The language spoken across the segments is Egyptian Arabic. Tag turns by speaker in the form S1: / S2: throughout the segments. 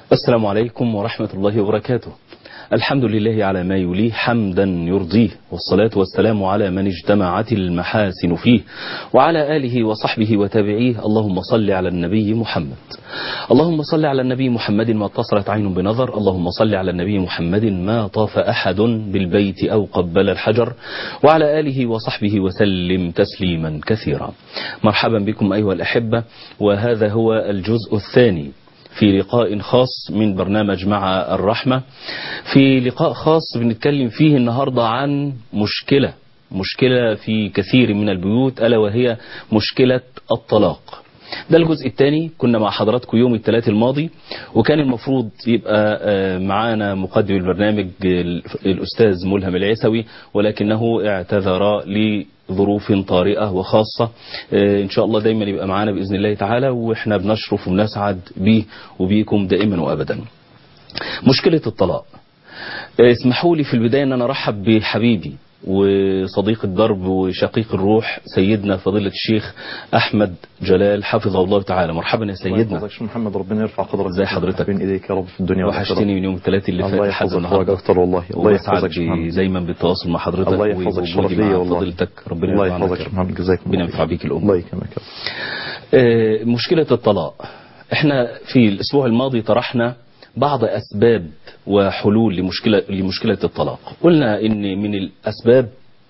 S1: السلام عليكم ورحمة الله وبركاته الحمد لله على ما يليه حمدا يرضيه والصلاة والسلام على من اجتمعت المحاسن فيه وعلى آله وصحبه وتابعيه اللهم صل على النبي محمد اللهم صل على النبي محمد ما اتصلت عين بنظر اللهم صل على النبي محمد ما طاف أحد بالبيت أو قبل الحجر وعلى آله وصحبه وسلم تسليما كثيرا مرحبا بكم أيها الأحبة وهذا هو الجزء الثاني في لقاء خاص من برنامج مع الرحمة في لقاء خاص بنتكلم فيه النهاردة عن مشكلة مشكلة في كثير من البيوت ألا وهي مشكلة الطلاق ده الجزء الثاني كنا مع حضراتكم يوم الثلاث الماضي وكان المفروض يبقى معانا مقدم البرنامج الأستاذ ملهم العيسوي ولكنه اعتذر لظروف طارئة وخاصة إن شاء الله دايما يبقى معانا بإذن الله تعالى وإحنا بنشرف ونسعد به وبيكم دائما وأبدا مشكلة الطلاق اسمحوا لي في البداية أن أنا أرحب بحبيبي وصديق الدرب وشقيق الروح سيدنا فضيلة الشيخ أحمد جلال حفظه الله تعالى مرحبا يا سيدنا
S2: الله يحفظك محمد ربنا يرفع قدرك
S1: ازي حضرتك
S2: بين ايديك يا رب في الدنيا
S1: وحشتني من يوم الثلاث اللي فات
S2: الله
S1: لحد
S2: يحفظك
S1: النهارده
S2: اكتر والله الله يحفظك يا محمد.
S1: دايما بالتواصل مع حضرتك
S2: الله يحفظك
S1: ووجودي
S2: شرف ليا
S1: مع
S2: والله
S1: فضيلتك ربنا
S2: الله
S1: يرفع عنك
S2: يحفظك
S1: يا
S2: يا
S1: رب.
S2: محمد جزاك
S1: ربنا
S2: الله
S1: ينفع بيك الأمة
S2: الله يكرمك يا رب.
S1: آه، مشكلة الطلاق احنا في الاسبوع الماضي طرحنا بعض اسباب وحلول لمشكلة لمشكلة الطلاق قلنا ان من الاسباب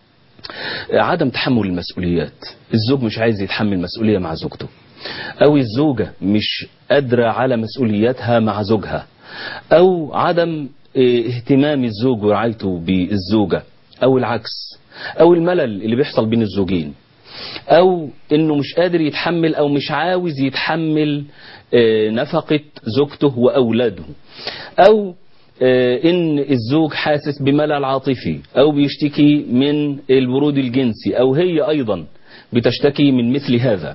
S1: عدم تحمل المسؤوليات الزوج مش عايز يتحمل مسؤولية مع زوجته او الزوجة مش قادرة على مسؤولياتها مع زوجها او عدم اه، اهتمام الزوج ورعايته بالزوجة او العكس او الملل اللي بيحصل بين الزوجين او انه مش قادر يتحمل او مش عاوز يتحمل اه، نفقة زوجته واولاده او آه، ان الزوج حاسس بملل عاطفي او بيشتكي من البرود الجنسي او هي ايضا بتشتكي من مثل هذا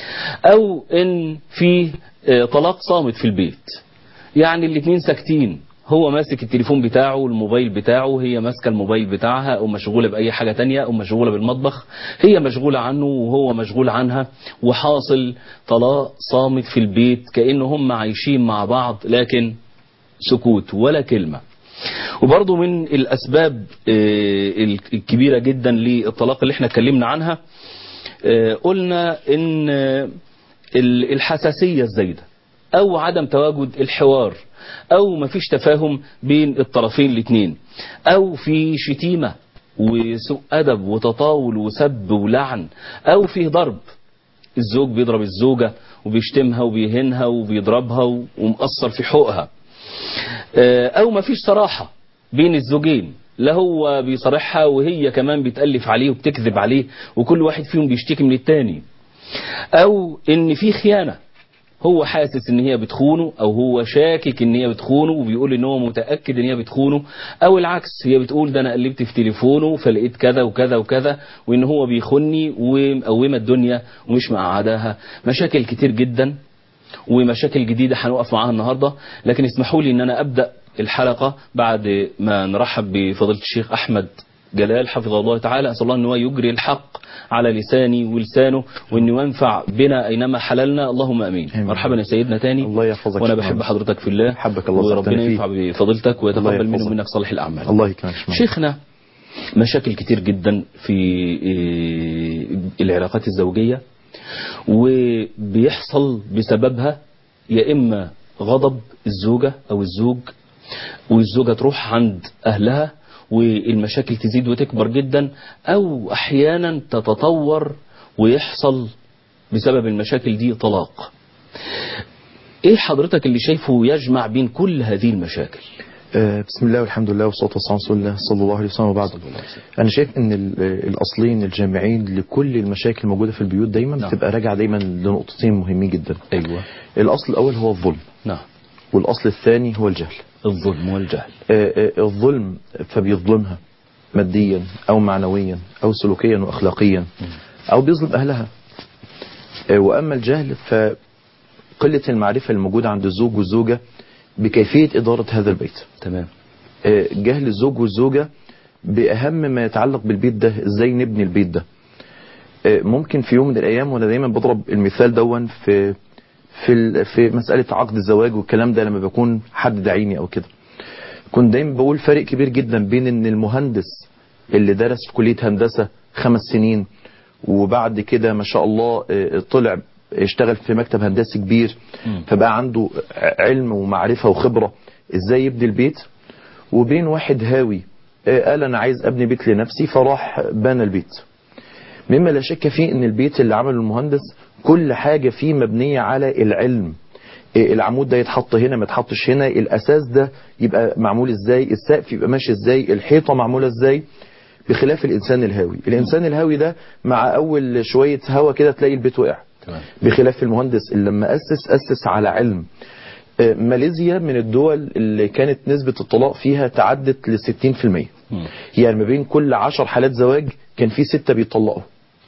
S1: او ان في آه، طلاق صامت في البيت يعني الاتنين ساكتين هو ماسك التليفون بتاعه والموبايل بتاعه هي ماسكه الموبايل بتاعها او مشغوله باي حاجه تانية او مشغوله بالمطبخ هي مشغوله عنه وهو مشغول عنها وحاصل طلاق صامت في البيت كأن هم عايشين مع بعض لكن سكوت ولا كلمة وبرضه من الأسباب آه، الكبيرة جدا للطلاق اللي احنا اتكلمنا عنها آه، قلنا ان آه، ال- الحساسية الزايدة او عدم تواجد الحوار او مفيش تفاهم بين الطرفين الاثنين او في شتيمة وسوء ادب وتطاول وسب ولعن او فيه ضرب الزوج بيضرب الزوجة وبيشتمها وبيهنها وبيضربها و- ومقصر في حقوقها آه، او مفيش صراحة بين الزوجين لا هو بيصارحها وهي كمان بتألف عليه وبتكذب عليه وكل واحد فيهم بيشتكي من التاني او ان في خيانة هو حاسس ان هي بتخونه او هو شاكك ان هي بتخونه وبيقول ان هو متأكد ان هي بتخونه او العكس هي بتقول ده انا قلبت في تليفونه فلقيت كذا وكذا وكذا وان هو بيخني ومقومة الدنيا ومش مقعداها مشاكل كتير جدا ومشاكل جديدة هنوقف معاها النهاردة لكن اسمحوا لي ان انا ابدأ الحلقة بعد ما نرحب بفضيلة الشيخ احمد جلال حفظه الله تعالى اسال الله ان هو يجري الحق على لساني ولسانه وانه ينفع بنا اينما حللنا اللهم امين
S2: آمين.
S1: مرحبا يا سيدنا تاني
S2: الله يحفظك
S1: وانا
S2: يا
S1: بحب
S2: محمد.
S1: حضرتك في الله
S2: حبك الله
S1: وربنا
S2: سبحانه فيه.
S1: ينفع بفضيلتك
S2: الله
S1: ويتقبل مني
S2: يحفظك.
S1: ومنك صالح الاعمال
S2: الله يكرمك يا محمد.
S1: شيخنا مشاكل كتير جدا في إيه، العلاقات الزوجية وبيحصل بسببها يا إما غضب الزوجة أو الزوج والزوجة تروح عند أهلها والمشاكل تزيد وتكبر جدا أو أحيانا تتطور ويحصل بسبب المشاكل دي طلاق ايه حضرتك اللي شايفه يجمع بين كل هذه المشاكل
S2: آه، بسم الله والحمد لله والصلاة والسلام على رسول الله صلى الله عليه وسلم وبعد أنا شايف إن ال- الأصلين الجامعين لكل المشاكل الموجودة في البيوت دايما
S1: نعم.
S2: بتبقى راجعة دايما لنقطتين مهمين جدا
S1: ايوه
S2: الأصل الأول هو الظلم
S1: نعم
S2: والأصل الثاني هو الجهل
S1: الظلم والجهل
S2: آه، آه، الظلم فبيظلمها ماديا أو معنويا أو سلوكيا وأخلاقيا أو بيظلم أهلها آه، وأما الجهل فقلة المعرفة الموجودة عند الزوج والزوجة بكيفية إدارة هذا البيت
S1: تمام
S2: آه، جهل الزوج والزوجة بأهم ما يتعلق بالبيت ده ازاي نبني البيت ده آه، ممكن في يوم من الأيام وأنا دايما بضرب المثال دون في في ال- في مساله عقد الزواج والكلام ده لما بكون حد داعيني او كده كنت دايما بقول فرق كبير جدا بين ان المهندس اللي درس في كليه هندسه خمس سنين وبعد كده ما شاء الله آه، طلع اشتغل في مكتب هندسي كبير
S1: مم.
S2: فبقى عنده علم ومعرفه وخبره ازاي يبني البيت وبين واحد هاوي آه، قال انا عايز ابني بيت لنفسي فراح بنى البيت مما لا شك فيه ان البيت اللي عمله المهندس كل حاجة فيه مبنية على العلم إيه العمود ده يتحط هنا ما يتحطش هنا الاساس ده يبقى معمول ازاي السقف يبقى ماشي ازاي الحيطة معمولة ازاي بخلاف الانسان الهاوي الانسان الهاوي ده مع اول شوية هوا كده تلاقي البيت وقع
S1: تمام
S2: بخلاف المهندس اللي لما أسس أسس على علم آه، ماليزيا من الدول اللي كانت نسبة الطلاق فيها تعدت ل 60%
S1: مم.
S2: يعني ما بين كل 10 حالات زواج كان في ستة بيطلقوا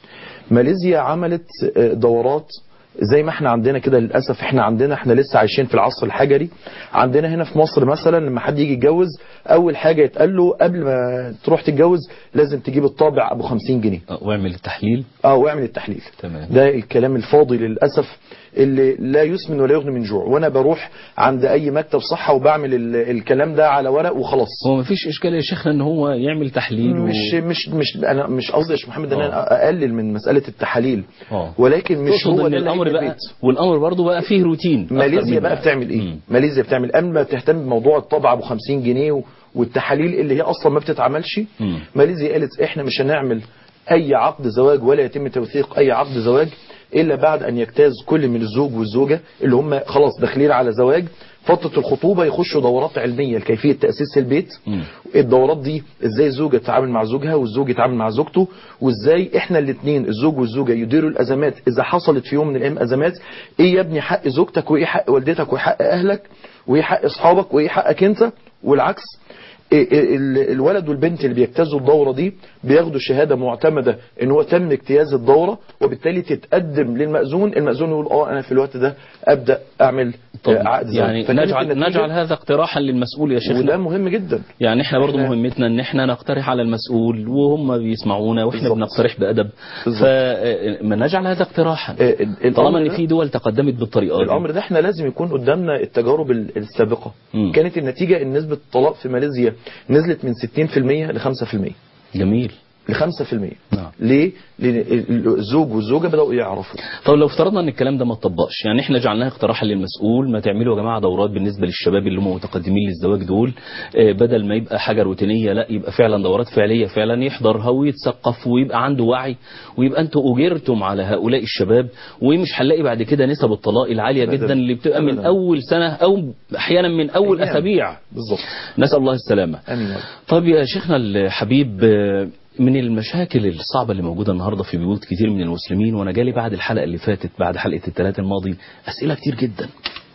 S2: ماليزيا عملت آه، دورات زي ما احنا عندنا كده للاسف احنا عندنا احنا لسه عايشين في العصر الحجري عندنا هنا في مصر مثلا لما حد يجي يتجوز اول حاجه يتقال له قبل ما تروح تتجوز لازم تجيب الطابع ابو 50 جنيه
S1: آه، واعمل التحليل
S2: اه واعمل التحليل
S1: تمام
S2: ده الكلام الفاضي للأسف اللي لا يسمن ولا يغني من جوع وانا بروح عند اي مكتب صحة وبعمل ال- الكلام ده على ورق وخلاص
S1: هو ما فيش اشكال يا شيخنا ان هو يعمل تحليل و...
S2: مش مش مش انا مش قصدي يا شيخ محمد ان
S1: آه.
S2: انا اقلل من مسألة التحاليل
S1: اه
S2: ولكن مش
S1: تقصد
S2: هو
S1: ان
S2: ده اللي
S1: الامر
S2: هيبني
S1: بقى
S2: البيت.
S1: والامر برضه بقى فيه روتين أكتر
S2: ماليزيا
S1: من
S2: بقى
S1: ده.
S2: بتعمل ايه
S1: مم.
S2: ماليزيا بتعمل اما تهتم بموضوع الطابعة ابو 50 جنيه و- والتحاليل اللي هي اصلا ما بتتعملش
S1: مم.
S2: ماليزيا قالت احنا مش هنعمل اي عقد زواج ولا يتم توثيق اي عقد زواج الا بعد ان يجتاز كل من الزوج والزوجه اللي هم خلاص داخلين على زواج فتره الخطوبه يخشوا دورات علميه لكيفيه تاسيس البيت
S1: مم.
S2: الدورات دي ازاي الزوجه تتعامل مع زوجها والزوج يتعامل مع زوجته وازاي احنا الاثنين الزوج والزوجه يديروا الازمات اذا حصلت في يوم من الايام ازمات ايه يا ابني حق زوجتك وايه حق والدتك وايه حق اهلك وايه حق اصحابك وايه حقك انت والعكس إيه إيه ال- الولد والبنت اللي بيجتازوا الدورة دي بياخدوا شهادة معتمدة ان هو تم اجتياز الدورة وبالتالي تتقدم للمأذون المأذون يقول اه انا في الوقت ده ابدأ اعمل
S1: طب
S2: آه، عقد زواج
S1: يعني
S2: فكانت
S1: نجعل
S2: النتيجة-
S1: نجعل هذا اقتراحا للمسؤول يا شيخنا
S2: وده مهم جدا
S1: يعني احنا برضو
S2: إحنا-
S1: مهمتنا ان احنا نقترح على المسؤول وهم بيسمعونا واحنا
S2: بالظبط.
S1: بنقترح بادب
S2: بالظبط.
S1: فما نجعل هذا اقتراحا
S2: آه، ال-
S1: طالما
S2: الأمر
S1: ان
S2: ده-
S1: في دول تقدمت بالطريقه دي
S2: الامر ده احنا لازم يكون قدامنا التجارب ال- السابقة
S1: مم.
S2: كانت النتيجة ان نسبة الطلاق في ماليزيا نزلت من 60% ل 5%
S1: جميل
S2: ل 5%
S1: نعم.
S2: ليه؟ لان الزوج والزوجة بدأوا يعرفوا
S1: طب لو افترضنا ان الكلام ده ما اتطبقش يعني احنا جعلناها اقتراحا للمسؤول ما تعملوا يا جماعه دورات بالنسبه للشباب اللي هم متقدمين للزواج دول آه، بدل ما يبقى حاجه روتينيه لا يبقى فعلا دورات فعليه فعلا يحضرها ويتثقف ويبقى عنده وعي ويبقى انتوا اجرتم على هؤلاء الشباب ومش هنلاقي بعد كده نسب الطلاق العاليه
S2: أبداً.
S1: جدا اللي بتبقى من
S2: أبداً.
S1: اول سنه او احيانا من اول
S2: أيام.
S1: اسابيع
S2: بالظبط
S1: نسال الله السلامه
S2: امين يا رب.
S1: طب يا شيخنا الحبيب آه، من المشاكل الصعبة اللي موجودة النهاردة في بيوت كتير من المسلمين وانا جالي بعد الحلقة اللي فاتت بعد حلقة الثلاثة الماضي اسئلة كتير جدا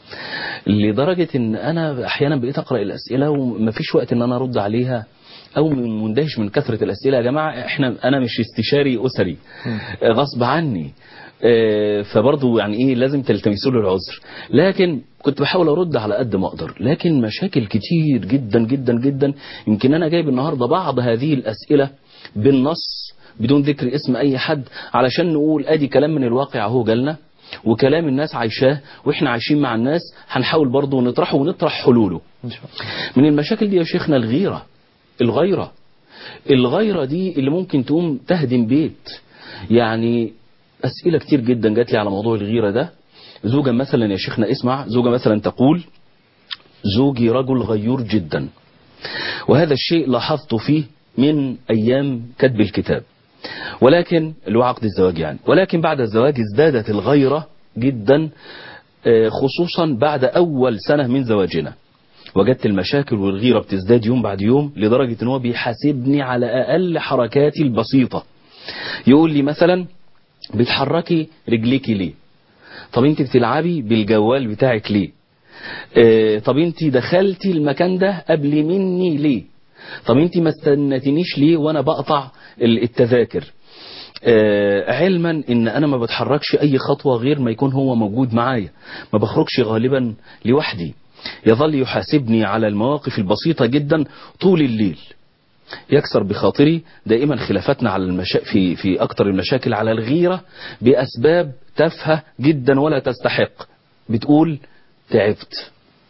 S1: لدرجة ان انا احيانا بقيت اقرأ الاسئلة ومفيش وقت ان انا ارد عليها او من- مندهش من كثرة الاسئلة يا جماعة احنا انا مش استشاري اسري آه، غصب عني آه، فبرضه يعني ايه لازم تلتمسوا له العذر لكن كنت بحاول ارد على قد ما اقدر لكن مشاكل كتير جدا جدا جدا يمكن انا جايب النهارده بعض هذه الاسئله بالنص بدون ذكر اسم اي حد علشان نقول ادي كلام من الواقع اهو جالنا وكلام الناس عايشاه واحنا عايشين مع الناس هنحاول برضه نطرحه ونطرح حلوله
S2: ان شاء الله
S1: من المشاكل دي يا شيخنا الغيرة الغيرة الغيرة دي اللي ممكن تقوم تهدم بيت يعني أسئلة كتير جدا جات لي على موضوع الغيرة ده زوجة مثلا يا شيخنا اسمع زوجة مثلا تقول زوجي رجل غيور جدا وهذا الشيء لاحظت فيه من أيام كتب الكتاب ولكن اللي هو عقد الزواج يعني ولكن بعد الزواج ازدادت الغيرة جدا آه، خصوصا بعد أول سنة من زواجنا وجدت المشاكل والغيرة بتزداد يوم بعد يوم لدرجة ان هو بيحاسبني على أقل حركاتي البسيطة يقول لي مثلا بتحركي رجليكي ليه طب انت بتلعبي بالجوال بتاعك ليه اه طب انت دخلتي المكان ده قبل مني ليه طب انت ما استنتنيش ليه وانا بقطع ال- التذاكر آه، علما ان انا ما بتحركش اي خطوة غير ما يكون هو موجود معايا ما بخرجش غالبا لوحدي يظل يحاسبني على المواقف البسيطة جدا طول الليل يكسر بخاطري دائما خلافاتنا على المشا... في في اكتر المشاكل على الغيرة باسباب تافهة جدا ولا تستحق بتقول تعبت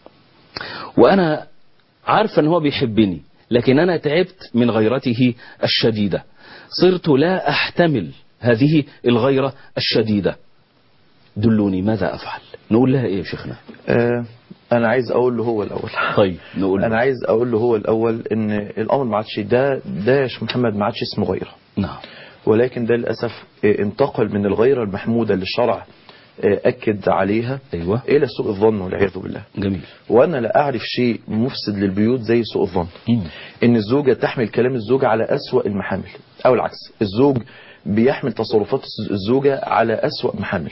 S1: وأنا عارفة أن هو بيحبني لكن أنا تعبت من غيرته الشديدة صرت لا أحتمل هذه الغيرة الشديدة دلوني ماذا أفعل نقول لها إيه يا شيخنا
S2: آه انا عايز اقول له هو الاول
S1: طيب نقول له.
S2: انا عايز اقول له هو الاول ان الامر ما عادش ده ده يا شيخ محمد ما عادش اسمه غيره
S1: نعم
S2: ولكن ده للاسف آه، انتقل من الغيره المحموده اللي الشرع آه، اكد عليها
S1: أيوة
S2: الى سوء الظن والعياذ بالله
S1: جميل
S2: وانا لا اعرف شيء مفسد للبيوت زي سوء الظن
S1: مم.
S2: ان الزوجة تحمل كلام الزوج على أسوأ المحامل او العكس الزوج بيحمل تصرفات الزوجة على أسوأ محامل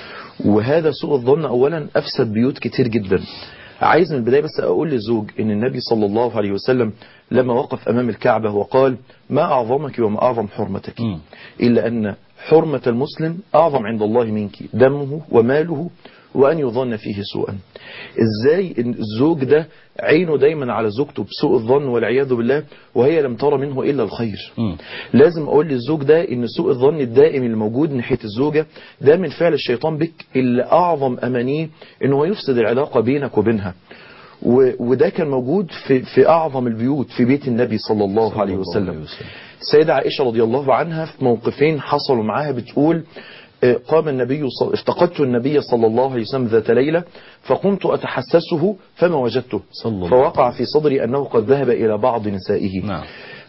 S2: وهذا سوء الظن اولا افسد بيوت كتير جدا عايز من البداية بس اقول للزوج ان النبي صلى الله عليه وسلم لما وقف امام الكعبة وقال ما اعظمك وما اعظم حرمتك
S1: مم.
S2: الا ان حرمة المسلم اعظم عند الله منك دمه وماله وان يظن فيه سوءا ازاي إن الزوج ده عينه دايما على زوجته بسوء الظن والعياذ بالله وهي لم ترى منه الا الخير
S1: مم.
S2: لازم اقول للزوج ده ان سوء الظن الدائم الموجود ناحيه الزوجه ده من فعل الشيطان بك اللي اعظم امانيه ان هو يفسد العلاقه بينك وبينها و- وده كان موجود في في اعظم البيوت في بيت النبي صلى الله عليه
S1: صلى الله
S2: وسلم
S1: عليه وسلم.
S2: السيدة عائشة رضي الله عنها في موقفين حصلوا معاها بتقول آه، قام النبي صل... افتقدت النبي صلى الله عليه وسلم ذات ليلة فقمت أتحسسه فما وجدته
S1: صلى الله
S2: فوقع في صدري أنه قد ذهب إلى بعض نسائه
S1: نعم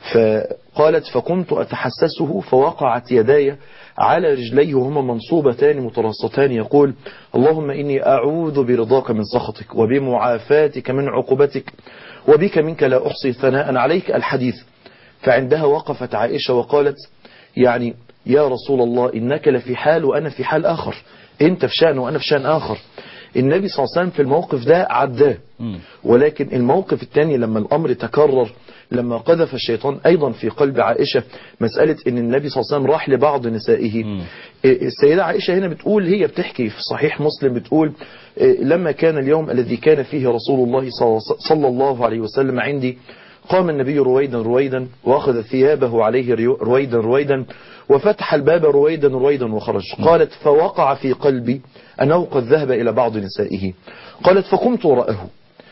S2: فقالت فقمت أتحسسه فوقعت يداي على رجليه وهما منصوبتان مترصتان يقول اللهم إني أعوذ برضاك من سخطك وبمعافاتك من عقوبتك وبك منك لا أحصي ثناء عليك الحديث فعندها وقفت عائشة وقالت يعني يا رسول الله إنك لفي حال وأنا في حال آخر أنت في شأن وأنا في شأن آخر النبي صلى الله عليه وسلم في الموقف ده عداه
S1: مم.
S2: ولكن الموقف الثاني لما الأمر تكرر لما قذف الشيطان أيضا في قلب عائشة مسألة أن النبي صلى الله عليه وسلم راح لبعض نسائه
S1: مم.
S2: إيه، السيدة عائشة هنا بتقول هي بتحكي في صحيح مسلم بتقول إيه، لما كان اليوم الذي كان فيه رسول الله صلى- صلى الله عليه وسلم عندي قام النبي رويدا رويدا وأخذ ثيابه عليه ريو- رويدا رويدا وفتح الباب رويدا رويدا وخرج قالت فوقع في قلبي أنه قد ذهب إلى بعض نسائه قالت فقمت وراءه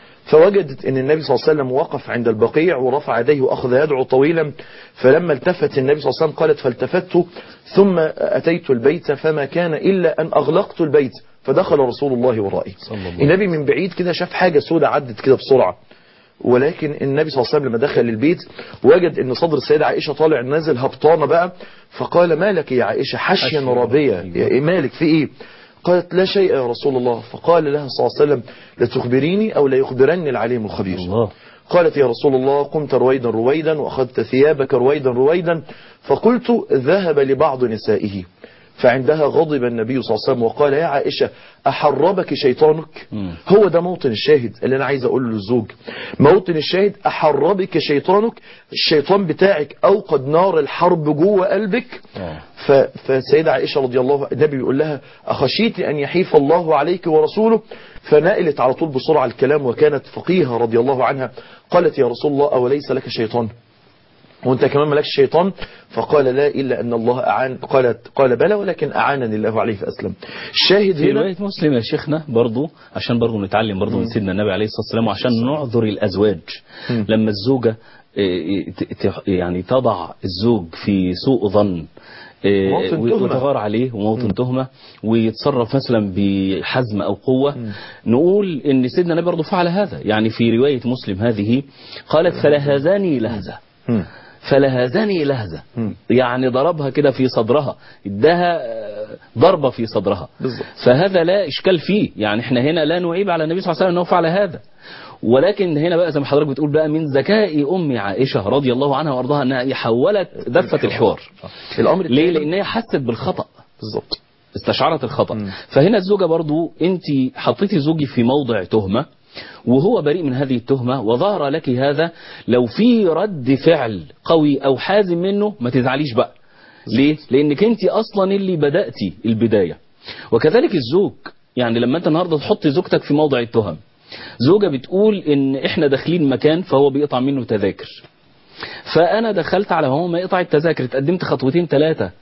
S2: فوجدت ان النبي صلى الله عليه وسلم وقف عند البقيع ورفع يديه واخذ يدعو طويلا فلما التفت النبي صلى الله عليه وسلم قالت فالتفت ثم اتيت البيت فما كان الا ان اغلقت البيت فدخل رسول الله ورائي
S1: صلى الله عليه
S2: النبي من بعيد كده شاف حاجه سودة عدت كده بسرعه ولكن النبي صلى الله عليه وسلم لما دخل البيت وجد ان صدر السيدة عائشة طالع نازل هبطانة بقى فقال ما لك يا عائشة حشيا
S1: حشيا
S2: رابية
S1: أيوة.
S2: يا إيه مالك في ايه قالت لا شيء يا رسول الله فقال لها صلى الله عليه وسلم لتخبريني او لا يخبرني العليم الخبير
S1: الله
S2: قالت يا رسول الله قمت رويدا رويدا وأخذت ثيابك رويدا رويدا فقلت ذهب لبعض نسائه فعندها غضب النبي صلى الله عليه وسلم وقال يا عائشة أحربك شيطانك
S1: مم.
S2: هو ده موطن الشاهد اللي أنا عايز أقوله للزوج موطن الشاهد أحربك شيطانك الشيطان بتاعك أوقد نار الحرب جوه قلبك
S1: آه.
S2: ف- فالسيدة عائشة رضي الله النبي بيقول لها أخشيت أن يحيف الله عليك ورسوله فنقلت على طول بسرعة الكلام وكانت فقيهة رضي الله عنها قالت يا رسول الله أوليس لك شيطان وانت كمان ملكش شيطان فقال لا إلا أن الله أعان قالت قال بلى ولكن أعانني الله عليه فأسلم الشاهد
S1: في
S2: هنا
S1: رواية مسلم يا شيخنا برضو عشان برضو نتعلم برضو من سيدنا النبي عليه الصلاة والسلام وعشان نعذر الأزواج
S2: مم.
S1: لما الزوجة إيه، ت- ت- يعني تضع الزوج في سوء ظن إيه،
S2: موطن تهمة.
S1: وتغار عليه وموطن تهمة ويتصرف مثلا بحزم أو قوة نقول إن سيدنا النبي برضو فعل هذا يعني في رواية مسلم هذه قالت فلهذاني لهزة
S2: مم.
S1: فلهذاني لهزة
S2: مم.
S1: يعني ضربها كده في صدرها اداها آه، ضربة في صدرها
S2: بالظبط.
S1: فهذا لا إشكال فيه يعني احنا هنا لا نعيب على النبي صلى الله عليه وسلم أنه فعل هذا ولكن هنا بقى زي ما حضرتك بتقول بقى من ذكاء أم عائشة رضي الله عنها وأرضاها أنها حولت دفة الحوار
S2: الأمر
S1: ليه
S2: الثاني-
S1: لأن هي حست بالخطأ
S2: بالظبط
S1: استشعرت الخطأ
S2: مم.
S1: فهنا الزوجة برضو انت حطيتي زوجي في موضع تهمة وهو بريء من هذه التهمة وظهر لك هذا لو في رد فعل قوي او حازم منه ما تزعليش بقى ليه لانك انت اصلا اللي بدأتي البداية وكذلك الزوج يعني لما انت النهاردة تحط زوجتك في موضع التهم زوجة بتقول ان احنا داخلين مكان فهو بيقطع منه تذاكر فانا دخلت على هو ما يقطع التذاكر اتقدمت خطوتين ثلاثة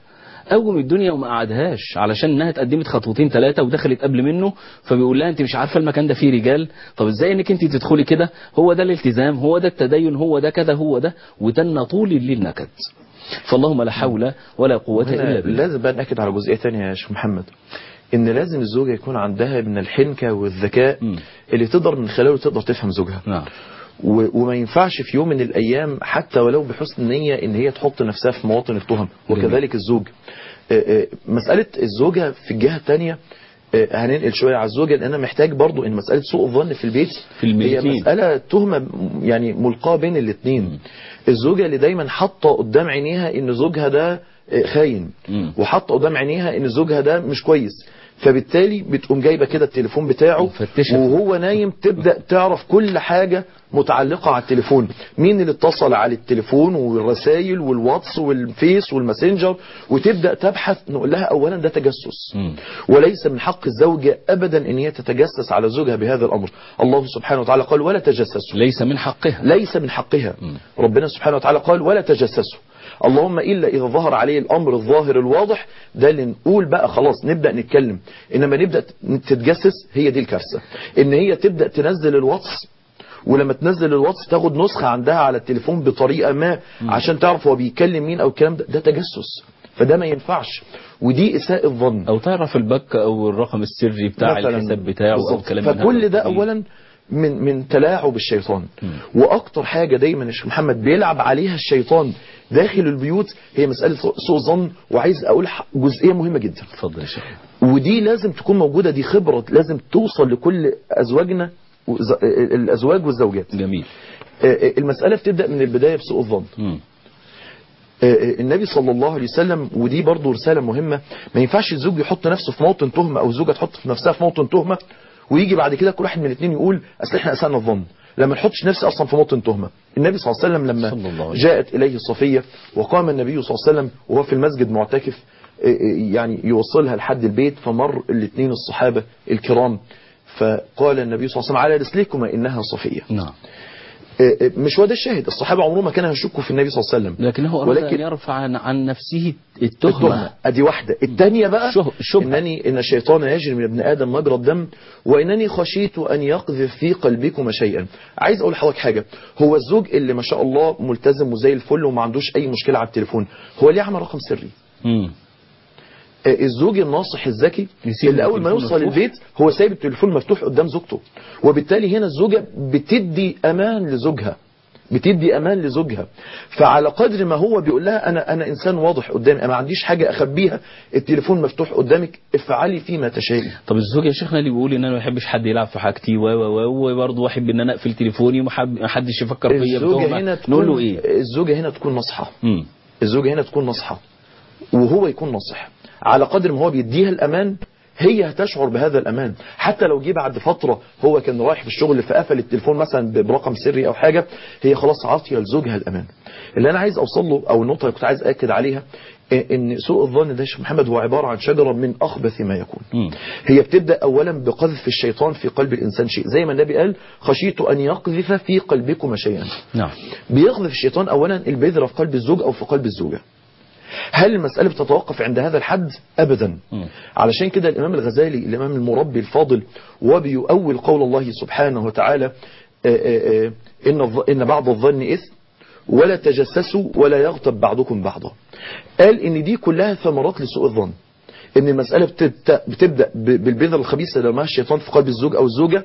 S1: قوم الدنيا وما قعدهاش علشان انها اتقدمت خطوتين ثلاثه ودخلت قبل منه فبيقول لها انت مش عارفه المكان ده فيه رجال طب ازاي انك انت تدخلي كده هو ده الالتزام هو ده التدين هو ده كذا هو ده وتن طول الليل نكد فاللهم لا حول ولا قوه
S2: هنا
S1: الا بالله
S2: لازم بقى ناكد على جزئيه ثانيه يا شيخ محمد ان لازم الزوجه يكون عندها من الحنكه والذكاء
S1: مم.
S2: اللي تقدر من خلاله تقدر تفهم زوجها
S1: نعم
S2: و- وما ينفعش في يوم من الايام حتى ولو بحسن نيه ان هي تحط نفسها في مواطن التهم وكذلك الزوج آه، آه، مساله الزوجه في الجهه الثانيه هننقل شويه على الزوجه لان انا محتاج برضو ان مساله سوء الظن في البيت
S1: في
S2: هي
S1: الميتين.
S2: مساله تهمه م- يعني ملقاه بين الاثنين الزوجه اللي دايما حاطه قدام عينيها ان زوجها ده آه، خاين
S1: مم.
S2: وحاطه قدام عينيها ان زوجها ده مش كويس فبالتالي بتقوم جايبه كده التليفون بتاعه
S1: مفتشة.
S2: وهو نايم تبدا تعرف كل حاجه متعلقه على التليفون مين اللي اتصل على التليفون والرسائل والواتس والفيس والماسنجر وتبدا تبحث نقول لها اولا ده تجسس
S1: مم.
S2: وليس من حق الزوجه ابدا ان هي تتجسس على زوجها بهذا الامر الله سبحانه وتعالى قال ولا تجسسوا
S1: ليس من حقها
S2: ليس من حقها
S1: مم.
S2: ربنا سبحانه وتعالى قال ولا تجسسوا اللهم إلا إذا ظهر عليه الأمر الظاهر الواضح ده اللي نقول بقى خلاص نبدأ نتكلم إنما نبدأ تتجسس هي دي الكارثة إن هي تبدأ تنزل الواتس ولما تنزل الواتس تاخد نسخة عندها على التليفون بطريقة ما عشان تعرف هو بيكلم مين أو الكلام ده ده تجسس فده ما ينفعش ودي إساءة الظن
S1: او تعرف البك او الرقم السري بتاع
S2: مثلاً.
S1: الحساب بتاعه او
S2: بالظبط.
S1: كلام من
S2: فكل
S1: هذا
S2: ده
S1: القبيل.
S2: اولا من من تلاعب الشيطان واكتر حاجه دايما يا شيخ محمد بيلعب عليها الشيطان داخل البيوت هي مساله سوء ظن وعايز اقول ح- جزئيه مهمه جدا
S1: اتفضل يا شيخ
S2: ودي لازم تكون موجوده دي خبره لازم توصل لكل ازواجنا وز- الازواج والزوجات
S1: جميل
S2: المساله بتبدا من البدايه بسوء الظن
S1: مم.
S2: النبي صلى الله عليه وسلم ودي برضو رسالة مهمة ما ينفعش الزوج يحط نفسه في موطن تهمة أو الزوجة تحط في نفسها في موطن تهمة ويجي بعد كده كل واحد من الاثنين يقول أصل احنا أسألنا الظن لما نحطش نفسي أصلا في موطن تهمة النبي صلى الله عليه وسلم
S1: صلى الله
S2: لما
S1: عليه
S2: جاءت إليه صفية وقام النبي صلى الله عليه وسلم وهو في المسجد معتكف اه، اه، يعني يوصلها لحد البيت فمر الاثنين الصحابة الكرام فقال النبي صلى الله عليه وسلم على رسلكما إنها صفية
S1: نعم
S2: اه، اه، مش هو ده الشاهد الصحابة عمرهم ما كانوا يشكوا في النبي صلى الله عليه وسلم
S1: لكنه أراد
S2: ولكن-
S1: أن يرفع عن, عن نفسه
S2: التهمة
S1: التهمة
S2: ادي واحدة الثانية بقى
S1: شه- شبهة.
S2: انني ان الشيطان يجري من ابن ادم مجرى الدم وانني خشيت ان يقذف في قلبكم شيئا عايز اقول لحضرتك حاجة هو الزوج اللي ما شاء الله ملتزم وزي الفل وما عندوش اي مشكلة على التليفون هو ليه عمل رقم سري
S1: مم.
S2: آه، الزوج الناصح الذكي
S1: يسيب
S2: اللي اول ما
S1: التليفون
S2: يوصل
S1: مفتوح.
S2: البيت هو سايب التليفون مفتوح قدام زوجته وبالتالي هنا الزوجة بتدي امان لزوجها بتدي امان لزوجها فعلى قدر ما هو بيقول لها انا انا انسان واضح قدامي انا ما عنديش حاجه اخبيها التليفون مفتوح قدامك افعلي فيما تشائي
S1: طب الزوج يا شيخنا اللي بيقول ان انا ما بحبش حد يلعب في حاجتي و و و وبرضه احب ان انا اقفل تليفوني وما حدش يفكر فيا
S2: الزوجه
S1: بتهمة.
S2: هنا تكون
S1: نقول له ايه
S2: الزوجه هنا تكون ناصحه
S1: مم.
S2: الزوجه هنا تكون ناصحه وهو يكون ناصح على قدر ما هو بيديها الامان هي هتشعر بهذا الامان حتى لو جه بعد فتره هو كان رايح في الشغل فقفل التليفون مثلا برقم سري او حاجه هي خلاص عاطيه لزوجها الامان اللي انا عايز اوصل له او النقطه اللي كنت عايز اكد عليها إيه ان سوء الظن ده يا شيخ محمد هو عباره عن شجره من اخبث ما يكون
S1: مم.
S2: هي بتبدا اولا بقذف الشيطان في قلب الانسان شيء زي ما النبي قال خشيت ان يقذف في قلبكم شيئا
S1: نعم
S2: بيقذف الشيطان اولا البذره في قلب الزوج او في قلب الزوجه هل المسألة بتتوقف عند هذا الحد أبدا
S1: مم.
S2: علشان كده الإمام الغزالي الإمام المربي الفاضل وبيؤول قول الله سبحانه وتعالى آه، آه، آه، إن, الظ- إن بعض الظن إثم ولا تجسسوا ولا يغتب بعضكم بعضا قال إن دي كلها ثمرات لسوء الظن إن المسألة بتبت- بتبدأ ب- بالبذرة الخبيثة لما الشيطان في قلب الزوج أو الزوجة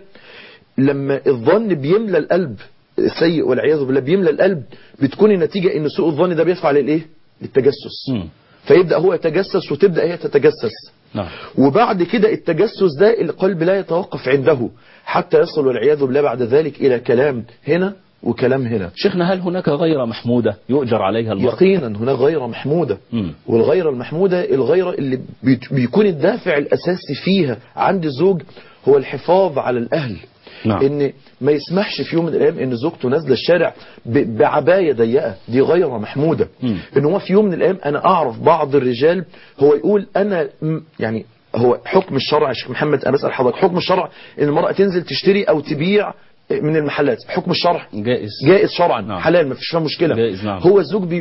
S2: لما الظن بيملى القلب السيء والعياذ بالله بيملى القلب بتكون النتيجة ان سوء الظن ده بيدفع للايه للتجسس
S1: مم.
S2: فيبدأ هو يتجسس وتبدأ هي تتجسس
S1: نعم
S2: وبعد كده التجسس ده القلب لا يتوقف عنده حتى يصل والعياذ بالله بعد ذلك إلى كلام هنا وكلام هنا
S1: شيخنا هل هناك غيرة محمودة يؤجر عليها المرء
S2: يقينا هناك غيرة محمودة
S1: مم.
S2: والغيرة المحمودة الغيرة اللي بيت- بيكون الدافع الأساسي فيها عند الزوج هو الحفاظ على الأهل
S1: نعم.
S2: ان ما يسمحش في يوم من الايام ان زوجته نازله الشارع ب- بعبايه ضيقه دي غيره محموده
S1: مم.
S2: ان هو في يوم من الايام انا اعرف بعض الرجال هو يقول انا م- يعني هو حكم الشرع يا شيخ محمد انا بسال حضرتك حكم الشرع ان المراه تنزل تشتري او تبيع من المحلات حكم الشرع
S1: جائز
S2: جائز شرعا
S1: نعم.
S2: حلال ما فيش فيها مشكله
S1: جائز، نعم.
S2: هو الزوج بيقول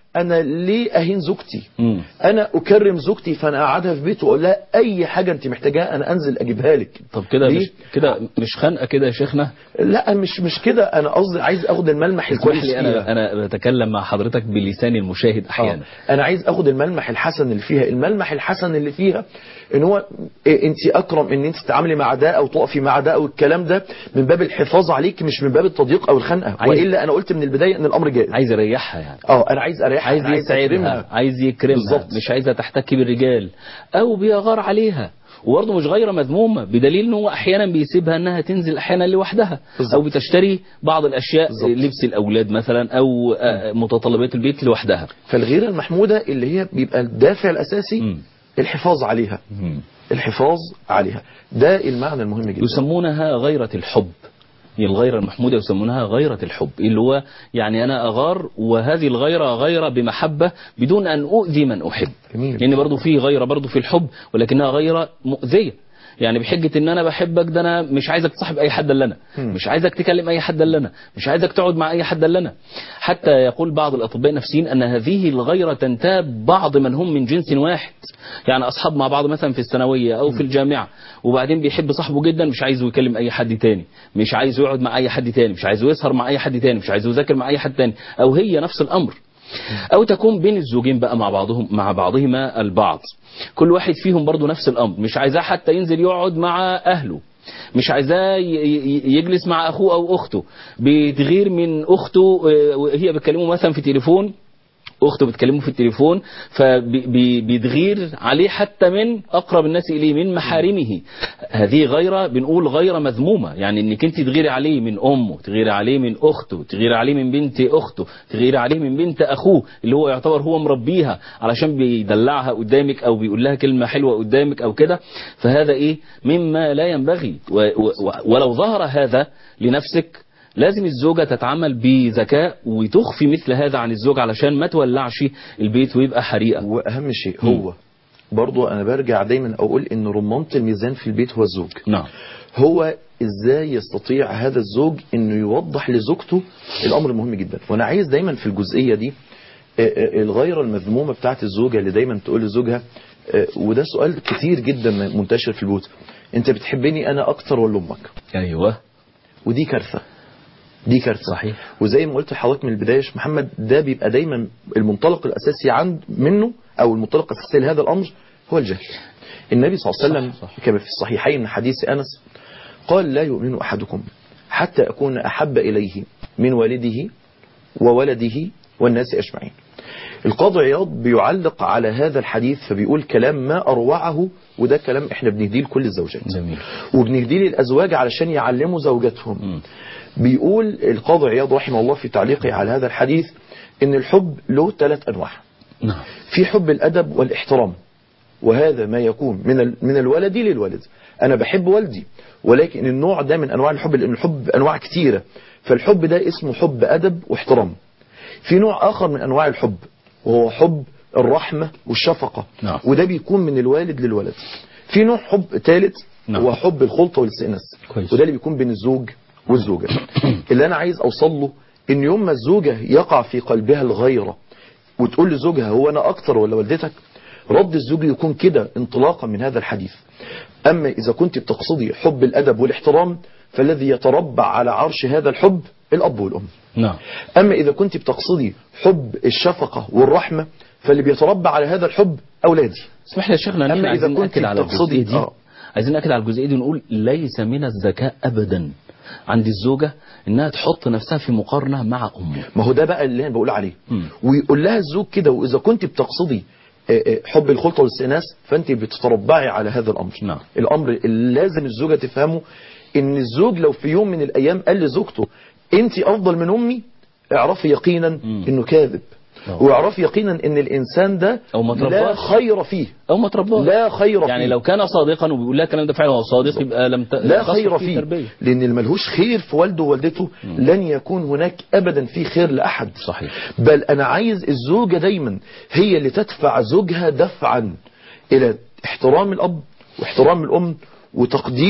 S2: انا ليه اهين زوجتي
S1: مم.
S2: انا اكرم زوجتي فانا اقعدها في بيت واقول لها اي حاجه انت محتاجاها انا انزل اجيبها لك
S1: طب كده
S2: ليه؟
S1: مش كده مش خنقه كده يا شيخنا
S2: لا مش مش كده انا قصدي عايز اخد الملمح
S1: اسمح
S2: الكويس
S1: لي
S2: فيها.
S1: انا انا بتكلم مع حضرتك بلسان المشاهد احيانا
S2: آه. انا عايز اخد الملمح الحسن اللي فيها الملمح الحسن اللي فيها ان هو إيه انت اكرم ان انت تتعاملي مع ده او تقفي مع ده او الكلام ده من باب الحفاظ عليك مش من باب التضييق او الخنقه
S1: عايز-
S2: والا انا قلت من البدايه ان الامر جائز
S1: عايز يريحها يعني
S2: اه انا عايز اريحها
S1: عايز
S2: أنا
S1: يسعدها
S2: أكرمها.
S1: عايز يكرمها
S2: بالظبط.
S1: مش عايزها تحتك بالرجال او بيغار عليها وبرضه مش غير مذمومه بدليل ان هو احيانا بيسيبها انها تنزل احيانا لوحدها
S2: بالظبط.
S1: او بتشتري بعض الاشياء
S2: بالظبط.
S1: لبس الاولاد مثلا او آه، متطلبات البيت لوحدها
S2: فالغيره المحموده اللي هي بيبقى الدافع الاساسي
S1: مم.
S2: الحفاظ عليها الحفاظ عليها ده المعنى المهم جدا
S1: يسمونها غيرة الحب هي الغيرة المحمودة يسمونها غيرة الحب اللي هو يعني أنا أغار وهذه الغيرة غيرة بمحبة بدون أن أؤذي من أحب
S2: جميل.
S1: لأن برضو في غيرة برضو في الحب ولكنها غيرة مؤذية يعني بحجة ان انا بحبك ده انا مش عايزك تصاحب اي حد الا انا
S2: مم.
S1: مش عايزك تكلم اي حد الا انا مش عايزك تقعد مع اي حد الا انا حتى يقول بعض الاطباء النفسيين ان هذه الغيرة تنتاب بعض من هم من جنس واحد يعني اصحاب مع بعض مثلا في الثانوية او في الجامعة وبعدين بيحب صاحبه جدا مش عايزه يكلم اي حد تاني مش عايزه يقعد مع اي حد تاني مش عايزه يسهر مع اي حد تاني مش عايزه يذاكر مع اي حد تاني او هي نفس الامر او تكون بين الزوجين بقى مع بعضهم مع بعضهما البعض كل واحد فيهم برضو نفس الامر مش عايزاه حتى ينزل يقعد مع اهله مش عايزاه ي- ي- يجلس مع اخوه او اخته بتغير من اخته آه، وهي بتكلمه مثلا في تليفون اخته بتكلمه في التليفون فبيتغير عليه حتى من اقرب الناس اليه من محارمه هذه غيره بنقول غيره مذمومه يعني انك انت تغيري عليه من امه تغيري عليه من اخته تغيري عليه من بنت اخته تغيري عليه من بنت اخوه اللي هو يعتبر هو مربيها علشان بيدلعها قدامك او بيقول لها كلمه حلوه قدامك او كده فهذا ايه مما لا ينبغي و و ولو ظهر هذا لنفسك لازم الزوجة تتعامل بذكاء وتخفي مثل هذا عن الزوج علشان ما تولعش البيت ويبقى حريقة
S2: واهم شيء هو برضو انا برجع دايما اقول ان رمانة الميزان في البيت هو الزوج
S1: نعم
S2: هو ازاي يستطيع هذا الزوج انه يوضح لزوجته الامر مهم جدا وانا عايز دايما في الجزئيه دي آه، آه، الغيره المذمومه بتاعت الزوجه اللي دايما تقول لزوجها آه، وده سؤال كتير جدا منتشر في البيوت انت بتحبني انا اكتر ولا امك
S1: ايوه
S2: ودي كارثه دي كارثه
S1: صحيح.
S2: وزي ما قلت لحضرتك من البدايه يا شيخ محمد ده بيبقى دايما المنطلق الاساسي عند منه او المنطلق الاساسي لهذا الامر هو الجهل النبي صلى الله عليه وسلم
S1: صح، صح.
S2: كما في الصحيحين من حديث انس قال لا يؤمن احدكم حتى اكون احب اليه من والده وولده والناس اجمعين القاضي عياض بيعلق على هذا الحديث فبيقول كلام ما اروعه وده كلام احنا بنهديه لكل الزوجات
S1: جميل
S2: وبنهديه للازواج علشان يعلموا زوجاتهم
S1: مم.
S2: بيقول القاضي عياض رحمه الله في تعليقه على هذا الحديث ان الحب له ثلاث انواع
S1: نعم
S2: في حب الادب والاحترام وهذا ما يكون من ال- من الولد للولد انا بحب والدي ولكن النوع ده من انواع الحب لان الحب انواع كتيره فالحب ده اسمه حب ادب واحترام في نوع اخر من انواع الحب وهو حب الرحمه والشفقه
S1: نعم.
S2: وده بيكون من الوالد للولد في نوع حب ثالث
S1: نعم.
S2: هو حب الخلطه والاستئناس
S1: كويس.
S2: وده اللي بيكون بين الزوج والزوجه اللي انا عايز اوصل له ان يوم ما الزوجه يقع في قلبها الغيره وتقول لزوجها هو انا اكتر ولا والدتك رد الزوج يكون كده انطلاقا من هذا الحديث اما اذا كنت بتقصدي حب الادب والاحترام فالذي يتربع على عرش هذا الحب الاب والام
S1: نعم
S2: اما اذا كنت بتقصدي حب الشفقه والرحمه فاللي بيتربع على هذا الحب اولادي
S1: اسمح لي يا شيخنا
S2: أما
S1: نحن
S2: إذا
S1: عايزين
S2: كنت
S1: نأكد على
S2: بتقصدي-
S1: الجزئية دي
S2: آه.
S1: عايزين نأكد على الجزئية دي ونقول ليس من الذكاء أبدا عند الزوجة إنها تحط نفسها في مقارنة مع أمه
S2: ما هو ده بقى اللي انا بقول عليه
S1: مم.
S2: ويقول لها الزوج كده واذا كنت بتقصدي آه، آه، حب الخلطه والاستئناس فانت بتتربعي على هذا الامر
S1: نعم.
S2: الامر اللي لازم الزوجه تفهمه ان الزوج لو في يوم من الايام قال لزوجته انت افضل من امي اعرفي يقينا
S1: مم.
S2: انه كاذب
S1: آه.
S2: واعرفي يقينا ان الانسان ده
S1: أو ما
S2: لا
S1: ترباش.
S2: خير فيه
S1: أو ما ترباش
S2: لا خير
S1: يعني
S2: فيه
S1: لو كان صادقا وبيقول لها الكلام ده فعلا وهو صادق يبقى لم ت...
S2: لا
S1: تصل
S2: خير
S1: فيه
S2: فيه
S1: تربية
S2: لان اللي ملهوش خير في والده ووالدته لن يكون هناك ابدا في خير لاحد
S1: صحيح
S2: بل انا عايز الزوجة دايما هي اللي تدفع زوجها دفعا الى احترام الاب واحترام الام وتقدير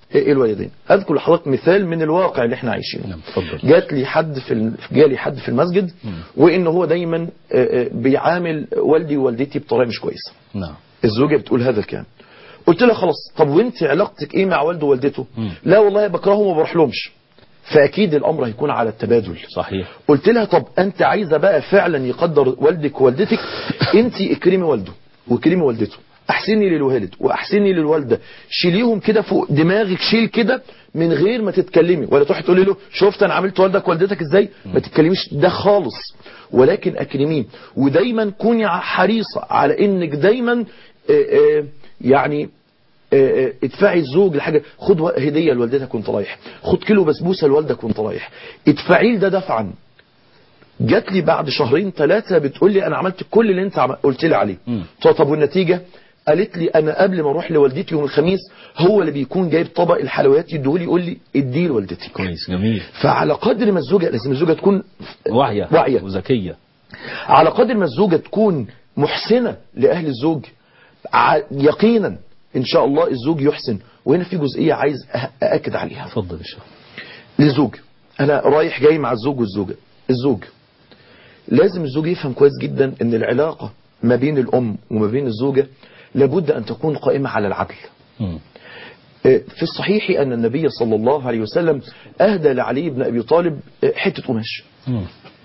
S2: إيه الوالدين اذكر لحضرتك مثال من الواقع اللي احنا عايشينه
S1: نعم اتفضل
S2: جات لي حد في ال- جالي حد في المسجد وان هو دايما آه، آه، بيعامل والدي ووالدتي بطريقه مش كويسه
S1: نعم
S2: الزوجه بتقول هذا الكلام قلت لها خلاص طب وانت علاقتك ايه مع والده ووالدته
S1: مم.
S2: لا والله بكرههم وما بروح لهمش فاكيد الامر هيكون على التبادل
S1: صحيح
S2: قلت لها طب انت عايزه بقى فعلا يقدر والدك ووالدتك انت اكرمي والده واكرمي والدته احسني للوالد واحسني للوالده شيليهم كده فوق دماغك شيل كده من غير ما تتكلمي ولا تروحي تقولي له شفت انا عملت والدك ووالدتك ازاي ما تتكلميش ده خالص ولكن اكرميه ودايما كوني حريصه على انك دايما آه، آه، يعني آه، آه، ادفعي الزوج لحاجه خد و- هديه لوالدتك وانت رايح خد كيلو بسبوسه لوالدك وانت رايح ادفعي له ده دفعا جات لي بعد شهرين ثلاثه بتقول لي انا عملت كل اللي انت عم... قلت لي عليه
S1: مم.
S2: قلت لها طب والنتيجه قالت لي انا قبل ما اروح لوالدتي يوم الخميس هو اللي بيكون جايب طبق الحلويات يديهولي يقول لي اديه لوالدتك
S1: كويس جميل
S2: فعلى قدر ما الزوجه لازم الزوجه تكون
S1: واعية
S2: واعية.
S1: وذكية
S2: على قدر ما الزوجة تكون محسنة لأهل الزوج ع- يقينا إن شاء الله الزوج يحسن وهنا في جزئية عايز أ- أأكد عليها
S1: اتفضل يا شيخ
S2: للزوج أنا رايح جاي مع الزوج والزوجة الزوج لازم الزوج يفهم كويس جدا أن العلاقة ما بين الأم وما بين الزوجة لابد أن تكون قائمة على العدل
S1: مم.
S2: في الصحيح أن النبي صلى الله عليه وسلم أهدى لعلي بن أبي طالب حتة قماش
S1: مم.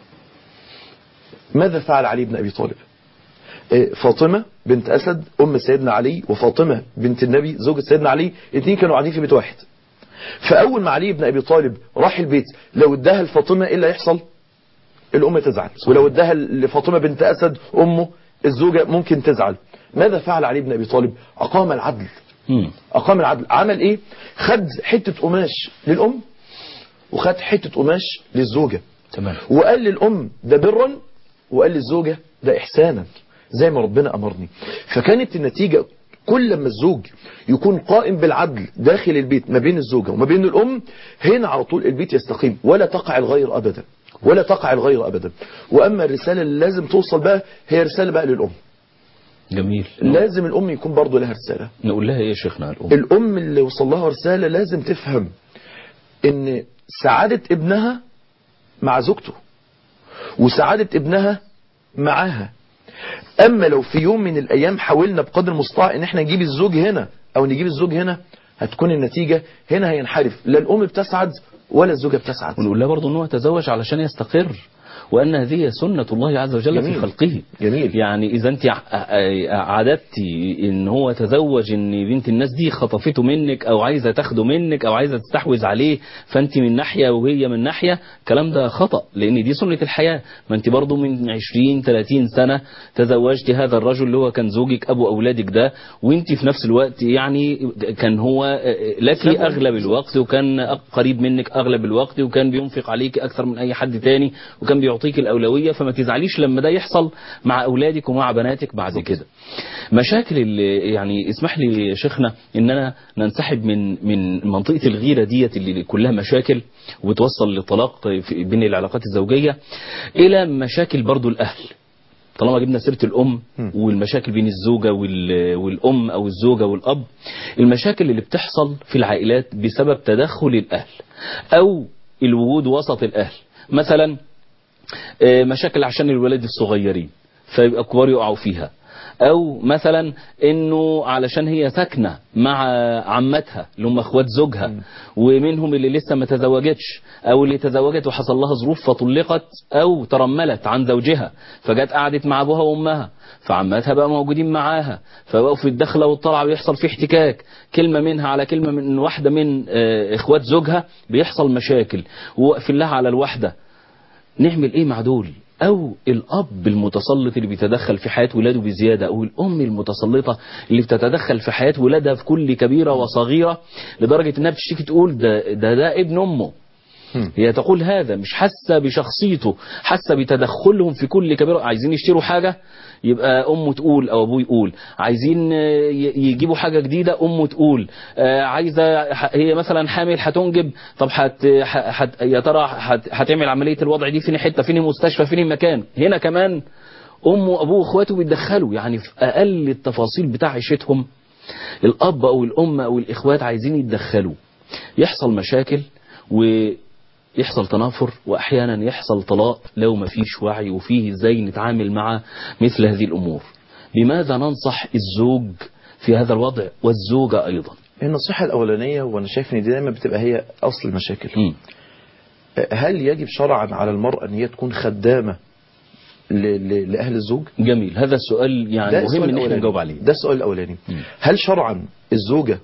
S2: ماذا فعل علي بن أبي طالب آه، فاطمة بنت أسد أم سيدنا علي وفاطمة بنت النبي زوجة سيدنا علي الاثنين كانوا قاعدين في بيت واحد فأول ما علي بن أبي طالب راح البيت لو اداها لفاطمة إيه اللي هيحصل الأم تزعل ولو اداها لفاطمة بنت أسد أمه الزوجة ممكن تزعل ماذا فعل علي بن أبي طالب أقام العدل
S1: مم.
S2: أقام العدل عمل إيه خد حتة قماش للأم وخد حتة قماش للزوجة
S1: تمام
S2: وقال للأم ده برا وقال للزوجة ده إحسانا زي ما ربنا أمرني فكانت النتيجة كل ما الزوج يكون قائم بالعدل داخل البيت ما بين الزوجة وما بين الأم هنا على طول البيت يستقيم ولا تقع الغير أبدا ولا تقع الغير أبدا وأما الرسالة اللي لازم توصل بقى هي رسالة بقى للأم
S1: جميل
S2: لازم الأم يكون برضو لها رسالة
S1: نقول لها ايه يا شيخنا الأم
S2: الأم اللي وصل لها رسالة لازم تفهم إن سعادة ابنها مع زوجته وسعادة ابنها معاها أما لو في يوم من الأيام حاولنا بقدر المستطاع إن احنا نجيب الزوج هنا أو نجيب الزوج هنا هتكون النتيجة هنا هينحرف لا الأم بتسعد ولا الزوجة بتسعد
S1: ونقول لها برضه ان هو تزوج علشان يستقر وان هذه سنة الله عز وجل في
S2: جميل.
S1: خلقه
S2: جميل.
S1: يعني اذا انت ع- عددتي ان هو تزوج ان بنت الناس دي خطفته منك او عايزة تاخده منك او عايزة تستحوذ عليه فانت من ناحية وهي من ناحية الكلام ده خطأ لان دي سنة الحياة ما انت برضه من 20 30 سنة تزوجت هذا الرجل اللي هو كان زوجك ابو اولادك ده وانت في نفس الوقت يعني كان هو لك
S2: سبب.
S1: اغلب الوقت وكان قريب منك اغلب الوقت وكان بينفق عليك اكثر من اي حد تاني وكان بيعطيك الاولويه فما تزعليش لما ده يحصل مع اولادك ومع بناتك بعد كده مشاكل اللي يعني اسمح لي يا شيخنا ان انا ننسحب من من منطقه الغيره ديت اللي كلها مشاكل وبتوصل للطلاق في- بين العلاقات الزوجيه الى مشاكل برضو الاهل طالما جبنا سيرة الأم والمشاكل بين الزوجة وال- والأم أو الزوجة والأب المشاكل اللي بتحصل في العائلات بسبب تدخل الأهل أو الوجود وسط الأهل مثلا آه، مشاكل عشان الولاد الصغيرين فيبقى كبار يقعوا فيها او مثلا انه علشان هي ساكنه مع عمتها اللي هم اخوات زوجها ومنهم اللي لسه ما تزوجتش او اللي تزوجت وحصل لها ظروف فطلقت او ترملت عن زوجها فجت قعدت مع ابوها وامها فعماتها بقى موجودين معاها فبقوا في الدخله والطلعه بيحصل في احتكاك كلمه منها على كلمه من واحده من آه، اخوات زوجها بيحصل مشاكل وواقفين لها على الواحده نعمل ايه مع دول او الاب المتسلط اللي بيتدخل في حياة ولاده بزيادة او الام المتسلطة اللي بتتدخل في حياة ولادها في كل كبيرة وصغيرة لدرجة انها بتشتكي تقول ده ده, ده ابن امه هي تقول هذا مش حاسة بشخصيته حاسة بتدخلهم في كل كبيرة عايزين يشتروا حاجة يبقى أمه تقول أو أبوه يقول عايزين آه، ي- يجيبوا حاجة جديدة أمه تقول آه، عايزة ح- هي مثلا حامل هتنجب طب حت حت يا ترى هت- هتعمل عملية الوضع دي فين حتة فين مستشفى فين مكان هنا كمان أمه وأبوه وأخواته بيتدخلوا يعني في أقل التفاصيل بتاع عيشتهم الأب أو الأم أو الإخوات عايزين يتدخلوا يحصل مشاكل ويحصل تنافر واحيانا يحصل طلاق لو ما فيش وعي وفيه ازاي نتعامل مع مثل هذه الامور لماذا ننصح الزوج في هذا الوضع والزوجة ايضا
S2: النصيحة الأولانية وأنا شايف إن دي دايما بتبقى هي أصل المشاكل
S1: مم.
S2: هل يجب شرعا على المرأة أن هي تكون خدامة ل- ل- لأهل الزوج؟
S1: جميل هذا السؤال يعني مهم
S2: السؤال
S1: ان احنا
S2: الأولاني.
S1: نجاوب عليه
S2: ده السؤال الأولاني
S1: مم.
S2: هل شرعا الزوجة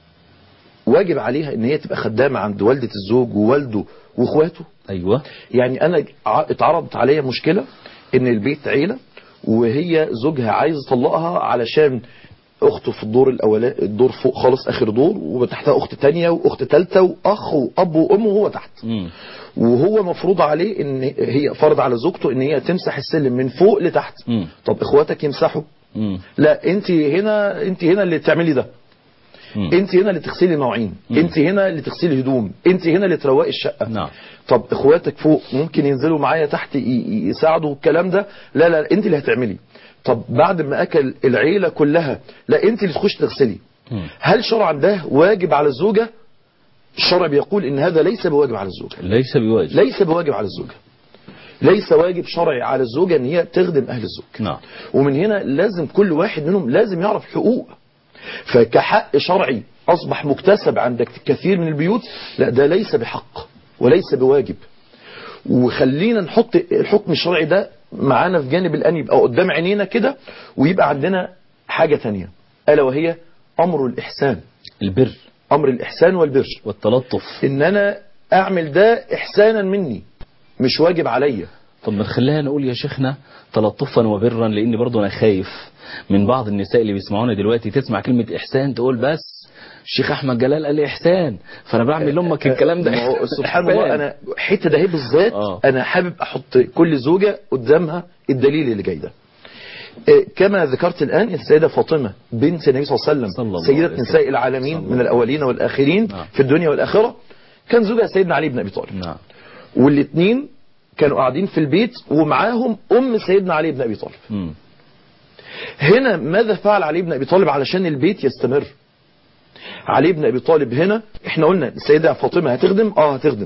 S2: واجب عليها ان هي تبقى خدامة عند والدة الزوج ووالده واخواته
S1: ايوه
S2: يعني انا ع- اتعرضت عليا مشكلة ان البيت عيلة وهي زوجها عايز يطلقها علشان اخته في الدور الاولاني الدور فوق خالص اخر دور وتحتها اخت تانية واخت تالتة واخ واب وام وهو تحت
S1: مم.
S2: وهو مفروض عليه ان هي فرض على زوجته ان هي تمسح السلم من فوق لتحت
S1: مم.
S2: طب اخواتك يمسحوا
S1: مم.
S2: لا انت هنا انت هنا اللي تعملي ده
S1: مم.
S2: انت هنا اللي تغسلي المواعين انت هنا اللي تغسلي هدوم انت هنا اللي تروقي الشقه
S1: نعم
S2: طب اخواتك فوق ممكن ينزلوا معايا تحت ي- ي- يساعدوا الكلام ده لا لا انت اللي هتعملي طب بعد ما اكل العيله كلها لا انت اللي تخش تغسلي
S1: مم.
S2: هل شرعا ده واجب على الزوجه الشرع بيقول ان هذا ليس بواجب على الزوجه
S1: ليس بواجب
S2: ليس بواجب على الزوجه ليس واجب شرعي على الزوجه ان هي تخدم اهل الزوج
S1: نعم
S2: ومن هنا لازم كل واحد منهم لازم يعرف حقوق فكحق شرعي أصبح مكتسب عند كثير من البيوت لا ده ليس بحق وليس بواجب وخلينا نحط الحكم الشرعي ده معانا في جانب الآن يبقى قدام عينينا كده ويبقى عندنا حاجة تانية ألا وهي أمر الإحسان
S1: البر
S2: أمر الإحسان والبر
S1: والتلطف
S2: إن أنا أعمل ده إحسانا مني مش واجب عليا
S1: طب ما خلينا نقول يا شيخنا تلطفا وبرا لان برضه انا خايف من بعض النساء اللي بيسمعونا دلوقتي تسمع كلمة احسان تقول بس الشيخ احمد جلال قال لي احسان فانا بعمل لامك الكلام ده
S2: ما هو سبحان
S1: إحسان.
S2: الله انا حته ده هي بالذات
S1: آه.
S2: انا حابب احط كل زوجه قدامها الدليل اللي جاي ده إيه، كما ذكرت الان السيده فاطمه بنت النبي صلى الله عليه
S1: صلى
S2: وسلم
S1: الله
S2: سيده
S1: عليه
S2: نساء
S1: وسلم.
S2: العالمين
S1: صلى
S2: من
S1: الله
S2: الاولين والاخرين
S1: نعم.
S2: في الدنيا والاخره كان زوجها سيدنا علي بن ابي طالب
S1: نعم
S2: والاثنين كانوا قاعدين في البيت ومعاهم ام سيدنا علي بن ابي طالب
S1: مم.
S2: هنا ماذا فعل علي بن ابي طالب علشان البيت يستمر علي بن ابي طالب هنا احنا قلنا السيده فاطمه هتخدم اه هتخدم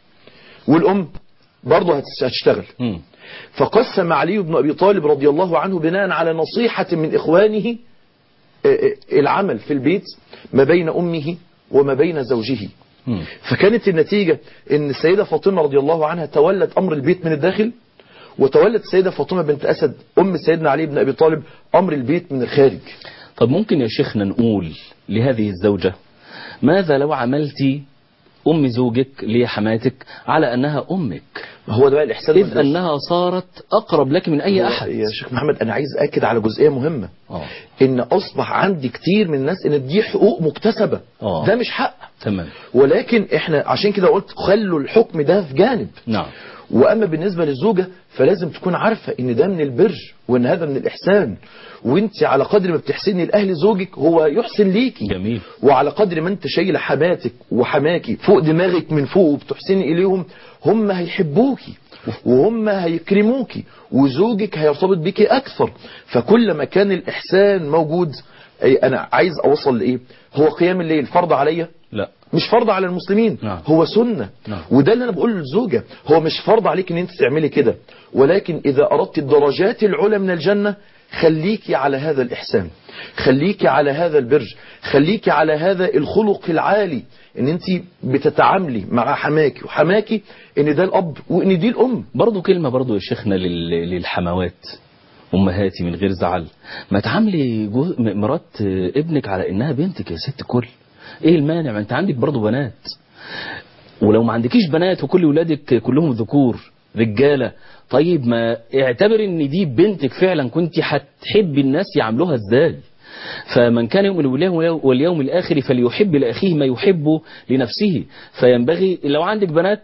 S2: والام برضه هتس- هتشتغل
S1: مم.
S2: فقسم علي بن ابي طالب رضي الله عنه بناء على نصيحه من اخوانه آه، آه، العمل في البيت ما بين امه وما بين زوجه
S1: مم.
S2: فكانت النتيجة ان السيدة فاطمة رضي الله عنها تولت امر البيت من الداخل وتولت السيدة فاطمة بنت اسد ام سيدنا علي بن ابي طالب امر البيت من الخارج
S1: طب ممكن يا شيخنا نقول لهذه الزوجة ماذا لو عملت أم زوجك اللي هي حماتك على أنها أمك
S2: ما هو ده بقى الاحسان
S1: إذ
S2: والبر.
S1: أنها صارت أقرب لك من أي
S2: هو-
S1: أحد
S2: يا شيخ محمد انا عايز اكد على جزئية مهمة
S1: آه.
S2: ان اصبح عندي كتير من الناس ان دي حقوق مكتسبة
S1: آه.
S2: ده مش حق
S1: تمام
S2: ولكن احنا عشان كده قلت خلوا الحكم ده في جانب
S1: نعم
S2: واما بالنسبه للزوجه فلازم تكون عارفه ان ده من البر وان هذا من الاحسان وانت على قدر ما بتحسني لاهل زوجك هو يحسن ليكي
S1: جميل
S2: وعلى قدر ما انت شايله حماتك وحماكي فوق دماغك من فوق وبتحسني اليهم هم هيحبوكي وهم هيكرموكي وزوجك هيرتبط بيكي اكثر فكل ما كان الاحسان موجود أي انا عايز اوصل لايه هو قيام الليل فرض عليا
S1: لا
S2: مش فرض على المسلمين
S1: نعم.
S2: هو سنة
S1: نعم.
S2: وده اللي انا بقوله للزوجة هو مش فرض عليك ان انت تعملي كده ولكن اذا اردت الدرجات العلى من الجنة خليكي على هذا الاحسان خليكي على هذا البر خليكي على هذا الخلق العالي ان انت بتتعاملي مع حماكي وحماكي ان ده الاب وان دي الام
S1: برضو كلمة برضو يا شيخنا لل- للحموات أمهاتي من غير زعل ما تعاملي جو- م- مرات ابنك على إنها بنتك يا ست كل إيه المانع ما أنت عندك برضو بنات ولو ما عندكيش بنات وكل ولادك كلهم ذكور رجالة طيب ما اعتبر ان دي بنتك فعلا كنت هتحبي الناس يعاملوها ازاي فمن كان يؤمن بالله واليوم الآخر فليحب لأخيه ما يحب لنفسه فينبغي لو عندك بنات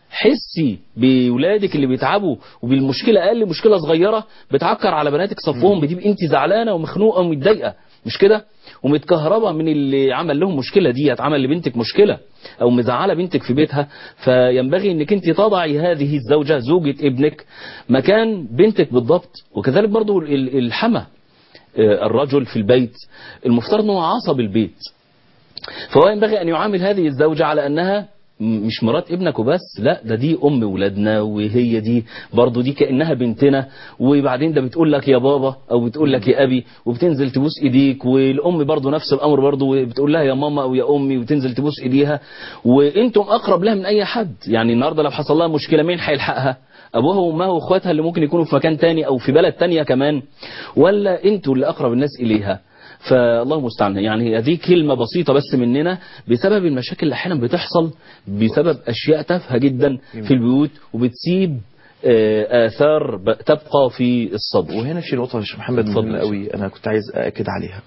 S1: حسي بولادك اللي بيتعبوا وبالمشكلة أقل مشكلة صغيرة بتعكر على بناتك صفهم بتبقى انت زعلانة ومخنوقة ومتضايقة مش كده ومتكهربة من اللي عمل لهم مشكلة دي عمل لبنتك مشكلة أو مزعلة بنتك في بيتها فينبغي انك انت تضعي هذه الزوجة زوجة ابنك مكان بنتك بالضبط وكذلك برضو ال- الحمى آه، الرجل في البيت المفترض انه عصب البيت فهو ينبغي أن يعامل هذه الزوجة على أنها م- مش مرات ابنك وبس لا ده دي أم ولادنا وهي دي برضو دي كأنها بنتنا وبعدين ده بتقول لك يا بابا أو بتقول لك يا أبي وبتنزل تبوس إيديك والأم برضو نفس الأمر برضو بتقول لها يا ماما أو يا أمي وتنزل تبوس إيديها وأنتم أقرب لها من أي حد يعني النهاردة لو حصل لها مشكلة مين هيلحقها ابوها وامها واخواتها اللي ممكن يكونوا في مكان تاني او في بلد تانية كمان ولا انتوا اللي اقرب الناس اليها فالله المستعان يعني هذه كلمة بسيطة بس مننا بسبب المشاكل اللي احيانا بتحصل بسبب اشياء تافهة جدا في البيوت وبتسيب آه، اثار ب- تبقى في الصدر
S2: وهنا في نقطة يا شيخ محمد
S1: اتفضل
S2: مهمة
S1: يا
S2: قوي أنا كنت عايز أأكد عليها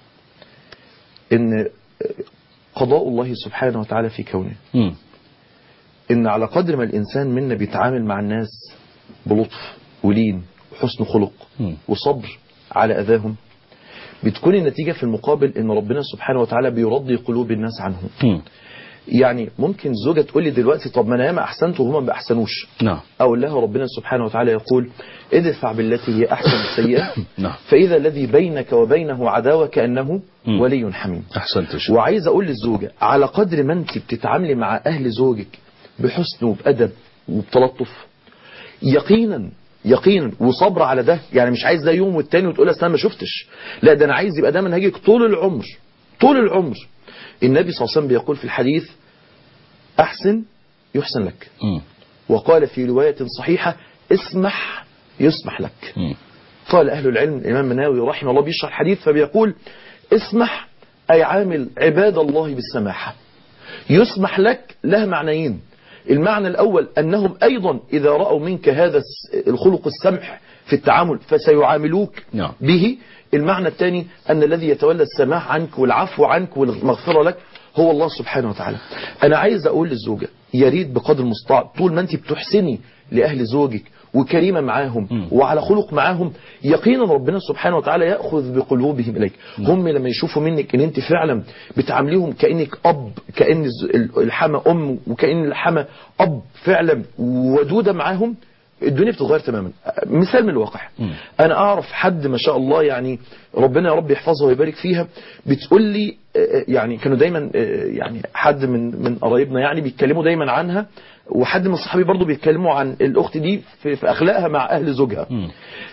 S2: إن قضاء الله سبحانه وتعالى في كونه
S1: مم.
S2: إن على قدر ما الإنسان منا بيتعامل مع الناس بلطف ولين وحسن خلق
S1: مم.
S2: وصبر على أذاهم بتكون النتيجة في المقابل إن ربنا سبحانه وتعالى بيرضي قلوب الناس عنهم
S1: مم.
S2: يعني ممكن زوجة تقول لي دلوقتي طب ما أنا ياما أحسنت وهما ما أحسنوش
S1: نعم
S2: أو الله ربنا سبحانه وتعالى يقول ادفع بالتي هي أحسن السيئة
S1: نعم
S2: فإذا الذي بينك وبينه عداوة كأنه
S1: مم.
S2: ولي حميم
S1: احسنت يا شيخ.
S2: وعايز أقول للزوجة على قدر ما أنت بتتعاملي مع أهل زوجك بحسن وبأدب وبتلطف يقينا يقينا وصبر على ده يعني مش عايز ده يوم والتاني وتقول اصل انا ما شفتش لا ده انا عايز يبقى ده منهجك طول العمر طول العمر النبي صلى الله عليه وسلم بيقول في الحديث احسن يحسن لك
S1: مم.
S2: وقال في رواية صحيحة اسمح يسمح لك
S1: مم.
S2: قال أهل العلم الإمام مناوي رحمه الله بيشرح الحديث فبيقول اسمح أي عامل عباد الله بالسماحة يسمح لك له معنيين المعنى الأول أنهم أيضا إذا رأوا منك هذا الس- الخلق السمح في التعامل فسيعاملوك
S1: نعم.
S2: به المعنى الثاني أن الذي يتولى السماح عنك والعفو عنك والمغفرة لك هو الله سبحانه وتعالى أنا عايز أقول للزوجة يا ريت بقدر المستطاع طول ما أنت بتحسني لأهل زوجك وكريمة معاهم
S1: مم.
S2: وعلى خلق معاهم يقينا ربنا سبحانه وتعالى يأخذ بقلوبهم إليك هم لما يشوفوا منك ان انت فعلا بتعامليهم كأنك أب كأن الز- ال- الحما أم وكأن الحما أب فعلا ودودة معاهم الدنيا بتتغير تماما مثال من الواقع
S1: مم.
S2: انا اعرف حد ما شاء الله يعني ربنا يا رب يحفظها ويبارك فيها بتقول لي آه، يعني كانوا دايما آه، يعني حد من من قرايبنا يعني بيتكلموا دايما عنها وحد من صحابي برضو بيتكلموا عن الاخت دي في, في اخلاقها مع اهل زوجها
S1: مم.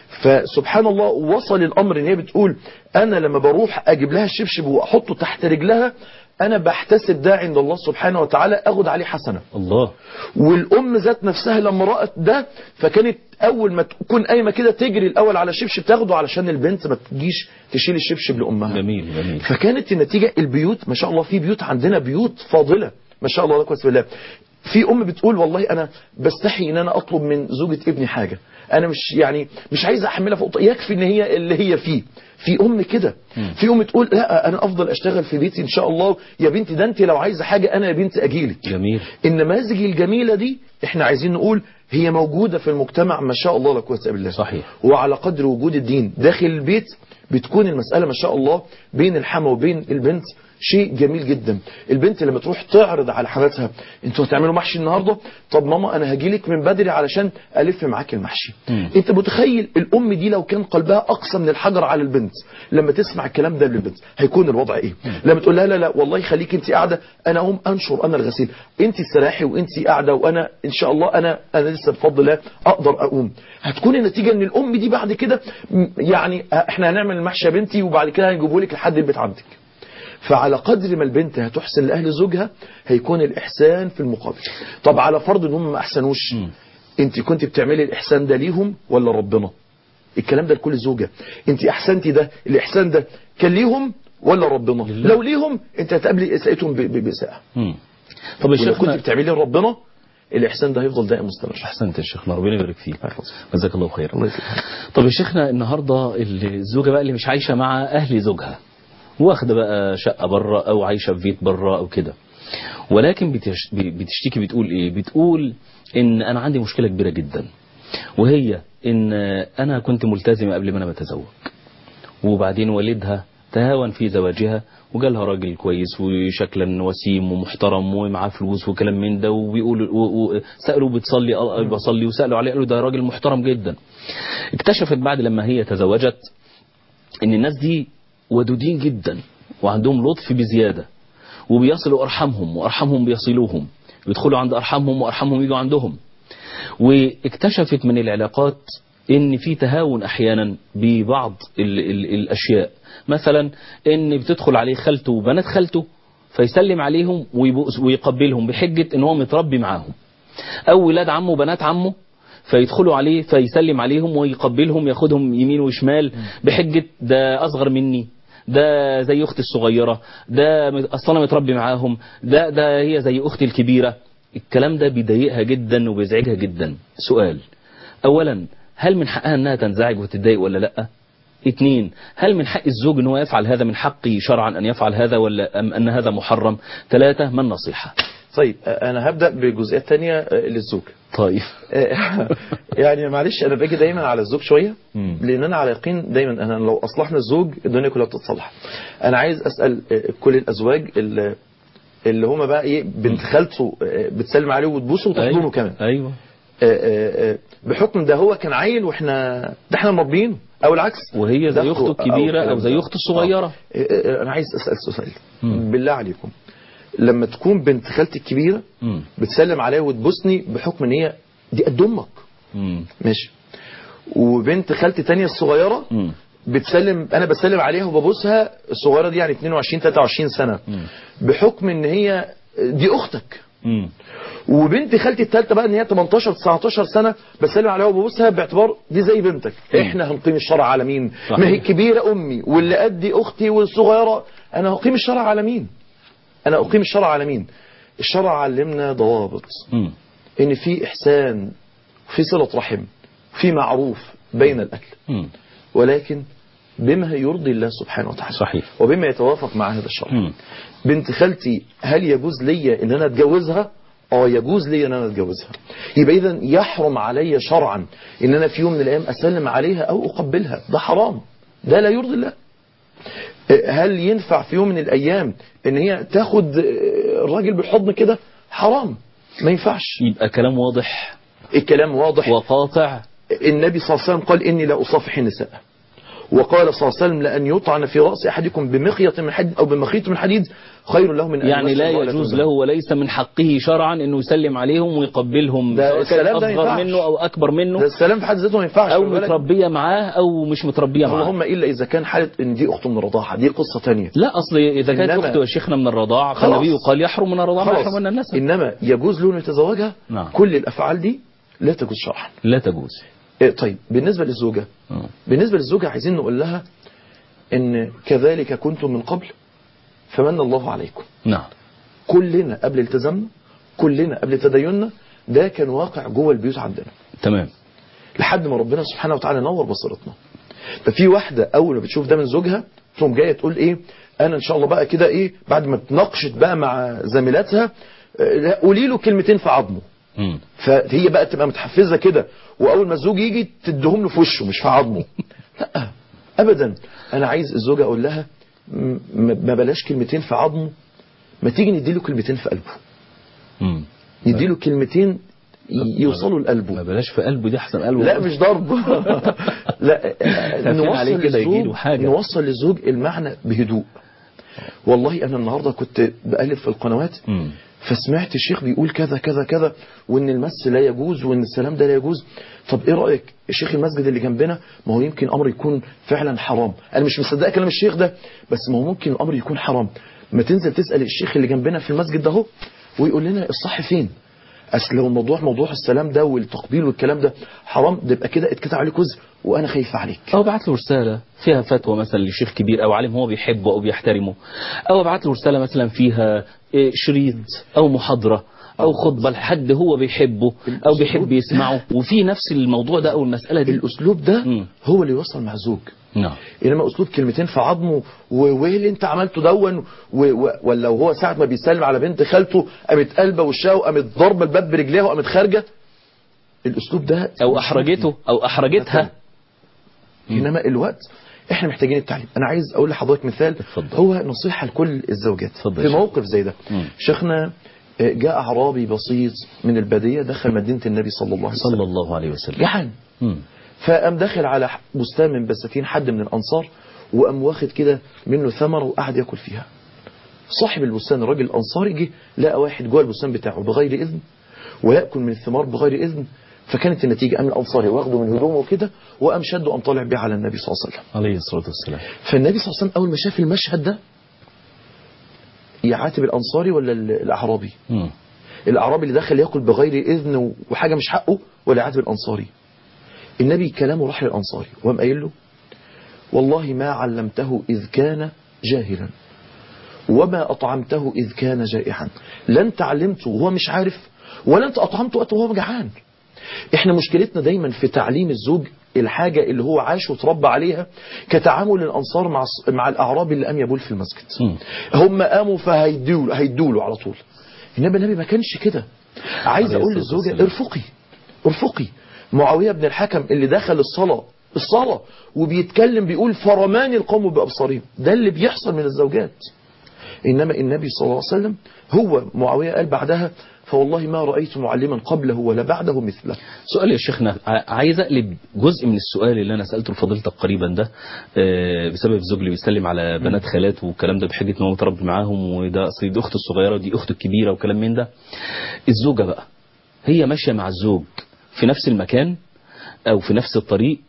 S2: فسبحان الله وصل الامر ان هي بتقول انا لما بروح اجيب لها الشبشب واحطه تحت رجلها انا بحتسب ده عند الله سبحانه وتعالى اخد عليه حسنه
S1: الله
S2: والام ذات نفسها لما رأت ده فكانت اول ما تكون قايمه كده تجري الاول على الشبشب تاخده علشان البنت ما تجيش تشيل الشبشب لامها
S1: جميل جميل
S2: فكانت النتيجه البيوت ما شاء الله في بيوت عندنا بيوت فاضله ما شاء الله لا قوه الا بالله في ام بتقول والله انا بستحي ان انا اطلب من زوجة ابني حاجه انا مش يعني مش عايز احملها فوق يكفي ان هي اللي هي فيه في ام كده في ام تقول لا انا افضل اشتغل في بيتي ان شاء الله يا بنتي ده انت لو عايزه حاجه انا يا بنتي اجيلك
S1: جميل
S2: النماذج الجميلة دي احنا عايزين نقول هي موجودة في المجتمع ما شاء الله لا قوه الا بالله
S1: صحيح.
S2: وعلى قدر وجود الدين داخل البيت بتكون المسألة ما شاء الله بين الحما وبين البنت شيء جميل جدا البنت لما تروح تعرض على حماتها انتوا هتعملوا محشي النهارده طب ماما انا هجيلك من بدري علشان الف معاك المحشي
S1: مم.
S2: انت متخيل الام دي لو كان قلبها اقسى من الحجر على البنت لما تسمع الكلام ده للبنت هيكون الوضع ايه لما تقول لها لا لا والله خليك انت قاعده انا اقوم انشر انا الغسيل انت استراحي وانت قاعده وانا ان شاء الله انا انا لسه بفضل الله اقدر اقوم هتكون النتيجه ان الام دي بعد كده م- يعني احنا هنعمل المحشي يا بنتي وبعد كده هنجيبه لك لحد البيت عندك فعلى قدر ما البنت هتحسن لأهل زوجها هيكون الإحسان في المقابل طب على فرض ان هم ما أحسنوش
S1: مم.
S2: انت كنت بتعملي الإحسان ده ليهم ولا ربنا الكلام ده لكل زوجة انت أحسنتي ده الإحسان ده كان ليهم ولا ربنا
S1: لله.
S2: لو ليهم انت هتقابلي إساءتهم ب- ب- بإساءة
S1: مم. طب
S2: ولو
S1: الشيخ
S2: كنت بتعملي لربنا الإحسان ده هيفضل دائم مستمر
S1: احسنت يا شيخنا ربنا يبارك فيك
S2: الله يحفظك.
S1: جزاك الله خيرا
S2: الله يسلمك.
S1: طب يا شيخنا النهارده اللي- الزوجه بقى اللي مش عايشه مع اهل زوجها واخده بقى شقه بره او عايشه في بيت بره او كده ولكن بتش- بتشتكي بتقول ايه بتقول ان انا عندي مشكله كبيره جدا وهي ان انا كنت ملتزمه قبل ما انا بتزوج وبعدين والدها تهاون في زواجها وجالها راجل كويس وشكلا وسيم ومحترم ومعاه فلوس وكلام من ده وبيقول و- و- سالوا بتصلي اه بصلي وسالوا عليه قالوا ده راجل محترم جدا اكتشفت بعد لما هي تزوجت ان الناس دي ودودين جدا وعندهم لطف بزياده وبيصلوا أرحامهم وأرحامهم بيصلوهم يدخلوا عند أرحامهم وأرحامهم يجوا عندهم واكتشفت من العلاقات ان في تهاون احيانا ببعض ال ال الاشياء مثلا ان بتدخل عليه خالته وبنات خالته فيسلم عليهم ويبوس- ويقبلهم بحجة ان هو متربي معاهم او ولاد عمه وبنات عمه فيدخلوا عليه فيسلم عليهم ويقبلهم ياخدهم يمين وشمال بحجة ده اصغر مني ده زي اختي الصغيرة ده مت- اصلا أنا متربي معاهم ده ده هي زي اختي الكبيرة الكلام ده بيضايقها جدا وبيزعجها جدا سؤال اولا هل من حقها انها تنزعج وتتضايق ولا لا اثنين هل من حق الزوج ان هو يفعل هذا من حقه شرعا ان يفعل هذا ولا ام ان هذا محرم ثلاثة ما النصيحة
S2: طيب آه، انا هبدا بجزئيات تانية آه، للزوج
S1: طيب
S2: آه، يعني معلش انا باجي دايما على الزوج شويه
S1: مم.
S2: لان انا على يقين دايما انا لو اصلحنا الزوج الدنيا كلها بتتصلح انا عايز اسال آه، كل الازواج اللي اللي هما بقى ايه بنت خالته آه، بتسلم عليه وتبوسه وتحضنه كمان
S1: ايوه
S2: آه، آه، آه، بحكم ده هو كان عيل واحنا ده احنا مربينه او العكس
S1: وهي زي
S2: ده
S1: اخته
S2: أخته
S1: الكبيرة
S2: الكلام
S1: او زي
S2: ده.
S1: اخته الصغيرة
S2: آه. آه، آه، انا عايز اسال سؤال
S1: مم.
S2: بالله عليكم لما تكون بنت خالتي الكبيره
S1: مم.
S2: بتسلم عليا وتبوسني بحكم ان هي دي قد امك
S1: مم.
S2: ماشي وبنت خالتي تانية الصغيرة
S1: مم.
S2: بتسلم انا بسلم عليها وببوسها الصغيرة دي يعني 22 23 سنة
S1: مم.
S2: بحكم ان هي دي اختك
S1: مم.
S2: وبنت خالتي الثالثه بقى ان هي 18 19 سنه بسلم عليها وببوسها باعتبار دي زي بنتك
S1: مم.
S2: احنا هنقيم الشرع على مين
S1: صحيح.
S2: ما هي الكبيره امي واللي قدي اختي والصغيره انا هقيم الشرع على مين انا اقيم الشرع على مين الشرع علمنا ضوابط
S1: مم.
S2: ان في احسان في صله رحم في معروف بين الاهل
S1: مم.
S2: ولكن بما يرضي الله سبحانه وتعالى
S1: صحيح.
S2: وبما يتوافق مع هذا الشرع
S1: مم.
S2: بنت خالتي هل يجوز لي ان انا اتجوزها اه يجوز لي ان انا اتجوزها يبقى اذا يحرم علي شرعا ان انا في يوم من الايام اسلم عليها او اقبلها ده حرام ده لا يرضي الله هل ينفع في يوم من الايام ان هي تاخد الراجل بالحضن كده حرام ما ينفعش
S1: يبقى كلام واضح
S2: الكلام واضح
S1: وقاطع
S2: النبي صلى الله عليه وسلم قال إني لا أصافح النساء وقال صلى الله عليه وسلم لأن يطعن في رأس أحدكم بمخيط من حديد أو بمخيط من حديد خير له من أن
S1: يعني لا
S2: يمس امرأة
S1: يجوز
S2: زوجها.
S1: له وليس من حقه شرعا انه يسلم عليهم ويقبلهم
S2: ده
S1: سواء كان
S2: السلام ده ما
S1: اصغر
S2: ينفعش.
S1: منه او اكبر
S2: ده
S1: منه
S2: السلام في حد ذاته ما ينفعش
S1: او
S2: خلي بالك.
S1: متربيه معاه او مش متربيه معاه
S2: اللهم إلا إذا كان حالة إن دي أخته من الرضاعة دي قصة تانية
S1: لا اصل اذا كانت
S2: إنما-
S1: اخته شيخنا من الرضاعه
S2: خلاص.
S1: فالنبي قال يحرم من الرضاعه ما
S2: خلاص
S1: يحرم من النسب
S2: إنما يجوز له أن يتزوجها
S1: نعم.
S2: كل الأفعال دي لا تجوز شرعا
S1: لا تجوز
S2: إيه طيب بالنسبة للزوجة
S1: آه.
S2: بالنسبة للزوجة عايزين نقول لها إن كذلك كنتم من قبل فمن الله عليكم
S1: نعم
S2: كلنا قبل التزامنا كلنا قبل تديننا ده كان واقع جوه البيوت عندنا
S1: تمام
S2: لحد ما ربنا سبحانه وتعالى نور بصيرتنا ففي واحده اول ما بتشوف ده من زوجها تقوم جايه تقول ايه انا ان شاء الله بقى كده ايه بعد ما اتناقشت بقى مع زميلاتها آه، لا، قولي له كلمتين في عظمه
S1: مم.
S2: فهي بقى تبقى متحفزه كده واول ما الزوج يجي تديهم له في وشه مش في عظمه لا ابدا انا عايز الزوجه اقول لها م- ما بلاش كلمتين في عظمه ما تيجي نديله كلمتين في قلبه
S1: مم.
S2: نديله كلمتين ي- يوصلوا
S1: ما
S2: لقلبه
S1: بلاش في قلبه دي احسن قلبه
S2: لا مش ضرب لا
S1: خايفين عليه
S2: نوصل
S1: كده يجيله
S2: للزوج
S1: حاجة.
S2: نوصل للزوج المعنى بهدوء والله انا النهارده كنت بقلب في القنوات
S1: مم.
S2: فسمعت الشيخ بيقول كذا كذا كذا وان المس لا يجوز وان السلام ده لا يجوز طب ايه رايك الشيخ المسجد اللي جنبنا ما هو يمكن امر يكون فعلا حرام انا مش مصدق كلام الشيخ ده بس ما هو ممكن الامر يكون حرام ما تنزل تسال الشيخ اللي جنبنا في المسجد ده اهو ويقول لنا الصح فين اصل لو الموضوع موضوع السلام ده والتقبيل والكلام ده حرام ده يبقى كده اتكتب عليك وزر وانا خايف عليك
S1: او بعت له رساله فيها فتوى مثلا لشيخ كبير او عالم هو بيحبه او بيحترمه او بعت له رساله مثلا فيها إيه، شريط او محاضره او خطبه لحد هو بيحبه او بيحب يسمعه وفي نفس الموضوع ده او المساله دي
S2: الاسلوب ده
S1: مم.
S2: هو اللي يوصل مع الزوج
S1: نعم
S2: انما اسلوب كلمتين في عظمه و- وايه اللي انت عملته دون و- و- ولا وهو ساعه ما بيسلم على بنت خالته قامت قلبه وشها وقامت ضربه الباب برجليها وقامت خارجه الاسلوب ده
S1: او احرجته او احرجتها
S2: انما الوقت احنا محتاجين التعليم انا عايز اقول لحضرتك مثال
S1: اتفضل.
S2: هو نصيحه لكل الزوجات
S1: اتفضل
S2: في
S1: يا شيخ.
S2: موقف زي ده
S1: مم.
S2: شيخنا آه، جاء اعرابي بسيط من الباديه دخل مدينه النبي صلى الله عليه وسلم
S1: صلى الله عليه وسلم
S2: جعان
S1: مم.
S2: فقام داخل على بستان من بساتين حد من الانصار وقام واخد كده منه ثمره وقعد ياكل فيها صاحب البستان الراجل الأنصاري جه لقى واحد جوه البستان بتاعه بغير إذن ويأكل من الثمار بغير إذن فكانت النتيجة قام الأنصاري واخده من هدومه وكده وقام شده وقام طالع بيه على النبي صلى الله عليه وسلم
S1: عليه الصلاة والسلام
S2: فالنبي صلى الله عليه وسلم أول ما شاف المشهد ده يعاتب الأنصاري ولا ال- الأعرابي
S1: مم.
S2: الأعرابي اللي دخل ياكل بغير إذن وحاجة مش حقه ولا يعاتب الأنصاري النبي كلامه راح للأنصاري وقام قايل له والله ما علمته إذ كان جاهلا وما أطعمته إذ كان جائعا لا أنت علمته وهو مش عارف ولا أنت أطعمته وقت وهو جعان احنا مشكلتنا دايما في تعليم الزوج الحاجة اللي هو عاش وتربى عليها كتعامل الأنصار مع الص- مع الأعرابي اللي قام يبول في المسجد
S1: مم.
S2: هم قاموا فهيدوا هيدوا له على طول انما النبي ما كانش كده عايز
S1: عليه
S2: اقول
S1: الصلاة
S2: للزوجه
S1: والسلام.
S2: ارفقي ارفقي معاويه بن الحكم اللي دخل الصلاه الصلاه وبيتكلم بيقول فرمان القوم بابصارهم ده اللي بيحصل من الزوجات انما النبي صلى الله عليه وسلم هو معاويه قال بعدها فوالله ما رايت معلما قبله ولا بعده مثله
S1: سؤال يا شيخنا ع- عايز اقلب جزء من السؤال اللي انا سالته لفضيلتك قريبا ده آه، بسبب الزوج اللي بيسلم على بنات خالاته والكلام ده بحجه ان هو متربي معاهم وده اصل دي اخته الصغيره ودي اخته الكبيره وكلام من ده الزوجه بقى هي ماشيه مع الزوج في نفس المكان او في نفس الطريق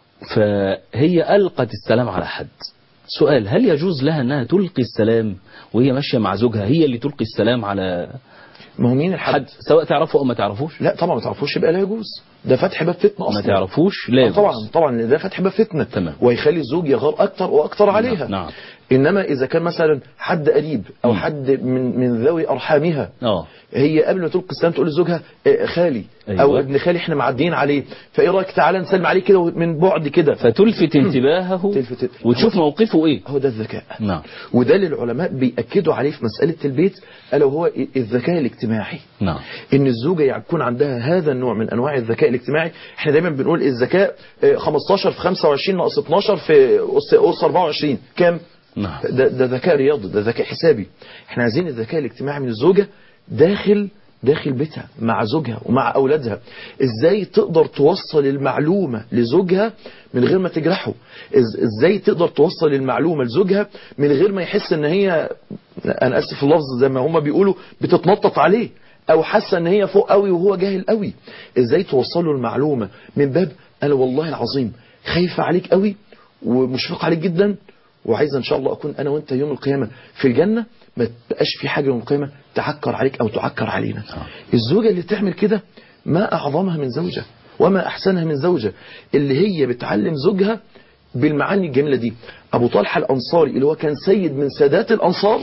S1: فهي القت السلام على حد سؤال هل يجوز لها انها تلقي السلام وهي ماشيه مع زوجها هي اللي تلقي السلام على
S2: ما هو مين الحد
S1: حد سواء تعرفه او ما تعرفوش
S2: لا طبعا ما تعرفوش يبقى لا يجوز ده فتح باب فتنه اصلا
S1: ما تعرفوش لا
S2: آه
S1: يجوز.
S2: طبعا طبعا ده فتح باب فتنه
S1: تمام.
S2: ويخلي الزوج يغار اكتر واكتر عليها
S1: نعم.
S2: انما اذا كان مثلا حد قريب او
S1: مم.
S2: حد من من ذوي ارحامها
S1: اه
S2: هي قبل ما تلقي السلام تقول لزوجها آه، خالي
S1: أيوة.
S2: او ابن خالي احنا معديين عليه فايه رايك تعالى نسلم عليه كده من بعد كده
S1: فتلفت انتباهه
S2: تلفت-
S1: وتشوف موقفه ايه
S2: هو ده الذكاء
S1: نعم
S2: وده اللي العلماء بيأكدوا عليه في مسألة البيت ألا وهو الذكاء الاجتماعي
S1: نعم
S2: ان الزوجة يكون عندها هذا النوع من انواع الذكاء الاجتماعي احنا دايما بنقول الذكاء آه، 15 في 25 ناقص 12 في أس أس 24 كام
S1: نعم
S2: ده, ده ذكاء رياضي ده ذكاء حسابي احنا عايزين الذكاء الاجتماعي من الزوجة داخل داخل بيتها مع زوجها ومع أولادها ازاي تقدر توصل المعلومة لزوجها من غير ما تجرحه إز- ازاي تقدر توصل المعلومة لزوجها من غير ما يحس ان هي انا اسف في اللفظ زي ما هما بيقولوا بتتنطط عليه او حاسه ان هي فوق قوي وهو جاهل قوي ازاي توصل له المعلومة من باب انا والله العظيم خايفة عليك قوي ومشفق عليك جدا وعايز ان شاء الله اكون انا وانت يوم القيامه في الجنه ما تبقاش في حاجه يوم القيامه تعكر عليك او تعكر علينا الزوجه اللي تعمل كده ما اعظمها من زوجه وما احسنها من زوجه اللي هي بتعلم زوجها بالمعاني الجميله دي ابو طلحه الانصاري اللي هو كان سيد من سادات الانصار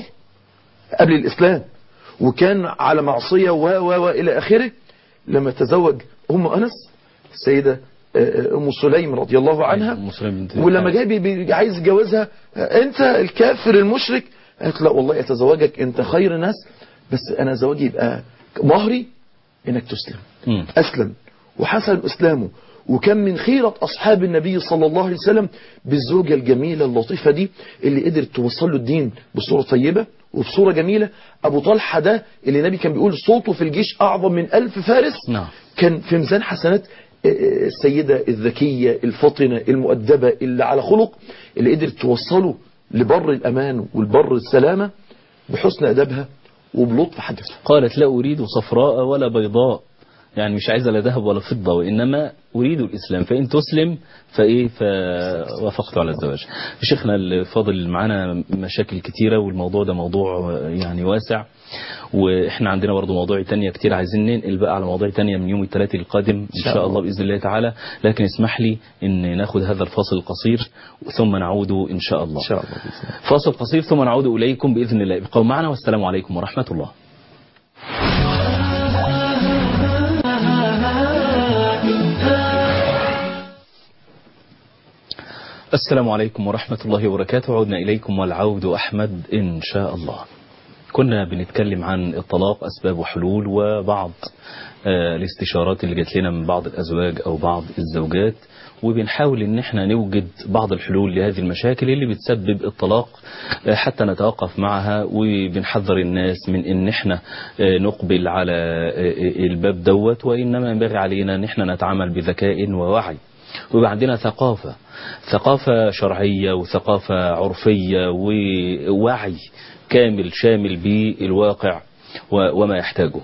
S2: قبل الاسلام وكان على معصيه و و و الى اخره لما تزوج ام انس السيده آه، ام سليم رضي الله عنها
S1: أم سليم بنت
S2: ولما
S1: الحارث.
S2: جاي بي- بي- عايز يتجوزها انت الكافر المشرك قالت لا والله اتزوجك انت خير ناس بس انا زواجي يبقى مهري انك تسلم
S1: مم.
S2: اسلم وحسن اسلامه وكان من خيرة أصحاب النبي صلى الله عليه وسلم بالزوجة الجميلة اللطيفة دي اللي قدرت توصل له الدين بصورة طيبة وبصورة جميلة أبو طلحة ده اللي النبي كان بيقول صوته في الجيش أعظم من ألف فارس
S1: نعم.
S2: كان في ميزان حسنات السيدة الذكية الفطنة المؤدبة اللي على خلق اللي قدرت توصله لبر الأمان والبر السلامة بحسن أدبها وبلطف حدثها
S1: قالت لا أريد صفراء ولا بيضاء يعني مش عايزة لا ذهب ولا فضة وإنما أريد الإسلام فإن تسلم فإيه فوافقت على الزواج شيخنا الفاضل معانا مشاكل كتيرة والموضوع ده موضوع يعني واسع وإحنا عندنا برضو مواضيع تانية كتير عايزين ننقل بقى على مواضيع تانية من يوم الثلاثاء القادم إن شاء الله بإذن الله تعالى لكن اسمح لي إن ناخد هذا الفاصل القصير ثم نعود إن شاء الله
S2: إن شاء الله بإذن الله.
S1: فاصل قصير ثم نعود إليكم بإذن الله ابقوا معنا والسلام عليكم ورحمة الله السلام عليكم ورحمة الله وبركاته عودنا إليكم والعود أحمد إن شاء الله كنا بنتكلم عن الطلاق أسباب وحلول وبعض آه، الاستشارات اللي جات لنا من بعض الأزواج أو بعض الزوجات وبنحاول ان احنا نوجد بعض الحلول لهذه المشاكل اللي بتسبب الطلاق آه، حتى نتوقف معها وبنحذر الناس من ان احنا آه، نقبل على آه، الباب دوت وانما ينبغي علينا ان احنا نتعامل بذكاء ووعي ويبقى عندنا ثقافة ثقافة شرعية وثقافة عرفية ووعي كامل شامل بالواقع و- وما يحتاجه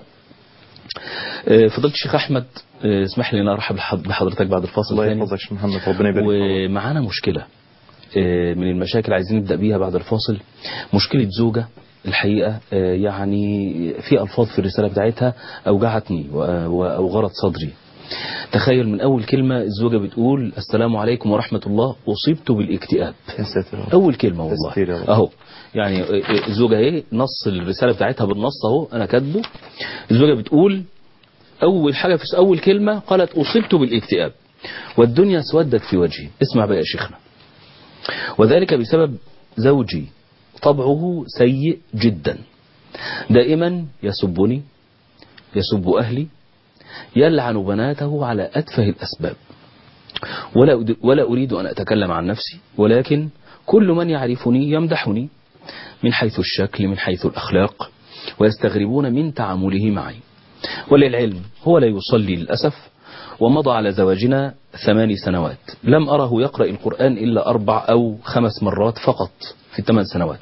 S1: آه، فضلت الشيخ أحمد آه، اسمح لي أن أرحب لح- بحضرتك بعد الفاصل
S2: الله
S1: الثاني
S2: يحفظك يا شيخ محمد ربنا يبارك فيك.
S1: ومعانا مشكلة آه، من المشاكل عايزين نبدأ بيها بعد الفاصل مشكلة زوجة الحقيقة آه، يعني في ألفاظ في الرسالة بتاعتها أوجعتني و- وأوغرت صدري تخيل من أول كلمة الزوجة بتقول السلام عليكم ورحمة الله أصبت بالاكتئاب
S2: يا ساتر يا رب.
S1: أول كلمة والله
S2: تستير يا رب.
S1: أهو يعني آه، آه، الزوجة اهي نص الرسالة بتاعتها بالنص أهو أنا كاتبه الزوجة بتقول أول حاجة في أول كلمة قالت أصبت بالاكتئاب والدنيا اسودت في وجهي اسمع بقى يا شيخنا وذلك بسبب زوجي طبعه سيء جدا دائما يسبني يسب أهلي يلعن بناته على أتفه الأسباب ولا أد- ولا أريد أن أتكلم عن نفسي ولكن كل من يعرفني يمدحني من حيث الشكل من حيث الأخلاق ويستغربون من تعامله معي وللعلم هو لا يصلي للأسف ومضى على زواجنا ثمان سنوات لم أره يقرأ القرآن إلا أربع أو خمس مرات فقط في الثمان سنوات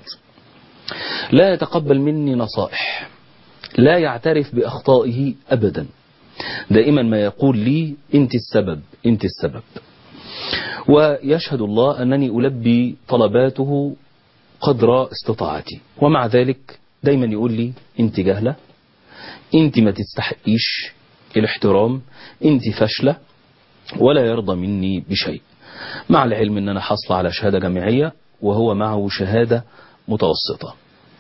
S1: لا يتقبل مني نصائح لا يعترف بأخطائه أبدا دائما ما يقول لي أنت السبب أنت السبب ويشهد الله أنني ألبي طلباته قدر استطاعتي ومع ذلك دايما يقول لي أنت جهلة أنت ما تستحقيش الاحترام أنت فاشلة ولا يرضى مني بشيء مع العلم أن أنا حصل على شهادة جامعية وهو معه شهادة متوسطة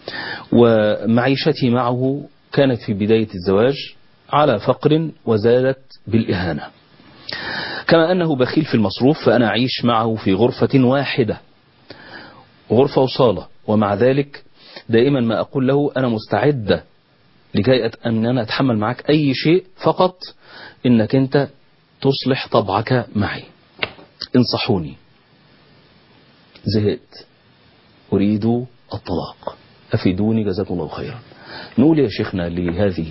S1: ومعيشتي معه كانت في بداية الزواج على فقر وزادت بالإهانة كما أنه بخيل في المصروف فأنا أعيش معه في غرفة واحدة غرفة وصالة ومع ذلك دائما ما أقول له أنا مستعدة لكي أت- أن أنا أتحمل معك أي شيء فقط إنك أنت تصلح طبعك معي انصحوني زهقت أريد الطلاق أفيدوني جزاكم الله خيرا نقول يا شيخنا لهذه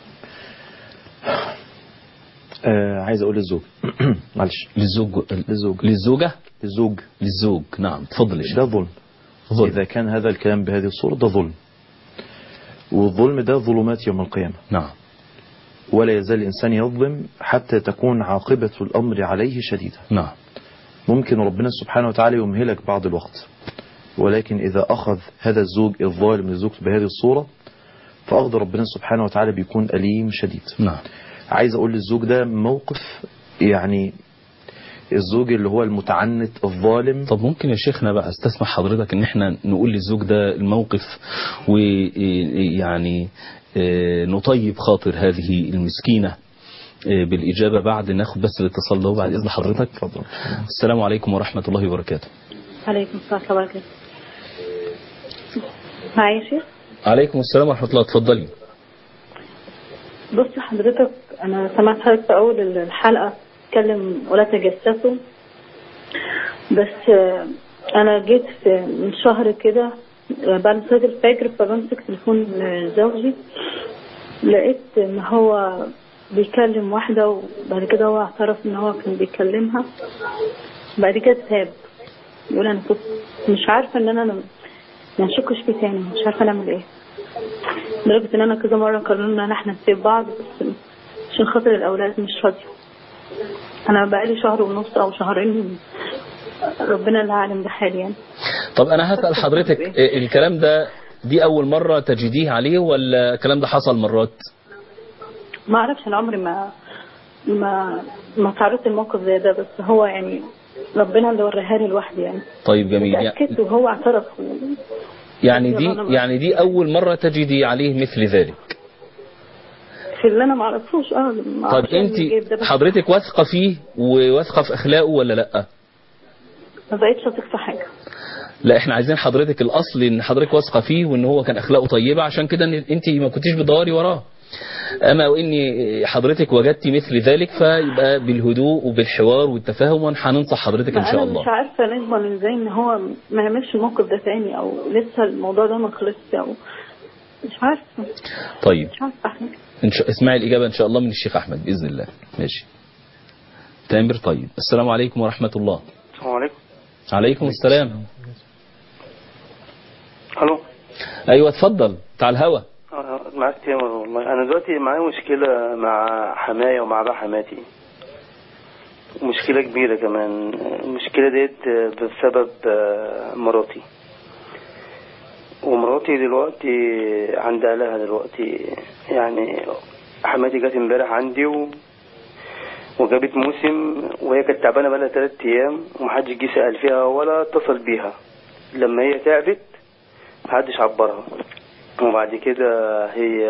S2: آه عايز اقول للزوج معلش
S1: للزوج
S2: للزوج
S1: للزوجة
S2: للزوج
S1: للزوج نعم تفضل يا شيخ
S2: ده ظلم
S1: ظلم.
S2: إذا كان هذا الكلام بهذه الصورة ده ظلم والظلم ده ظلمات يوم القيامة
S1: نعم
S2: ولا يزال الإنسان يظلم حتى تكون عاقبة الأمر عليه شديدة
S1: نعم
S2: ممكن ربنا سبحانه وتعالى يمهلك بعض الوقت ولكن إذا أخذ هذا الزوج الظالم لزوجته بهذه الصورة فأخذ ربنا سبحانه وتعالى بيكون أليم شديد
S1: نعم
S2: عايز أقول للزوج ده موقف يعني الزوج اللي هو المتعنت الظالم
S1: طب ممكن يا شيخنا بقى استسمح حضرتك ان احنا نقول للزوج ده الموقف ويعني نطيب خاطر هذه المسكينة آه، بالإجابة بعد ناخد بس الاتصال ده بعد إذن حضرتك
S2: اتفضل
S1: السلام عليكم ورحمة الله وبركاته
S3: عليكم السلام ورحمة الله وبركاته معايا يا شيخ
S1: عليكم السلام ورحمة الله اتفضلي
S3: بص حضرتك أنا سمعت حضرتك في أول الحلقة تتكلم ولا تجسسوا بس آه، أنا جيت في من شهر كده آه، بعد صلاة الفجر فبمسك تليفون آه، زوجي لقيت إن هو بيكلم واحدة وبعد كده هو اعترف إن هو كان بيكلمها بعد كده ساب يقول أنا كنت مش عارفة إن أنا ما نشكش فيه تاني مش عارفة نعمل إيه لدرجة إن أنا كذا مرة قررنا إن إحنا نسيب بعض بس عشان خاطر الأولاد مش راضية أنا بقالي شهر ونص أو شهرين ربنا اللي أعلم بحالي يعني
S1: طب أنا هسأل حضرتك آه، الكلام ده دي أول مرة تجديه عليه ولا الكلام ده حصل مرات
S3: ما أعرفش أنا عمري ما ما ما تعرضت لموقف زي ده بس هو يعني ربنا اللي وريها لي لوحدي يعني
S1: طيب جميل يعني-
S3: اتأكدت وهو اعترف
S1: يعني دي يعني دي أول مرة تجدي عليه مثل ذلك
S3: في اللي أنا ما أعرفوش أه ما
S1: طيب
S3: أعرفش
S1: أنت
S3: اللي جايب ده بس
S1: حضرتك واثقة فيه وواثقة في أخلاقه ولا لأ
S3: ما بقتش أثق في حاجة
S1: لا احنا عايزين حضرتك الاصل ان حضرتك واثقه فيه وان هو كان اخلاقه طيبه عشان كده إن انت ما كنتيش بتدوري وراه اما وان حضرتك وجدتي مثل ذلك فيبقى بالهدوء وبالحوار والتفاهم وهننصح حضرتك ان
S3: ما
S1: شاء
S3: أنا
S1: الله
S3: مش عارفة نضمن إزاي إن هو ما يعملش الموقف ده تاني أو لسه الموضوع ده ما خلصش أو مش عارفة
S1: طيب
S3: مش عارفة أحمد
S1: إن شاء اسمعي الاجابه ان شاء الله من الشيخ احمد باذن الله ماشي تامر طيب السلام عليكم ورحمه الله
S4: السلام عليكم
S1: عليكم السلام
S4: الو
S1: ايوه اتفضل تعال الهوا
S4: آه، معاك تامر والله انا دلوقتي معايا مشكله مع حماية ومع بقى حماتي مشكله كبيره كمان المشكله ديت بسبب آه، مراتي ومراتي دلوقتي عند اهلها دلوقتي يعني حماتي جت امبارح عندي و... وجابت موسم وهي كانت تعبانه بقالها ثلاث ايام ومحدش جه سال فيها ولا اتصل بيها لما هي تعبت محدش عبرها وبعد كده هي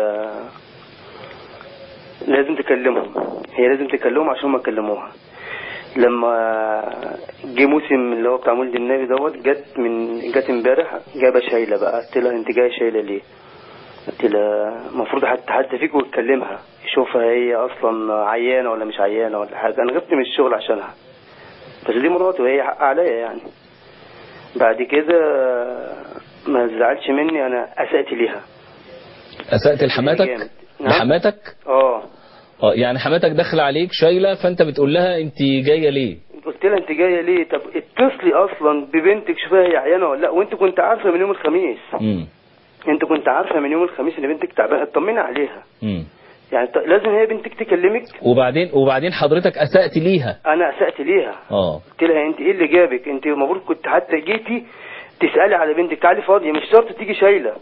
S4: لازم تكلمهم هي لازم تكلمهم عشان ما يكلموها لما جه موسم اللي هو بتاع مولد النبي دوت جت من جت امبارح جابه شايله بقى قلت لها انت جايه شايله ليه؟ قلت لها المفروض حد حد فيكم يتكلمها يشوفها هي اصلا عيانه ولا مش عيانه ولا حاجه انا غبت من الشغل عشانها بس دي مراتي وهي حق عليا يعني بعد كده ما تزعلش مني انا اسأت ليها
S1: اسأت لحماتك
S4: جامد. نعم.
S1: لحماتك
S4: اه
S1: اه يعني حماتك داخله عليك شايله فانت بتقول لها انت جايه ليه
S4: قلت لها انت جايه ليه طب اتصلي اصلا ببنتك شوفها هي عيانه ولا لا وانت كنت عارفه من يوم الخميس
S1: امم
S4: انت كنت عارفه من يوم الخميس ان بنتك تعبانه اطمني عليها
S1: امم
S4: يعني ط- لازم هي بنتك تكلمك
S1: وبعدين وبعدين حضرتك اسأت ليها
S4: انا اسأت ليها
S1: اه
S4: قلت لها انت ايه اللي جابك انت المفروض كنت حتى جيتي تسالي على بنتك تعالي فاضيه مش شرط تيجي شايله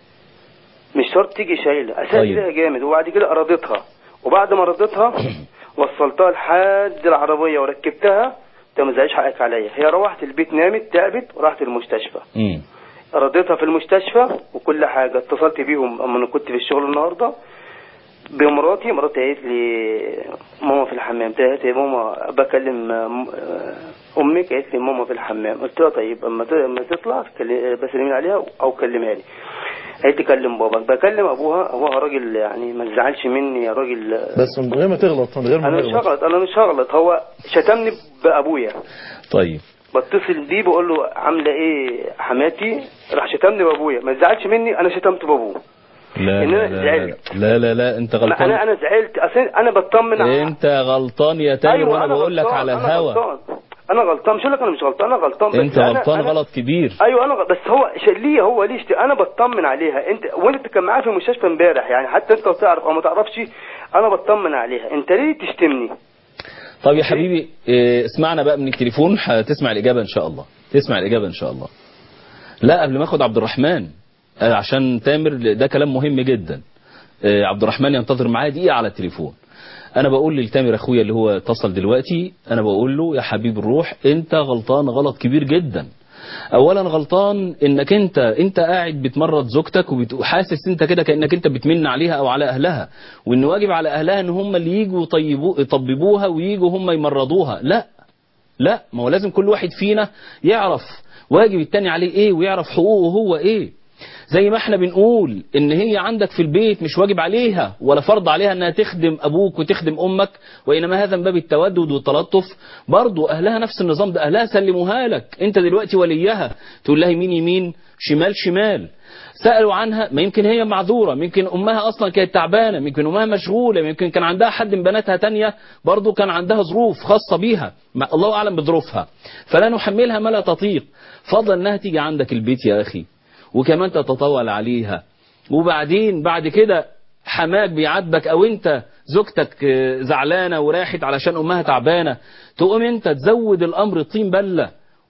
S4: مش شرط تيجي شايله اسالي
S1: طيب.
S4: ليها جامد وبعد كده رضيتها وبعد ما رضيتها وصلتها لحد العربيه وركبتها انت ما تزعلش حقك عليا هي روحت البيت نامت تعبت وراحت المستشفى
S1: امم
S4: رضيتها في المستشفى وكل حاجه اتصلت بيهم اما انا كنت في الشغل النهارده بمراتي مراتي قالت لي ماما في الحمام قالت لي ماما بكلم م- امك قالت لي ماما في الحمام قلت لها طيب اما ت- اما تطلع كل- بسلمين عليها او كلمها لي قالت لي كلم باباك بكلم ابوها ابوها راجل يعني ما تزعلش مني يا راجل
S2: بس من غير ما تغلط من غير ما
S4: انا مش
S2: تغلط
S4: هغلط انا مش هغلط هو شتمني بابويا
S1: طيب
S4: بتصل بيه بقول له عامله ايه حماتي راح شتمني بابويا ما تزعلش مني انا شتمت بابوه
S1: لا
S4: إن
S1: لا
S4: أنا
S1: لا,
S4: زعلت.
S1: لا لا لا انت
S4: انا
S1: غلطان
S4: انا انا زعلت اصل انا بطمن على-
S1: انت غلطان يا تامر وانا
S4: أنا
S1: بقول لك
S4: غلطان،
S1: على
S4: أنا
S1: الهوا
S4: غلطان. انا غلطان مش هقول لك انا مش غلطان انا غلطان بس
S1: انت
S4: أنا-
S1: غلطان
S4: أنا-
S1: غلط كبير
S4: ايوه انا غ- بس هو ش- ليه هو ليه اشت- انا بطمن عليها انت وانت كان معايا في المستشفى امبارح يعني حتى انت تعرف او ما تعرفش انا بطمن عليها انت ليه تشتمني
S1: طب يا حبيبي اه، اسمعنا بقى من التليفون هتسمع الإجابة إن شاء الله تسمع الإجابة إن شاء الله لا قبل ما أخد عبد الرحمن اه، عشان تامر ده كلام مهم جدا اه، عبد الرحمن ينتظر معايا دقيقة على التليفون أنا بقول للتامر أخويا اللي هو اتصل دلوقتي أنا بقول له يا حبيب الروح أنت غلطان غلط كبير جدا اولا غلطان انك انت انت قاعد بتمرض زوجتك وحاسس انت كده كانك انت بتمن عليها او على اهلها وان واجب على اهلها ان هم اللي يجوا يطيبوا يطببوها ويجوا هم يمرضوها لا لا ما هو لازم كل واحد فينا يعرف واجب التاني عليه ايه ويعرف حقوقه هو ايه زي ما احنا بنقول ان هي عندك في البيت مش واجب عليها ولا فرض عليها انها تخدم ابوك وتخدم امك وانما هذا من باب التودد والتلطف برضو اهلها نفس النظام ده اهلها سلموها لك انت دلوقتي وليها تقول لها يمين يمين شمال شمال سألوا عنها ما يمكن هي معذورة يمكن أمها أصلا كانت تعبانة يمكن أمها مشغولة يمكن كان عندها حد من بناتها تانية برضو كان عندها ظروف خاصة بيها ما الله أعلم بظروفها فلا نحملها ما لا تطيق فضل أنها تيجي عندك البيت يا أخي وكمان تتطول عليها وبعدين بعد كده حماك بيعاتبك او انت زوجتك آه، زعلانه وراحت علشان امها تعبانه تقوم انت تزود الامر طين بله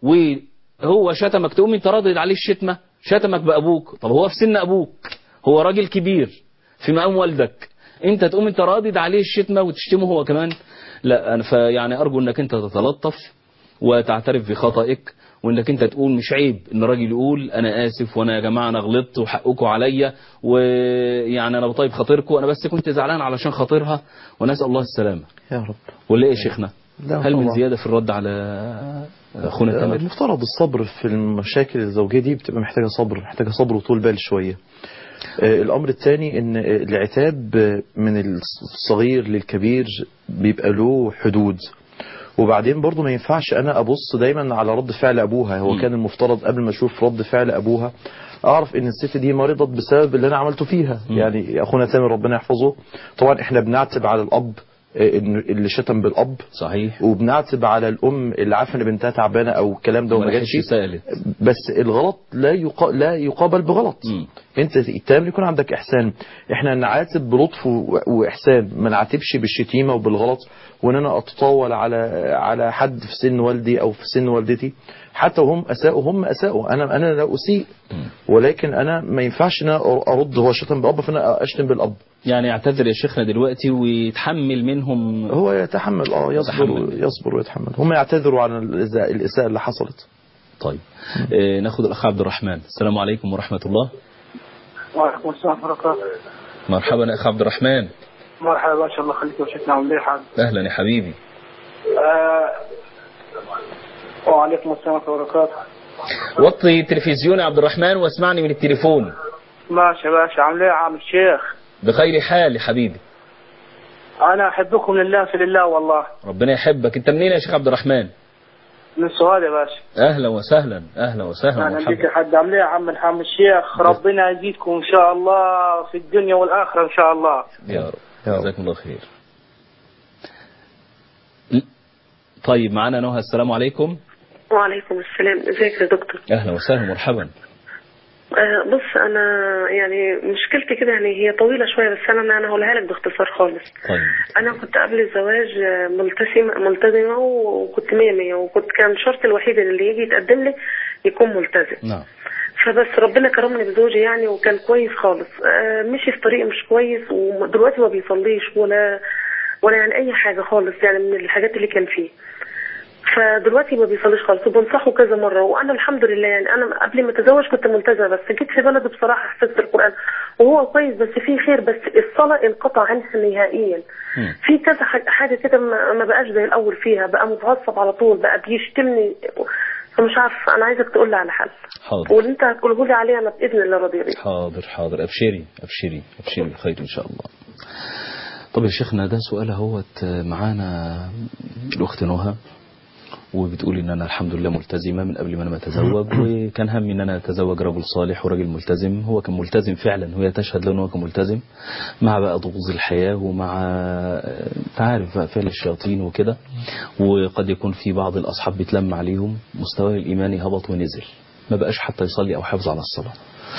S1: وهو شتمك تقوم انت راضي عليه الشتمه شتمك بابوك طب هو في سن ابوك هو راجل كبير في مقام والدك انت تقوم انت راضي عليه الشتمه وتشتمه هو كمان لا انا فيعني ارجو انك انت تتلطف وتعترف بخطئك وانك انت تقول مش عيب ان الراجل يقول انا اسف وانا يا جماعه انا غلطت وحقكم عليا ويعني انا بطيب خاطركم انا بس كنت زعلان علشان خاطرها ونسال الله السلامه
S2: يا رب
S1: ولا ايه يا شيخنا
S2: لا
S1: هل من
S2: طبعا.
S1: زياده في الرد على اخونا تامر
S2: المفترض الصبر في المشاكل الزوجية دي بتبقى محتاجة صبر محتاجة صبر وطول بال شوية آه، الأمر الثاني إن آه، العتاب آه، من الصغير للكبير بيبقى له حدود وبعدين برضو ما ينفعش أنا أبص دايما على رد فعل أبوها هو
S1: مم.
S2: كان المفترض قبل ما أشوف رد فعل أبوها أعرف إن الست دي مرضت بسبب اللي أنا عملته فيها
S1: مم.
S2: يعني أخونا تامر ربنا يحفظه طبعا إحنا بنعتب على الأب آه، إن- اللي شتم بالاب
S1: صحيح
S2: وبنعتب على الام اللي عارفه ان بنتها تعبانه او الكلام ده وما
S1: وما
S2: جاتش
S1: راحتش سألت
S2: بس الغلط لا يقا... لا يقابل بغلط
S1: مم.
S2: انت تام يكون عندك احسان احنا نعاتب بلطف و... واحسان ما نعاتبش بالشتيمه وبالغلط وان انا اتطاول على على حد في سن والدي او في سن والدتي حتى وهم اساءوا هم اساءوا انا انا لا اسيء ولكن انا ما ينفعش ان أنا ارد هو شتم باب فانا اشتم بالاب
S1: يعني يعتذر يا شيخنا دلوقتي ويتحمل منهم
S2: هو يتحمل اه يصبر
S1: يتحمل.
S2: يصبر ويتحمل هم يعتذروا عن الإساءة- الاساءه اللي حصلت
S1: طيب آه، ناخد الأخ عبد الرحمن السلام عليكم ورحمة الله
S5: وعليكم السلام ورحمة الله
S1: مرحبا يا أخ عبد الرحمن
S5: مرحبا ان شاء الله خليك وشكنا عامل ايه حال
S1: أهلا يا حبيبي
S5: آه وعليكم السلام ورحمة الله وبركاته
S1: وطي التلفزيون يا عبد الرحمن واسمعني من التليفون
S5: ماشي ماشي عامل ايه يا عم الشيخ
S1: بخير حال يا حبيبي
S5: انا احبكم لله في لله والله
S1: ربنا يحبك انت منين يا شيخ عبد الرحمن
S5: من سواد يا باشا
S1: اهلا وسهلا اهلا وسهلا
S5: اهلا بك
S1: ومرحبا
S5: يا حد عامل ايه يا عم الحام الشيخ ربنا يزيدكم ان شاء الله في الدنيا والاخره ان شاء الله
S1: يا رب
S2: يا رب.
S1: جزاكم الله خير طيب معنا نهى السلام عليكم
S6: وعليكم السلام ازيك يا دكتور
S1: اهلا وسهلا مرحبا
S6: آه بص انا يعني مشكلتي كده يعني هي طويله شويه بس انا انا هقولها لك باختصار خالص
S1: طيب
S6: انا كنت قبل الزواج آه، ملتزمه ملتزمه وكنت مية مية وكنت كان شرط الوحيد ان اللي يجي يتقدم لي يكون ملتزم
S1: نعم
S6: فبس ربنا كرمني بزوجي يعني وكان كويس خالص آه، مشي في طريق مش كويس ودلوقتي ما بيصليش ولا ولا يعني اي حاجه خالص يعني من الحاجات اللي كان فيه فدلوقتي ما بيصليش خالص وبنصحه كذا مره وانا الحمد لله يعني انا قبل ما اتزوج كنت ملتزمه بس جيت في بلد بصراحه حفظت القران وهو كويس بس فيه خير بس الصلاه انقطع عنها نهائيا
S1: مم.
S6: في كذا ح- حاجه كده ما ما بقاش زي الاول فيها بقى متعصب على طول بقى بيشتمني فمش عارفه انا عايزك تقول لي على حل
S1: حاضر
S6: واللي انت هتقوله لي عليه انا باذن الله راضيه بيه
S1: حاضر حاضر ابشري ابشري ابشري بالخير ان شاء الله طب يا شيخنا ده سؤال اهوت معانا الاخت نهى وبتقول ان انا الحمد لله ملتزمه من قبل ما انا اتزوج وكان همي ان انا اتزوج رجل صالح وراجل ملتزم هو كان ملتزم فعلا وهي تشهد له ان هو كان ملتزم مع بقى ضغوط الحياه ومع انت عارف بقى فعل الشياطين وكده وقد يكون في بعض الاصحاب بيتلم عليهم مستواه الايماني هبط ونزل ما بقاش حتى يصلي او حافظ على الصلاه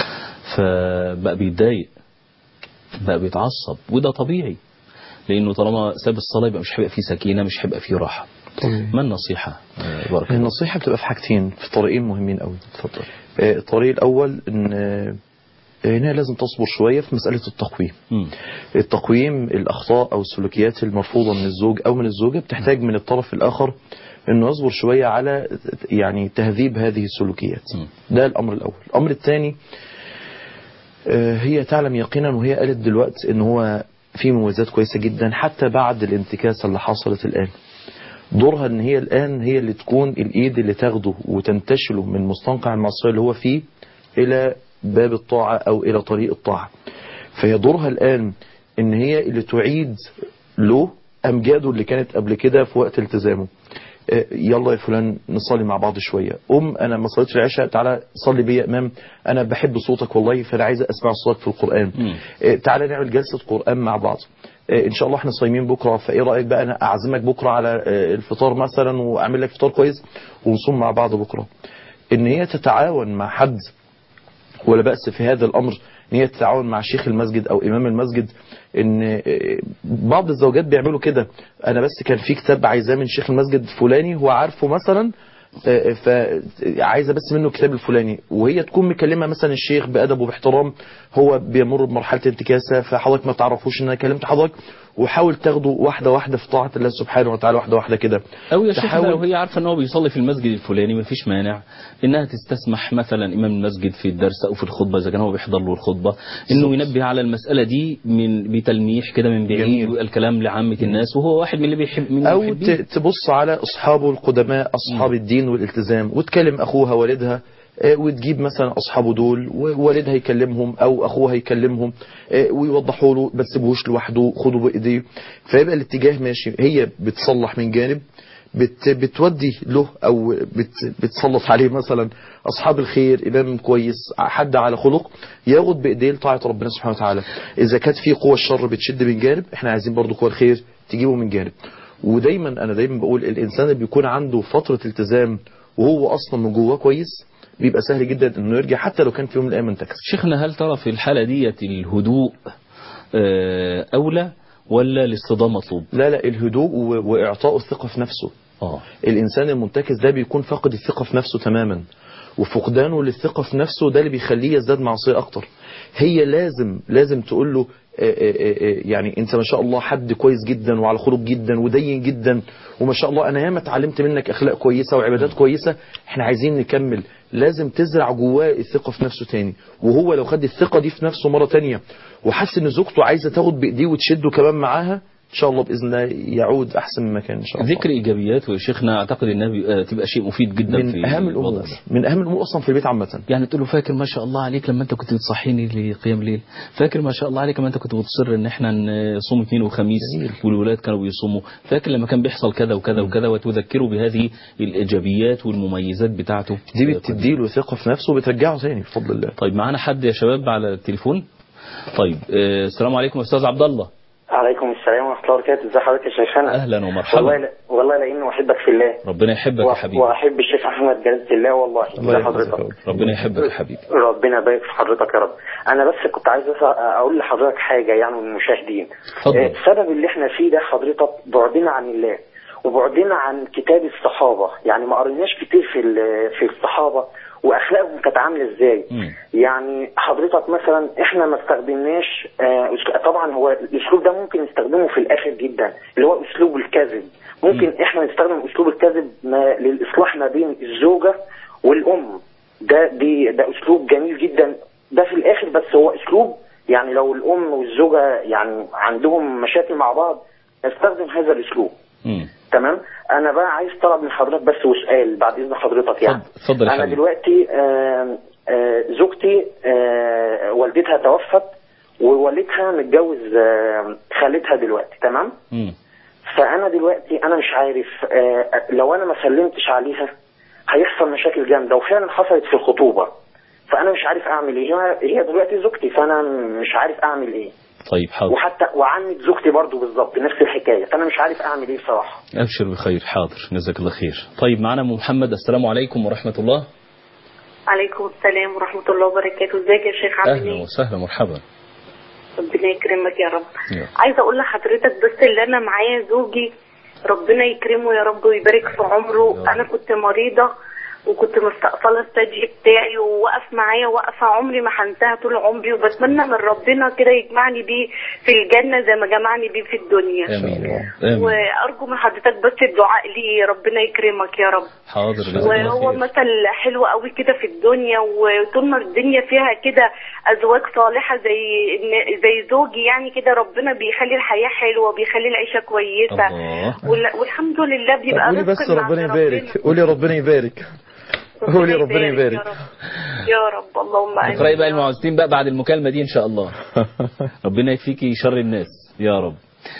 S1: فبقى بيتضايق بقى بيتعصب وده طبيعي لانه طالما ساب الصلاه يبقى مش هيبقى فيه سكينه مش هيبقى فيه راحه ما النصيحه آه، بارك الله
S2: النصيحة بتبقى في حاجتين في طريقين مهمين قوي
S1: اتفضل
S2: آه، الطريق الأول إن آه، هنا لازم تصبر شوية في مسألة التقويم
S1: مم.
S2: التقويم الأخطاء أو السلوكيات المرفوضة من الزوج أو من الزوجة بتحتاج من الطرف الآخر إنه يصبر شوية على يعني تهذيب هذه السلوكيات
S1: مم.
S2: ده الأمر الأول الأمر الثاني آه، هي تعلم يقينا وهي قالت دلوقتي إن هو في مميزات كويسة جدا حتى بعد الانتكاسة اللي حصلت الآن دورها ان هي الان هي اللي تكون الايد اللي تاخده وتنتشله من مستنقع المعصيه اللي هو فيه الى باب الطاعه او الى طريق الطاعه فهي دورها الان ان هي اللي تعيد له امجاده اللي كانت قبل كده في وقت التزامه آه، يلا يا فلان نصلي مع بعض شويه قوم انا ما صليتش العشاء تعالى صلي بيا يا امام انا بحب صوتك والله فانا عايز اسمع صوتك في القران
S1: مم.
S2: آه، تعالى نعمل جلسه قران مع بعض آه، ان شاء الله احنا صايمين بكره فايه رايك بقى انا اعزمك بكره على آه، الفطار مثلا واعمل لك فطار كويس ونصوم مع بعض بكره ان هي تتعاون مع حد ولا بأس في هذا الأمر ان هي تتعاون مع شيخ المسجد أو إمام المسجد إن آه، بعض الزوجات بيعملوا كده أنا بس كان في كتاب عايزاه من شيخ المسجد فلاني هو عارفه مثلا آه، فعايزه بس منه الكتاب الفلاني وهي تكون مكلمه مثلا الشيخ بادب وباحترام هو بيمر بمرحله انتكاسه فحضرتك ما تعرفوش ان انا كلمت حضرتك وحاول تاخده واحده واحده في طاعه الله سبحانه وتعالى واحده واحده كده
S1: او يا شيخ
S2: تحاول-
S1: لو هي عارفه ان هو بيصلي في المسجد الفلاني مفيش مانع انها تستسمح مثلا امام المسجد في الدرس او في الخطبه اذا كان هو بيحضر له الخطبه انه ينبه على المساله دي من بتلميح كده من بعيد
S2: جميل.
S1: ويبقى الكلام لعامه الناس وهو واحد من اللي بيحب من
S2: او
S1: المحبين.
S2: ت- تبص على اصحابه القدماء اصحاب الدين والالتزام وتكلم اخوها والدها آه، وتجيب مثلا اصحابه دول ووالدها يكلمهم او اخوها يكلمهم آه، ويوضحوا له ما تسيبوهوش لوحده خدوا بايديه فيبقى الاتجاه ماشي هي بتصلح من جانب بت بتودي له او بت بتسلط عليه مثلا اصحاب الخير امام كويس حد على خلق ياخد بايديه لطاعه ربنا سبحانه وتعالى اذا كانت في قوى الشر بتشد من جانب احنا عايزين برضو قوى الخير تجيبه من جانب ودايما انا دايما بقول الانسان اللي بيكون عنده فتره التزام وهو اصلا من جواه كويس بيبقى سهل جدا انه يرجع حتى لو كان في يوم من الايام انتكس
S1: شيخنا هل ترى في الحالة ديت الهدوء آه، أولى ولا الاصطدام مطلوب؟
S2: لا لا الهدوء و- واعطاء الثقه في نفسه
S1: اه
S2: الانسان المنتكس ده بيكون فاقد الثقه في نفسه تماما وفقدانه للثقه في نفسه ده اللي بيخليه يزداد معصيه اكتر هي لازم لازم تقول له آه، آه، آه، يعني انت ما شاء الله حد كويس جدا وعلى خلق جدا ودين جدا وما شاء الله انا ياما اتعلمت منك اخلاق كويسه وعبادات كويسه احنا عايزين نكمل لازم تزرع جواه الثقه في نفسه تاني وهو لو خد الثقه دي في نفسه مره تانية وحس ان زوجته عايزه تاخد بايديه وتشده كمان معاها ان شاء الله باذن الله يعود احسن من مكان ان شاء الله
S1: ذكر ايجابيات يا شيخنا اعتقد انها بي- آه، تبقى شيء مفيد جدا في
S2: من اهم
S1: الوضع
S2: الامور
S1: ده.
S2: من اهم الامور اصلا في البيت عامه
S1: يعني تقول له فاكر ما شاء الله عليك لما انت كنت بتصحيني لقيام الليل فاكر ما شاء الله عليك لما انت كنت بتصر ان احنا نصوم اثنين وخميس
S2: جميل.
S1: والولاد كانوا بيصوموا فاكر لما كان بيحصل كذا وكذا وكذا وتذكره بهذه الايجابيات والمميزات بتاعته
S2: دي بتديله ثقه في نفسه وبترجعه تاني بفضل الله
S1: طيب معانا حد يا شباب على التليفون طيب آه، السلام عليكم استاذ عبد الله
S7: عليكم السلام ورحمة الله وبركاته ازي حضرتك يا شيخنا
S1: اهلا ومرحبا
S7: والله لا والله لاني احبك في الله
S1: ربنا يحبك يا
S7: و-
S1: حبيبي
S7: واحب الشيخ احمد جلالة الله والله
S2: الله
S7: ازي
S2: يحفظك يا
S7: حضرتك
S2: رب.
S1: ربنا يحبك يا حبيبي
S7: ربنا يبارك في حضرتك يا رب انا بس كنت عايز أس- اقول لحضرتك حاجة يعني من المشاهدين
S1: اتفضل.
S7: آه، السبب اللي احنا فيه ده حضرتك بعدنا عن الله وبعدنا عن كتاب الصحابة يعني ما قريناش كتير في ال- في الصحابة واخلاقهم كانت عامله ازاي
S1: مم.
S7: يعني حضرتك مثلا احنا ما استخدمناش آه، أسلو- طبعا هو الاسلوب ده ممكن نستخدمه في الاخر جدا اللي هو اسلوب الكذب ممكن احنا نستخدم اسلوب الكذب ما للاصلاح ما بين الزوجه والام ده دي ده اسلوب جميل جدا ده في الاخر بس هو اسلوب يعني لو الام والزوجه يعني عندهم مشاكل مع بعض نستخدم هذا الاسلوب
S1: مم.
S7: تمام انا بقى عايز طلب من حضرتك بس وسؤال بعد اذن حضرتك يعني
S1: اتفضل- اتفضل يا
S7: انا
S1: حبيبي.
S7: دلوقتي آه، آه، زوجتي آه، والدتها توفت ووالدها متجوز آه، خالتها دلوقتي تمام
S1: مم.
S7: فانا دلوقتي انا مش عارف آه، لو انا ما سلمتش عليها هيحصل مشاكل جامده وفعلا حصلت في الخطوبه فانا مش عارف اعمل ايه هي هي دلوقتي زوجتي فانا مش عارف اعمل ايه
S1: طيب حاضر
S7: وحتى وعمة زوجتي برضو بالظبط نفس الحكايه فانا مش عارف اعمل ايه بصراحه
S1: ابشر بخير حاضر جزاك الله خير طيب معنا أم محمد السلام عليكم ورحمة الله
S6: عليكم السلام ورحمة الله وبركاته ازيك يا شيخ عامل
S1: اهلا
S6: ايه
S1: وسهلا مرحبا
S6: ربنا يكرمك يا رب
S1: يا.
S6: عايزة اقول لحضرتك بس اللي انا معايا زوجي ربنا يكرمه يا رب ويبارك في عمره انا كنت مريضة وكنت مستقصلة الثدي بتاعي ووقف معايا وقفة عمري ما هنساها طول عمري وبتمنى من ربنا كده يجمعني بيه في الجنة زي ما جمعني بيه في الدنيا
S1: امين امين
S6: وارجو من حضرتك بس الدعاء لي ربنا يكرمك يا رب
S1: حاضر جزاك الله
S6: وهو
S1: خير
S6: مثل حلو قوي كده في الدنيا وطول ما الدنيا فيها كده ازواج صالحه زي إن- زي زوجي يعني كده ربنا بيخلي الحياه حلوه وبيخلي العيشه كويسه
S1: الله.
S6: وال- والحمد لله
S2: طب
S6: بيبقى
S2: قولي بس
S6: رزق من
S2: ربنا
S6: عند
S2: يبارك قولي ربنا يبارك قولي ربنا
S6: يا
S2: يبارك
S6: رب يا رب اللهم امين
S1: اقرأي بقى المعوذتين بقى بعد المكالمة دي ان شاء الله ربنا يكفيكي شر الناس يا رب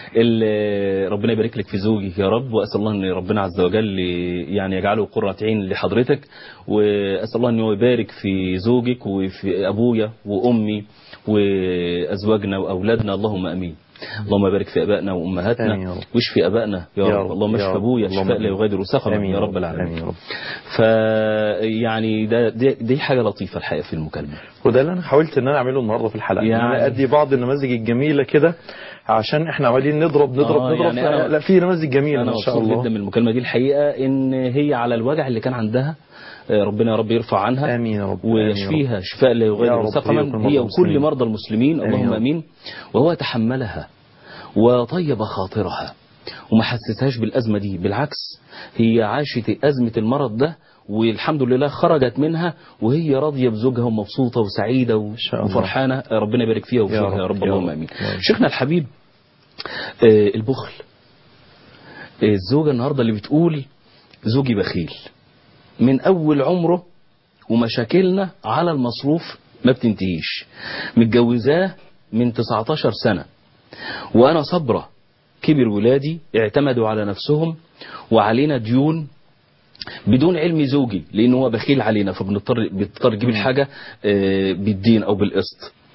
S1: ال- ربنا يبارك لك في زوجك يا رب واسال الله ان ربنا عز وجل يعني يجعله قرة عين لحضرتك واسال الله ان هو يبارك في زوجك وفي ابويا وامي وازواجنا واولادنا اللهم امين اللهم بارك في ابائنا
S2: آمين
S1: وامهاتنا
S2: يا رب.
S1: واشفي ابائنا يا,
S2: يا
S1: رب.
S2: رب،
S1: اللهم
S2: يا
S1: اشف
S2: رب.
S1: ابويا
S2: اللهم
S1: شفاء لا
S2: آمين.
S1: يغادر سقما
S2: آمين
S1: يا
S2: يا
S1: رب
S2: رب.
S1: العالمين
S2: آمين يا رب.
S1: ف يعني ده دي, دي حاجه لطيفه الحقيقه في المكالمه
S2: وده اللي انا حاولت ان انا اعمله النهارده في الحلقه يعني
S1: يعني-
S2: انا ادي بعض النماذج الجميله كده عشان احنا عمالين نضرب نضرب
S1: آه،
S2: نضرب
S1: يعني أنا-
S2: لا في نماذج جميله
S1: انا
S2: ما شاء
S1: مبسوط
S2: الله
S1: جدا من المكالمه دي الحقيقه ان هي على الوجع اللي كان عندها آه، ربنا يا رب يرفع عنها
S2: امين يا رب آمين يا رب.
S1: ويشفيها شفاء لا
S2: يا
S1: يغادر
S2: رب، هي
S1: سقما
S2: وكل
S1: هي
S2: مرضى
S1: وكل
S2: المسلمين.
S1: مرضى المسلمين
S2: آمين يا
S1: اللهم
S2: رب.
S1: امين وهو تحملها وطيب خاطرها وما حسسهاش بالازمه دي بالعكس هي عاشت ازمه المرض ده والحمد لله خرجت منها وهي راضيه بزوجها ومبسوطه وسعيده
S2: شاء الله.
S1: وفرحانه ربنا يبارك فيها وفيها
S2: رب،
S1: يا رب
S2: يا
S1: اللهم
S2: رب.
S1: امين
S2: يا رب.
S1: شيخنا الحبيب آه، البخل آه، الزوجه النهارده اللي بتقول زوجي بخيل من اول عمره ومشاكلنا على المصروف ما بتنتهيش متجوزاه من 19 سنة وأنا صبرة كبر ولادي اعتمدوا على نفسهم وعلينا ديون بدون علم زوجي لأنه هو بخيل علينا فبنضطر بنضطر نجيب الحاجة آه، بالدين أو بالقسط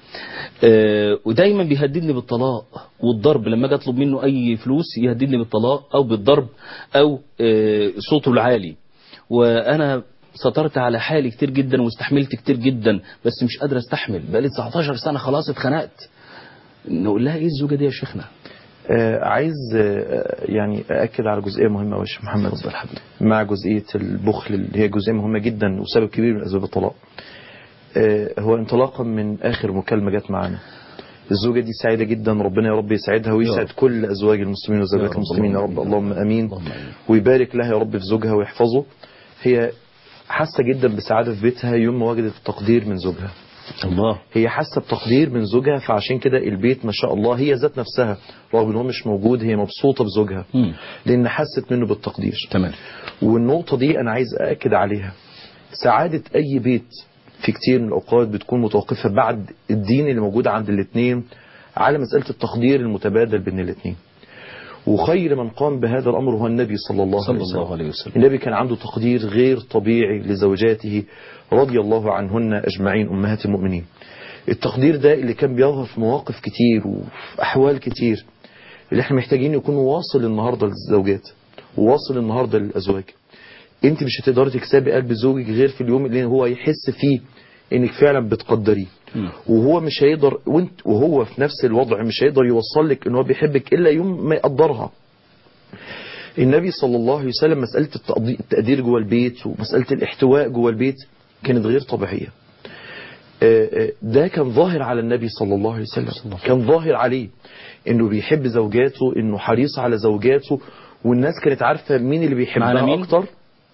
S1: آه، ودايما بيهددني بالطلاق والضرب لما اجي اطلب منه اي فلوس يهددني بالطلاق او بالضرب او آه، صوته العالي وانا سطرت على حالي كتير جدا واستحملت كتير جدا بس مش قادر استحمل بقالي 19 سنه خلاص اتخنقت نقول لها ايه الزوجه دي يا شيخنا
S2: آه، عايز آه، يعني أأكد على جزئية مهمة أوي يا شيخ محمد مع جزئية البخل اللي هي جزئية مهمة جدا وسبب كبير من أسباب الطلاق آه، هو انطلاقا من آخر مكالمة جت معانا الزوجة دي سعيدة جدا ربنا يا رب يسعدها ويسعد
S1: رب.
S2: كل أزواج المسلمين
S1: يا
S2: وزوجات
S1: رب،
S2: المسلمين يا
S1: اللهم
S2: رب
S1: آمين.
S2: اللهم أمين
S1: اللهم آمين.
S2: ويبارك لها يا رب في زوجها ويحفظه هي حاسة جدا بسعادة في بيتها يوم ما وجدت التقدير من زوجها
S1: الله
S2: هي حاسه بتقدير من زوجها فعشان كده البيت ما شاء الله هي ذات نفسها رغم ان هو مش موجود هي مبسوطه بزوجها
S1: مم.
S2: لان حست منه بالتقدير
S1: تمام
S2: والنقطه دي انا عايز ااكد عليها سعاده اي بيت في كتير من الاوقات بتكون متوقفه بعد الدين اللي موجود عند الاثنين على مساله التقدير المتبادل بين الاثنين وخير من قام بهذا الامر هو النبي صلى الله
S1: صلى
S2: عليه وسلم
S1: الله عليه وسلم
S2: النبي كان عنده تقدير غير طبيعي لزوجاته رضي الله عنهن أجمعين أمهات المؤمنين التقدير ده اللي كان بيظهر في مواقف كتير وفي أحوال كتير اللي احنا محتاجين يكون واصل النهاردة للزوجات وواصل النهاردة للأزواج انت مش هتقدري تكسبي قلب زوجك غير في اليوم اللي هو يحس فيه انك فعلا بتقدريه
S1: مم.
S2: وهو مش هيقدر وانت وهو في نفس الوضع مش هيقدر يوصل لك ان هو بيحبك الا يوم ما يقدرها النبي صلى الله عليه وسلم مسألة التقضي- التقدير جوه البيت ومسألة الاحتواء جوه البيت كانت غير طبيعية آه، آه، ده كان ظاهر على النبي صلى الله عليه وسلم كان ظاهر عليه انه بيحب زوجاته انه حريص على زوجاته والناس كانت عارفة مين اللي
S1: معنا
S2: بيحبها
S1: مين؟
S2: اكتر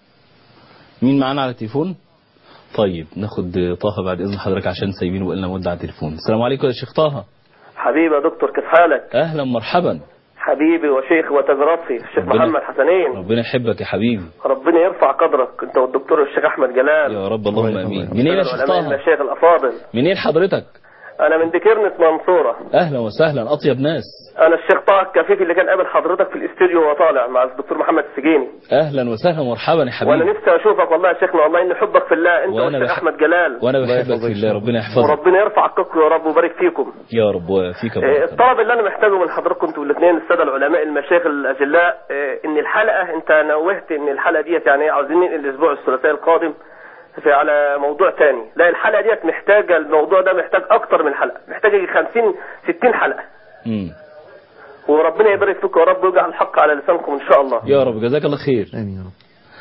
S1: مين معانا على التليفون طيب ناخد طه بعد اذن حضرتك عشان سايبينه بقالنا مده على التليفون السلام عليكم يا شيخ طه
S8: حبيبي يا دكتور كيف حالك
S1: اهلا مرحبا
S8: حبيبي وشيخ وتجربتي الشيخ
S1: ربنا-
S8: محمد حسنين
S1: ربنا يحبك يا حبيبي
S8: ربنا يرفع قدرك انت والدكتور الشيخ احمد جلال
S1: يا رب اللهم امين منين يا شيخ
S8: العلماء
S1: طه
S8: المشايخ الافاضل
S1: منين حضرتك
S8: انا من دكيرنة منصورة
S1: اهلا وسهلا اطيب ناس
S8: انا الشيخ طه الكفيف اللي كان قابل حضرتك في الاستوديو وهو طالع مع الدكتور محمد السجيني
S1: اهلا وسهلا مرحبا يا
S8: وانا
S1: حبيبي
S8: نفسي اشوفك والله يا شيخنا والله اني حبك في الله انت
S1: وأنا
S8: والشيخ
S1: بح-
S8: احمد جلال
S1: وانا
S2: الله
S1: بحبك
S2: يحفظك
S1: في الله
S2: يا
S1: ربنا يحفظك
S8: وربنا يرفع عقبكم يا رب ويبارك فيكم
S1: يا رب وفيك
S8: إيه،
S1: بركه
S8: الطلب اللي انا محتاجه من حضراتكم انتوا الاثنين الساده العلماء المشايخ الاجلاء إيه، ان الحلقه انت نوهت ان الحلقه ديت يعني عاوزين ننقل الاسبوع الثلاثاء القادم في على موضوع تاني لا الحلقه ديت محتاجه الموضوع ده محتاج اكتر من حلقه محتاج يجي 50 60 حلقه
S1: مم.
S8: وربنا يبارك فيكم يا رب ويجعل الحق على لسانكم ان شاء الله
S1: يا رب جزاك الله خير
S2: امين يا رب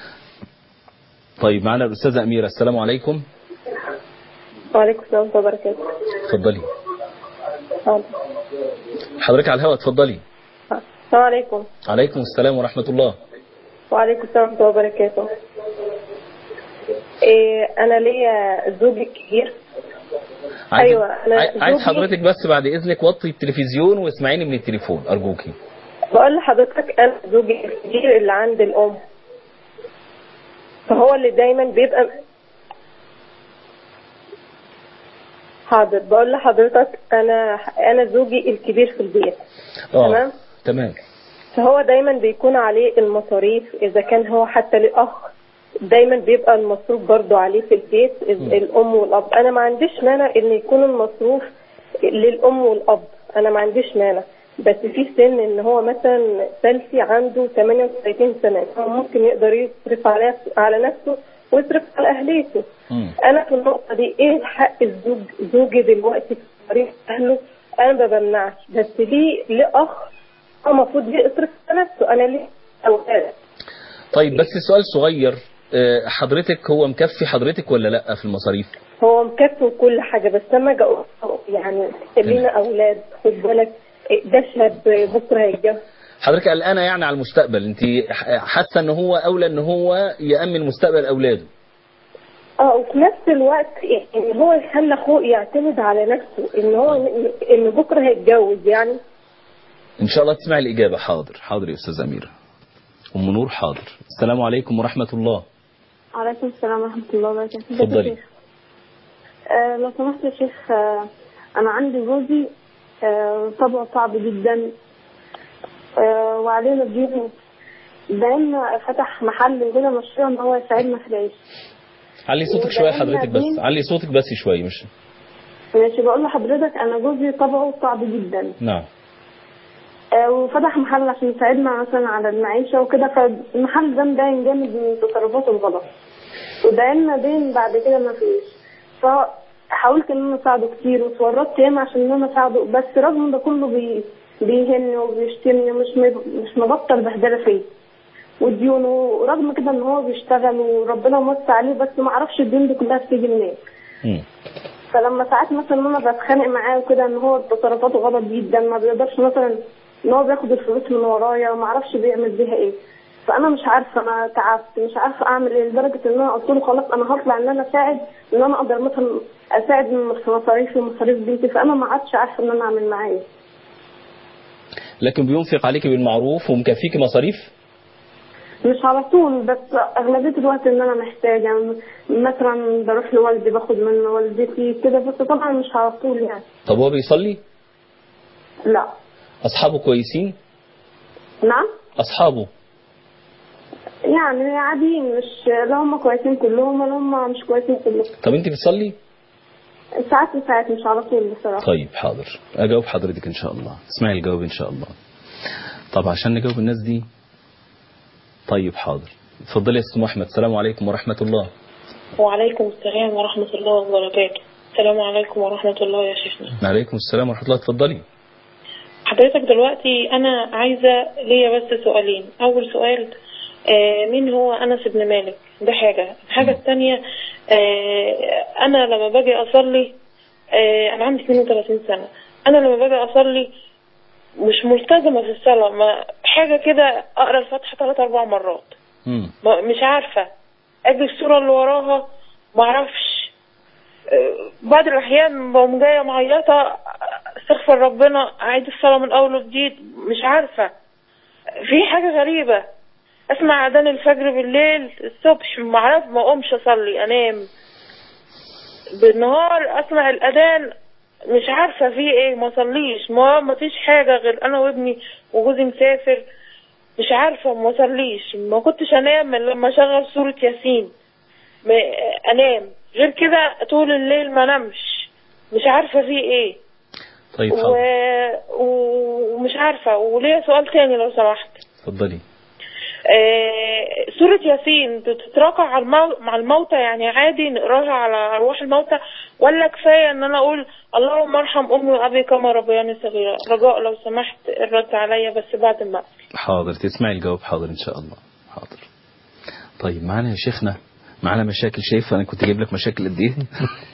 S1: طيب معنا الاستاذه اميره السلام عليكم
S3: وعليكم السلام ورحمة الله وبركاته
S1: اتفضلي
S3: حاضر.
S1: حضرتك على الهواء اتفضلي
S3: السلام عليكم
S1: عليكم السلام ورحمه الله
S3: وعليكم السلام ورحمة الله وبركاته إيه أنا ليا زوج كبير
S1: عايز
S3: أيوة، أنا
S1: عاي- عايز
S3: زوجي-
S1: حضرتك بس بعد اذنك وطي التلفزيون واسمعيني من التليفون ارجوكي
S3: بقول لحضرتك أنا زوجي الكبير اللي عند الأم فهو اللي دايما بيبقى حاضر بقول لحضرتك أنا أنا زوجي الكبير في البيت
S1: اه
S3: تمام.
S1: تمام
S3: فهو دايما بيكون عليه المصاريف اذا كان هو حتى ليه اخ دايما بيبقى المصروف برضو عليه في البيت ال- الام والاب انا ما عنديش مانع ان يكون المصروف للام والاب انا ما عنديش مانع بس في سن ان هو مثلا سلفي عنده 38 سنه هو ممكن يقدر يصرف على على نفسه ويصرف على اهليته
S1: مم.
S3: انا في النقطه دي ايه حق الزوج زوجي دلوقتي في طريق اهله انا ما بمنعش بس ليه ليه اخ هو المفروض يصرف على نفسه انا ليه اولاد
S1: طيب بس سؤال صغير آه، حضرتك هو مكفي حضرتك ولا لا في المصاريف
S3: هو مكفي وكل حاجه بس لما اجي أقول له يعني لينا اولاد خد بالك ده شاب بكره هيتجوز
S1: حضرتك قلقانه يعني على المستقبل انت ح- حاسه ان هو اولى ان هو يامن مستقبل اولاده
S3: اه وفي نفس الوقت ان هو يخلي اخوه يعتمد على نفسه ان هو ان بكره هيتجوز يعني
S1: ان شاء الله تسمع الاجابه حاضر حاضر يا استاذه اميره ام نور حاضر السلام عليكم ورحمه الله
S9: وعليكم السلام ورحمة الله وبركاته ازيك يا
S1: اتفضلي.
S9: شيخ؟ آه لو سمحت يا شيخ آه أنا عندي جوزي آه طبعه صعب جدا آه وعلينا ديون بقالنا فتح محل هنا مشروع إن هو يساعدنا في العيش
S1: علي صوتك شويه حضرتك بس علي صوتك بس شويه مش
S9: ماشي بقول لحضرتك انا جوزي طبعه صعب جدا
S1: نعم
S9: آه، وفتح محل عشان يساعدنا مثلا على المعيشة وكده فالمحل ده مدين جامد من تصرفاته الغلط ودايما دين بعد كده ما فيش فحاولت ان انا اساعده كتير واتورطت ياما عشان ان انا اساعده بس رغم ده كله بي... بيهني وبيشتمني مش م... مش مبطل بهدله فيا وديونه ورغم كده ان هو بيشتغل وربنا موسع عليه بس ما اعرفش الدين دي كلها بتيجي منين
S1: مم.
S9: فلما ساعات مثلا ان انا بتخانق معاه وكده ان هو تصرفاته غلط جدا ما بيقدرش مثلا ان هو بياخد الفلوس من ورايا وما اعرفش بيعمل بيها ايه فانا مش عارفه انا تعبت مش عارفه اعمل ايه لدرجه ان انا قلت له خلاص انا هطلع ان انا اساعد ان انا اقدر مثلا اساعد في مصاريفي ومصاريف بنتي فانا ما عادش عارفه ان انا اعمل معاه ايه
S1: لكن بينفق عليك بالمعروف ومكفيك مصاريف
S9: مش على طول بس اغلبيه الوقت ان انا محتاجه مثلا بروح لوالدي باخد من والدتي كده بس طبعا مش على طول يعني
S1: طب هو بيصلي
S9: لا
S1: اصحابه كويسين
S9: نعم
S1: اصحابه
S9: يعني عاديين مش لا هم كويسين كلهم ولا هم مش كويسين كلهم
S1: طب انت بتصلي
S9: ساعات وساعات مش على طول بصراحه
S1: طيب حاضر اجاوب حضرتك ان شاء الله اسمعي الجواب ان شاء الله طب عشان نجاوب الناس دي طيب حاضر اتفضلي يا استاذ محمد السلام عليكم ورحمه الله
S10: وعليكم السلام ورحمة الله وبركاته السلام عليكم ورحمة الله يا شيخنا
S1: وعليكم السلام ورحمه الله اتفضلي
S10: حضرتك دلوقتي أنا عايزة ليا بس سؤالين أول سؤال آه مين هو أنس بن مالك ده حاجة الحاجة الثانية آه أنا لما باجي أصلي آه أنا عندي 32 سنة أنا لما باجي أصلي مش ملتزمة في الصلاة ما حاجة كده أقرأ الفاتحة ثلاث أربع مرات
S1: مم.
S10: ما- مش عارفة أجي الصورة اللي وراها معرفش آه، بعض الأحيان بقوم جاية معيطة استغفر ربنا أعيد الصلاة من أول وجديد مش عارفة في حاجة غريبة أسمع أذان الفجر بالليل الصبح معرف ما أقومش أصلي أنام بالنهار أسمع الأذان مش عارفة في إيه ما أصليش ما ما فيش حاجة غير أنا وابني وجوزي مسافر مش عارفة ما أصليش ما كنتش أنام إلا لما أشغل سورة ياسين ما أنام غير كده طول الليل ما نمش مش عارفة في إيه
S1: طيب
S10: و...
S1: حاضر
S10: و- ومش عارفة وليا سؤال تاني لو سمحت
S1: اتفضلي
S10: آه، سورة ياسين بتتراقع على المو... مع الموتى يعني عادي نقراها على أرواح الموتى ولا كفاية إن أنا أقول اللهم ارحم أمي وأبي كما ربياني صغيرة رجاء لو سمحت الرد عليا بس بعد ما أقفل.
S1: حاضر تسمعي الجواب حاضر ان شاء الله حاضر طيب معانا يا شيخنا معانا مشاكل شايف انا كنت جايب لك مشاكل قد ايه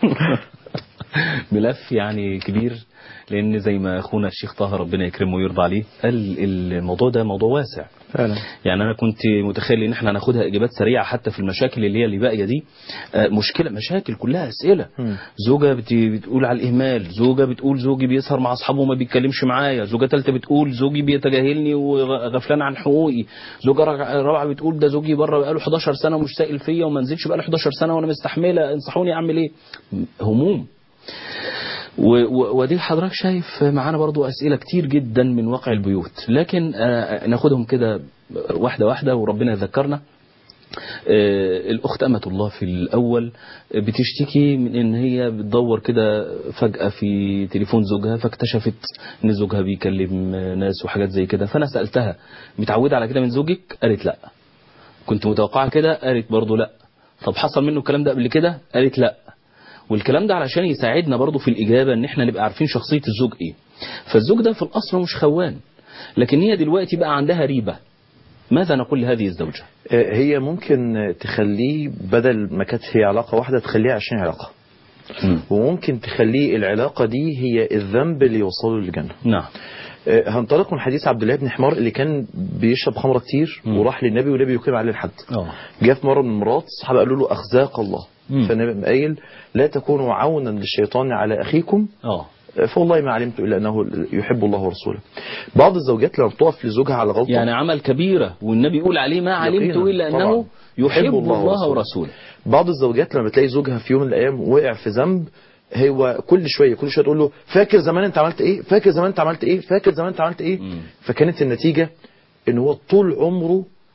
S1: ملف يعني كبير لان زي ما اخونا الشيخ طه ربنا يكرمه ويرضى عليه قال الموضوع ده موضوع واسع
S2: فعلا
S1: يعني انا كنت متخيل ان احنا هناخدها اجابات سريعه حتى في المشاكل اللي هي اللي باقيه دي آه، مشكله مشاكل كلها اسئله
S2: مم.
S1: زوجة بت- بتقول على الإهمال زوجة بتقول زوجي بيسهر مع أصحابه وما بيتكلمش معايا زوجة ثالثة بتقول زوجي بيتجاهلني وغفلان عن حقوقي زوجة رابعة رابعة بتقول ده زوجي بره بقاله 11 سنة ومش سائل فيا وما نزلش بقاله 11 سنة وأنا مستحملة انصحوني أعمل إيه هموم و- و- ودي حضرتك شايف معانا برضو أسئلة كتير جدا من واقع البيوت لكن آه، ناخدهم كده واحدة واحدة وربنا يذكرنا آه، الأخت أمة الله في الأول بتشتكي من إن هي بتدور كده فجأة في تليفون زوجها فاكتشفت إن زوجها بيكلم ناس وحاجات زي كده فأنا سألتها متعودة على كده من زوجك؟ قالت لأ كنت متوقعة كده؟ قالت برضو لأ طب حصل منه الكلام ده قبل كده؟ قالت لأ والكلام ده علشان يساعدنا برضو في الإجابة إن إحنا نبقى عارفين شخصية الزوج إيه فالزوج ده في الأصل مش خوان لكن هي دلوقتي بقى عندها ريبة ماذا نقول لهذه الزوجة؟
S2: آه، هي ممكن تخليه بدل ما كانت هي علاقة واحدة تخليها 20 علاقة وممكن تخليه العلاقة دي هي الذنب اللي يوصله للجنة
S1: نعم
S2: آه، هنطلق من حديث عبد الله بن حمار اللي كان بيشرب خمرة كتير وراح للنبي والنبي يقيم عليه الحد
S1: اه
S2: جاء في مرة من المرات الصحابة قالوا له أخزاك الله
S1: مم.
S2: فالنبي قام قايل لا تكونوا عونا للشيطان على أخيكم
S1: اه
S2: فوالله ما علمت إلا أنه يحب الله ورسوله بعض الزوجات لما بتقف لزوجها على غلطة
S1: يعني عمل كبيرة والنبي يقول عليه ما علمت
S2: يقينا.
S1: إلا أنه
S2: طبعا.
S1: يحب الله ورسوله
S2: بعض الزوجات لما بتلاقي زوجها في يوم من الايام وقع في ذنب هو كل شويه كل شويه تقول له فاكر زمان انت عملت ايه فاكر زمان انت عملت ايه فاكر زمان انت عملت ايه فكانت النتيجه ان هو طول عمره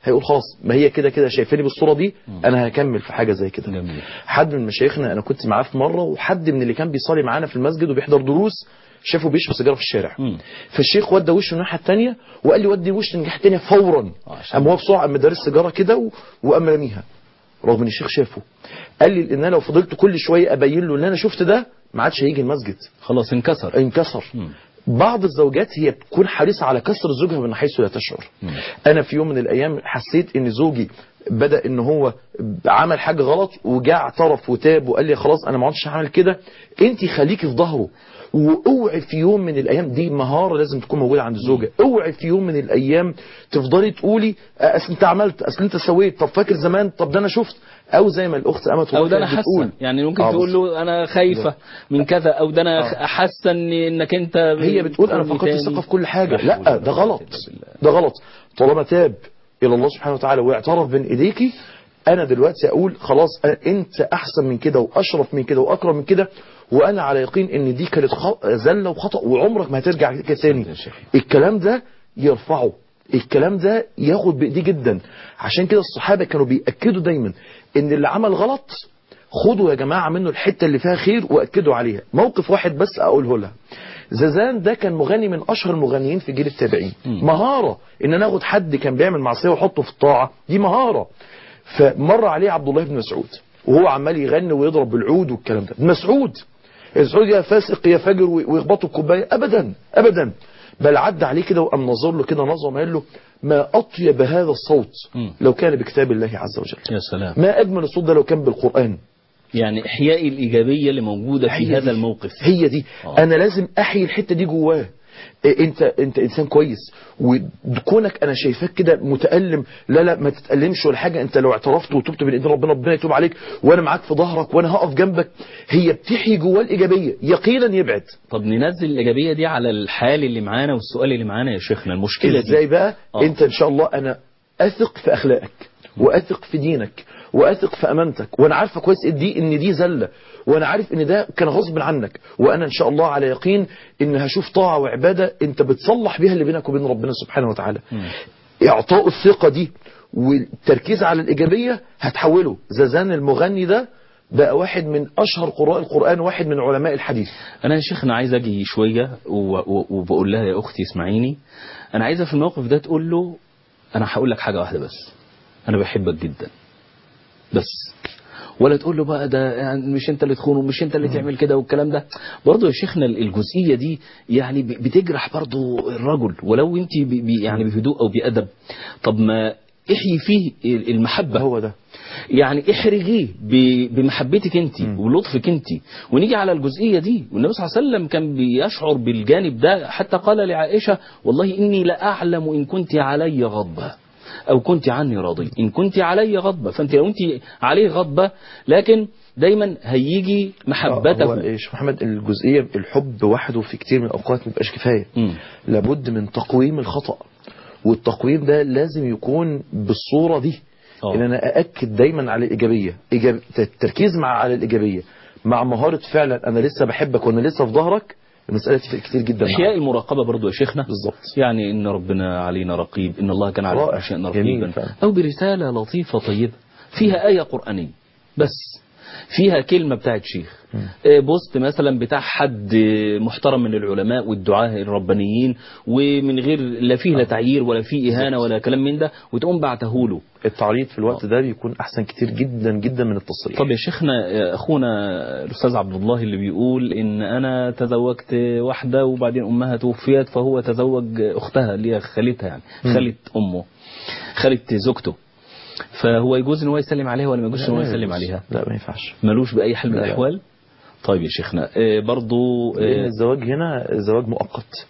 S2: هيقول خلاص ما هي كده كده شايفاني بالصوره دي انا هكمل في حاجه زي كده
S1: جميل
S2: حد من مشايخنا انا كنت معاه في مره وحد من اللي كان بيصلي معانا في المسجد وبيحضر دروس شافه بيشرب سيجاره في الشارع
S1: مم.
S2: فالشيخ ودى وشه الناحيه الثانيه وقال لي ودي وش الناحيه الثانيه فورا قام هو بسرعه قام مدار السيجاره كده و- وقام راميها رغم ان الشيخ شافه قال لي ان انا لو فضلت كل شويه ابين له ان انا شفت ده ما عادش هيجي المسجد
S1: خلاص انكسر
S2: انكسر
S1: مم.
S2: بعض الزوجات هي بتكون حريصة على كسر زوجها من حيث لا تشعر انا في يوم من الايام حسيت ان زوجي بدا ان هو عمل حاجه غلط وجاء اعترف وتاب وقال لي خلاص انا ما عدتش هعمل كده انت خليكي في ظهره واوعي في يوم من الايام دي مهاره لازم تكون موجوده عند الزوجه اوعي في يوم من الايام تفضلي تقولي "آه، اصل انت عملت اصل انت سويت طب فاكر زمان طب ده انا شفت او زي ما الاخت امل
S1: او ده انا
S2: كانت بتقول.
S1: حاسه يعني ممكن
S2: آه،
S1: تقول له انا خايفه من كذا او ده انا
S2: آه.
S1: حاسه ان انك انت
S2: هي بتقول انا
S1: بتقول
S2: فقدت
S1: تاني.
S2: الثقه في كل حاجه
S1: لا حول
S2: لا
S1: ولا
S2: ده
S1: قوة
S2: غلط
S1: إلا بالله.
S2: ده غلط طالما تاب الى الله سبحانه وتعالى واعترف بين ايديكي انا دلوقتي اقول خلاص أ- انت احسن من كده واشرف من كده واكرم من كده وانا على يقين ان دي كانت خ- زله وخطا وعمرك ما هترجع كده تاني
S1: يا شيخ.
S2: الكلام ده يرفعه الكلام ده ياخد بايديه جدا عشان كده الصحابه كانوا بياكدوا دايما ان اللي عمل غلط خدوا يا جماعه منه الحته اللي فيها خير واكدوا عليها موقف واحد بس اقوله لها زازان ده كان مغني من اشهر المغنيين في جيل التابعين مهاره ان انا اخد حد كان بيعمل معصيه واحطه في الطاعه دي مهاره فمر عليه عبد الله بن مسعود وهو عمال يغني ويضرب بالعود والكلام ده مسعود مسعود يا فاسق يا فاجر ويخبطوا الكوبايه ابدا ابدا بل عدى عليه كده وقام نظر له كده نظره ما قال له ما اطيب هذا الصوت
S1: مم.
S2: لو كان بكتاب الله عز وجل
S1: يا سلام
S2: ما اجمل الصوت ده لو كان بالقران
S1: يعني احياء الايجابيه اللي موجوده في
S2: هي
S1: هذا
S2: دي.
S1: الموقف
S2: هي دي
S1: آه.
S2: انا لازم احيي الحته دي جواه إيه انت انت انسان كويس وكونك انا شايفاك كده متالم لا لا ما تتالمش ولا حاجه انت لو اعترفت وتبت بين ايدين ربنا ربنا يتوب عليك وانا معاك في ظهرك وانا هقف جنبك هي بتحيي جواه الايجابيه يقينا يبعد
S1: طب ننزل الايجابيه دي على الحال اللي معانا والسؤال اللي معانا يا شيخنا المشكله دي
S2: ازاي بقى
S1: آه.
S2: انت ان شاء الله انا اثق في اخلاقك واثق في دينك واثق في امانتك وانا عارفه كويس إن دي ان دي زله وانا عارف ان ده كان غصب عنك وانا ان شاء الله على يقين ان هشوف طاعه وعباده انت بتصلح بيها اللي بينك وبين ربنا سبحانه وتعالى اعطاء الثقه دي والتركيز على الايجابيه هتحوله زازان المغني ده بقى واحد من اشهر قراء القران واحد من علماء الحديث
S1: انا يا شيخنا عايز اجي شويه و- و- وبقول لها يا اختي اسمعيني انا عايزه في الموقف ده تقول له انا هقول لك حاجه واحده بس انا بحبك جدا بس ولا تقول له بقى ده يعني مش انت اللي تخونه مش انت اللي تعمل كده والكلام ده برضه يا شيخنا الجزئيه دي يعني ب- بتجرح برضه الرجل ولو انت ب- ب- يعني بهدوء او بادب طب ما احيي فيه المحبه
S2: هو ده
S1: يعني احرجيه ب- بمحبتك انت ولطفك انت ونيجي على الجزئيه دي والنبي صلى الله عليه وسلم كان بيشعر بالجانب ده حتى قال لعائشه والله اني لاعلم ان كنت علي غضبه او كنت عني راضي ان كنت علي غضبه فانت لو انت عليه غضبه لكن دايما هيجي
S2: هو
S1: محبته
S2: ايش محمد الجزئيه الحب وحده في كتير من الاوقات ما بيبقاش كفايه
S1: مم.
S2: لابد من تقويم الخطا والتقويم ده لازم يكون بالصوره دي
S1: آه.
S2: ان انا ااكد دايما على الايجابيه إيجاب... التركيز مع على الايجابيه مع مهاره فعلا انا لسه بحبك وانا لسه في ظهرك المساله تفرق كتير جدا
S1: احياء
S2: معايا.
S1: المراقبه برضو يا شيخنا
S2: بالظبط
S1: يعني ان ربنا علينا رقيب ان الله كان على
S2: رائع.
S1: كل شيء
S2: جميل
S1: رقيبا
S2: فعلا.
S1: او برساله لطيفه طيبه فيها ايه قرانيه بس فيها كلمة بتاعت شيخ آه، بوست مثلا بتاع حد محترم من العلماء والدعاة الربانيين ومن غير لا فيه لا تعيير ولا فيه إهانة ولا كلام من ده وتقوم بعته له
S2: التعريض في الوقت ده بيكون احسن كتير جدا جدا من التصريح
S1: طب يا شيخنا آه، اخونا الاستاذ عبد الله اللي بيقول ان انا تزوجت واحده وبعدين امها توفيت فهو تزوج اختها اللي هي خالتها يعني خاله امه خاله زوجته فهو يجوز ان هو يسلم عليها ولا ما يجوزش ان هو
S2: لا،
S1: يسلم
S2: يجوز.
S1: عليها
S2: لا ما ينفعش
S1: ملوش باي حال من
S2: لا، لا.
S1: الاحوال طيب يا شيخنا آه، برضو
S2: لأن
S1: آه،
S2: الزواج هنا زواج مؤقت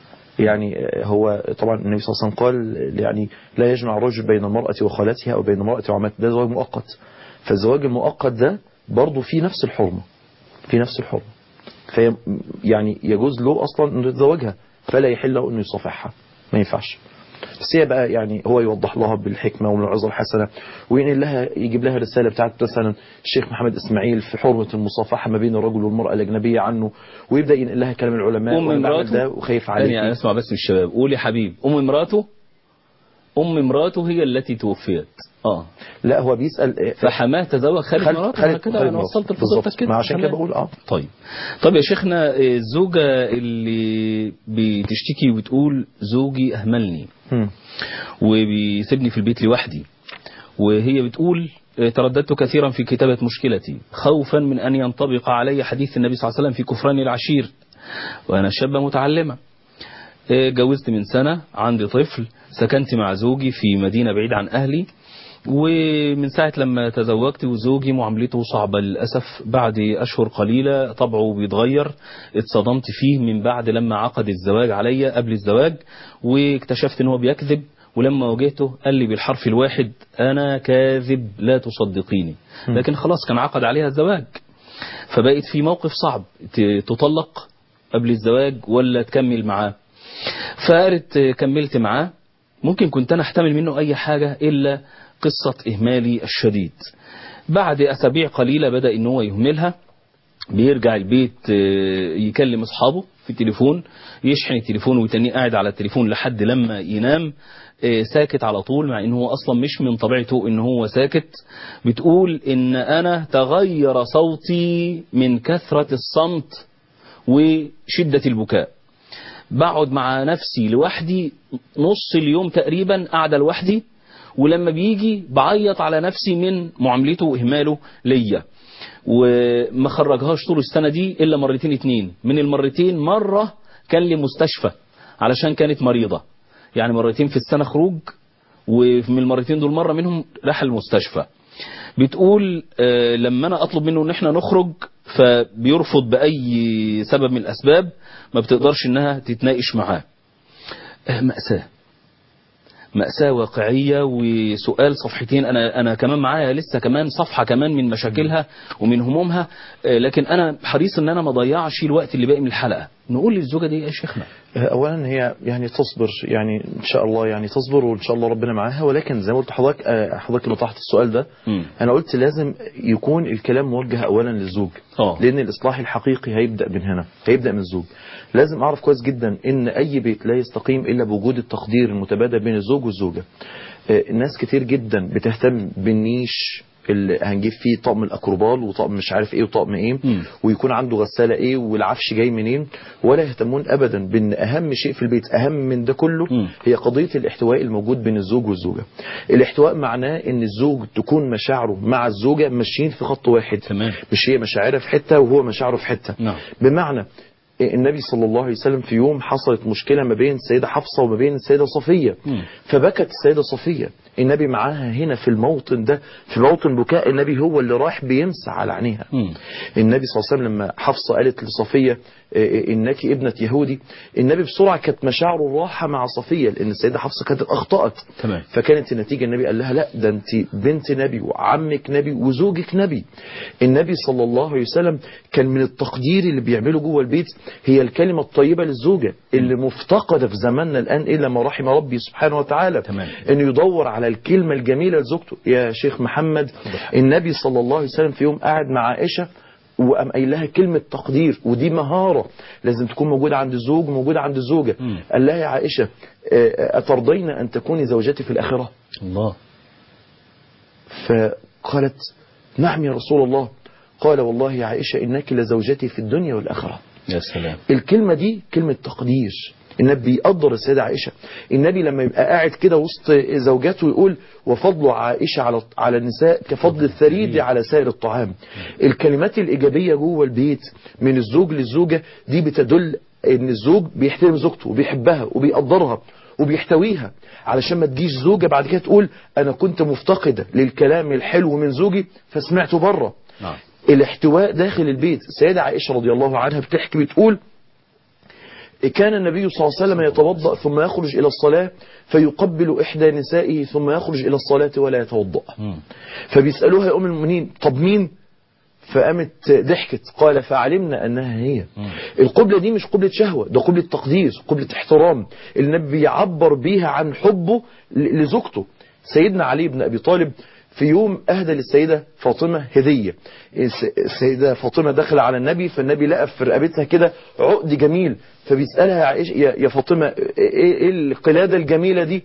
S2: يعني آه، هو طبعا النبي صلى الله عليه وسلم قال يعني لا يجمع الرجل بين المرأة وخالتها أو بين المرأة وعمتها ده زواج مؤقت فالزواج المؤقت ده برضه فيه نفس الحرمة في نفس الحرمة في يعني يجوز له أصلا أنه يتزوجها فلا يحل له أنه يصافحها ما ينفعش بس هي بقى يعني هو يوضح لها بالحكمة والموعظة الحسنة وينقل لها يجيب لها رسالة بتاعت مثلا الشيخ محمد إسماعيل في حرمة المصافحة ما بين الرجل والمرأة الأجنبية عنه ويبدأ ينقل لها كلام العلماء
S1: ام
S2: وأنا بعمل
S1: امراته
S2: ده وخايف
S1: ثانية
S2: عليك
S1: اسمع بس من الشباب قول يا حبيب ام امراته ام مراته هي التي توفيت اه
S2: لا هو بيسال
S1: فحماه تزوج خالد
S2: خالد-
S1: مراته
S2: خالد-
S1: أنا كده
S2: خالد
S1: انا
S2: مراته.
S1: وصلت
S2: بالظبط.
S1: لفضيلتك كده
S2: ما عشان كده
S1: تمام.
S2: بقول اه
S1: طيب طب يا شيخنا الزوجة اللي بتشتكي وبتقول زوجي أهملني
S2: مم.
S1: وبيسيبني في البيت لوحدي وهي بتقول ترددت كثيرا في كتابة مشكلتي خوفا من أن ينطبق علي حديث النبي صلى الله عليه وسلم في كفران العشير وأنا شابة متعلمة جوزت من سنة عندي طفل سكنت مع زوجي في مدينة بعيد عن أهلي ومن ساعة لما تزوجت وزوجي معاملته صعبة للأسف بعد أشهر قليلة طبعه بيتغير اتصدمت فيه من بعد لما عقد الزواج عليا قبل الزواج واكتشفت ان هو بيكذب ولما واجهته قال لي بالحرف الواحد أنا كاذب لا تصدقيني لكن خلاص كان عقد عليها الزواج فبقت في موقف صعب ت- تطلق قبل الزواج ولا تكمل معاه فقالت كملت معاه ممكن كنت أنا أحتمل منه أي حاجة إلا قصة إهمالي الشديد بعد أسابيع قليلة بدأ إن هو يهملها بيرجع البيت آه، يكلم أصحابه في التليفون يشحن التليفون ويتنيه قاعد على التليفون لحد لما ينام آه، ساكت على طول مع ان هو اصلا مش من طبيعته ان هو ساكت بتقول ان انا تغير صوتي من كثرة الصمت وشدة البكاء بقعد مع نفسي لوحدي نص اليوم تقريبا قاعدة لوحدي ولما بيجي بعيط على نفسي من معاملته وإهماله ليا وما خرجهاش طول السنة دي إلا مرتين اتنين من المرتين مرة كان لي مستشفى علشان كانت مريضة يعني مرتين في السنة خروج ومن المرتين دول مرة منهم راح المستشفى بتقول آه، لما انا اطلب منه ان احنا نخرج فبيرفض باي سبب من الاسباب ما بتقدرش انها تتناقش معاه آه، مأساة مأساة واقعية وسؤال صفحتين أنا أنا كمان معايا لسه كمان صفحة كمان من مشاكلها ومن همومها آه، لكن أنا حريص إن أنا ما أضيعش الوقت اللي باقي من الحلقة نقول للزوجة دي يا شيخنا
S2: اولا هي يعني تصبر يعني ان شاء الله يعني تصبر وان شاء الله ربنا معاها ولكن زي ما قلت حضرتك آه، حضرتك اللي طرحت السؤال ده
S1: مم.
S2: انا قلت لازم يكون الكلام موجه اولا للزوج
S1: اه
S2: لان الاصلاح الحقيقي هيبدا من هنا هيبدا من الزوج لازم اعرف كويس جدا ان اي بيت لا يستقيم الا بوجود التقدير المتبادل بين الزوج والزوجه آه، الناس كتير جدا بتهتم بالنيش اللي هنجيب فيه طقم الاكروبال وطقم مش عارف ايه وطقم ايه
S1: مم.
S2: ويكون عنده غساله ايه والعفش جاي منين ولا يهتمون ابدا بان اهم شيء في البيت اهم من ده كله
S1: مم.
S2: هي قضيه الاحتواء الموجود بين الزوج والزوجه الاحتواء معناه ان الزوج تكون مشاعره مع الزوجه ماشيين في خط واحد
S1: تمام
S2: مش هي مشاعرها في حته وهو مشاعره في حته
S1: نعم
S2: بمعنى النبي صلى الله عليه وسلم في يوم حصلت مشكلة ما بين السيدة حفصة وما بين السيدة صفية
S1: مم.
S2: فبكت السيدة صفية النبي معاها هنا في الموطن ده في موطن بكاء النبي هو اللي راح بيمسح على عينيها
S1: مم.
S2: النبي صلى الله عليه وسلم لما حفصة قالت لصفية إيه، إنك ابنة يهودي النبي بسرعة كانت مشاعره راحة مع صفية لأن السيدة حفصة كانت أخطأت
S1: تمام
S2: فكانت النتيجة النبي قال لها لا ده انت بنت نبي وعمك نبي وزوجك نبي النبي صلى الله عليه وسلم كان من التقدير اللي بيعمله جوه البيت هي الكلمة الطيبة للزوجة اللي مفتقدة في زماننا الآن إلا ما رحم ربي سبحانه وتعالى
S1: تمام.
S2: انه يدور على الكلمة الجميلة لزوجته يا شيخ محمد النبي صلى الله عليه وسلم في يوم قاعد مع عائشة وقام قايل لها كلمة تقدير ودي مهارة لازم تكون موجودة عند الزوج وموجودة عند الزوجة
S1: مم.
S2: قال لها يا عائشة آه، أترضين أن تكوني زوجتي في الآخرة
S1: الله
S2: فقالت نعم يا رسول الله قال والله يا عائشة إنك لزوجتي في الدنيا والآخرة
S1: يا سلام
S2: الكلمة دي كلمة تقدير النبي بيقدر السيدة عائشة النبي لما يبقى قاعد كده وسط زوجاته يقول وفضل عائشة على على النساء كفضل الثريد على سائر الطعام الكلمات الإيجابية جوه البيت من الزوج للزوجة دي بتدل ان الزوج بيحترم زوجته وبيحبها وبيقدرها وبيحتويها علشان ما تجيش زوجة بعد كده تقول انا كنت مفتقدة للكلام الحلو من زوجي فسمعته بره
S1: نعم
S2: الاحتواء داخل البيت السيدة عائشة رضي الله عنها بتحكي بتقول كان النبي صلى الله عليه وسلم يتوضأ ثم يخرج إلى الصلاة فيقبل إحدى نسائه ثم يخرج إلى الصلاة ولا يتوضأ
S1: مم.
S2: فبيسألوها يا أم المؤمنين طب مين فقامت ضحكت قال فعلمنا أنها هي
S1: مم.
S2: القبلة دي مش قبلة شهوة ده قبلة تقدير قبلة احترام النبي بيعبر بيها عن حبه ل- لزوجته سيدنا علي بن أبي طالب في يوم أهدى للسيدة فاطمة هدية الس- السيدة فاطمة دخل على النبي فالنبي لقى في رقبتها كده عقد جميل فبيسألها يا عائشة يا يا فاطمة ايه إيه القلادة الجميلة دي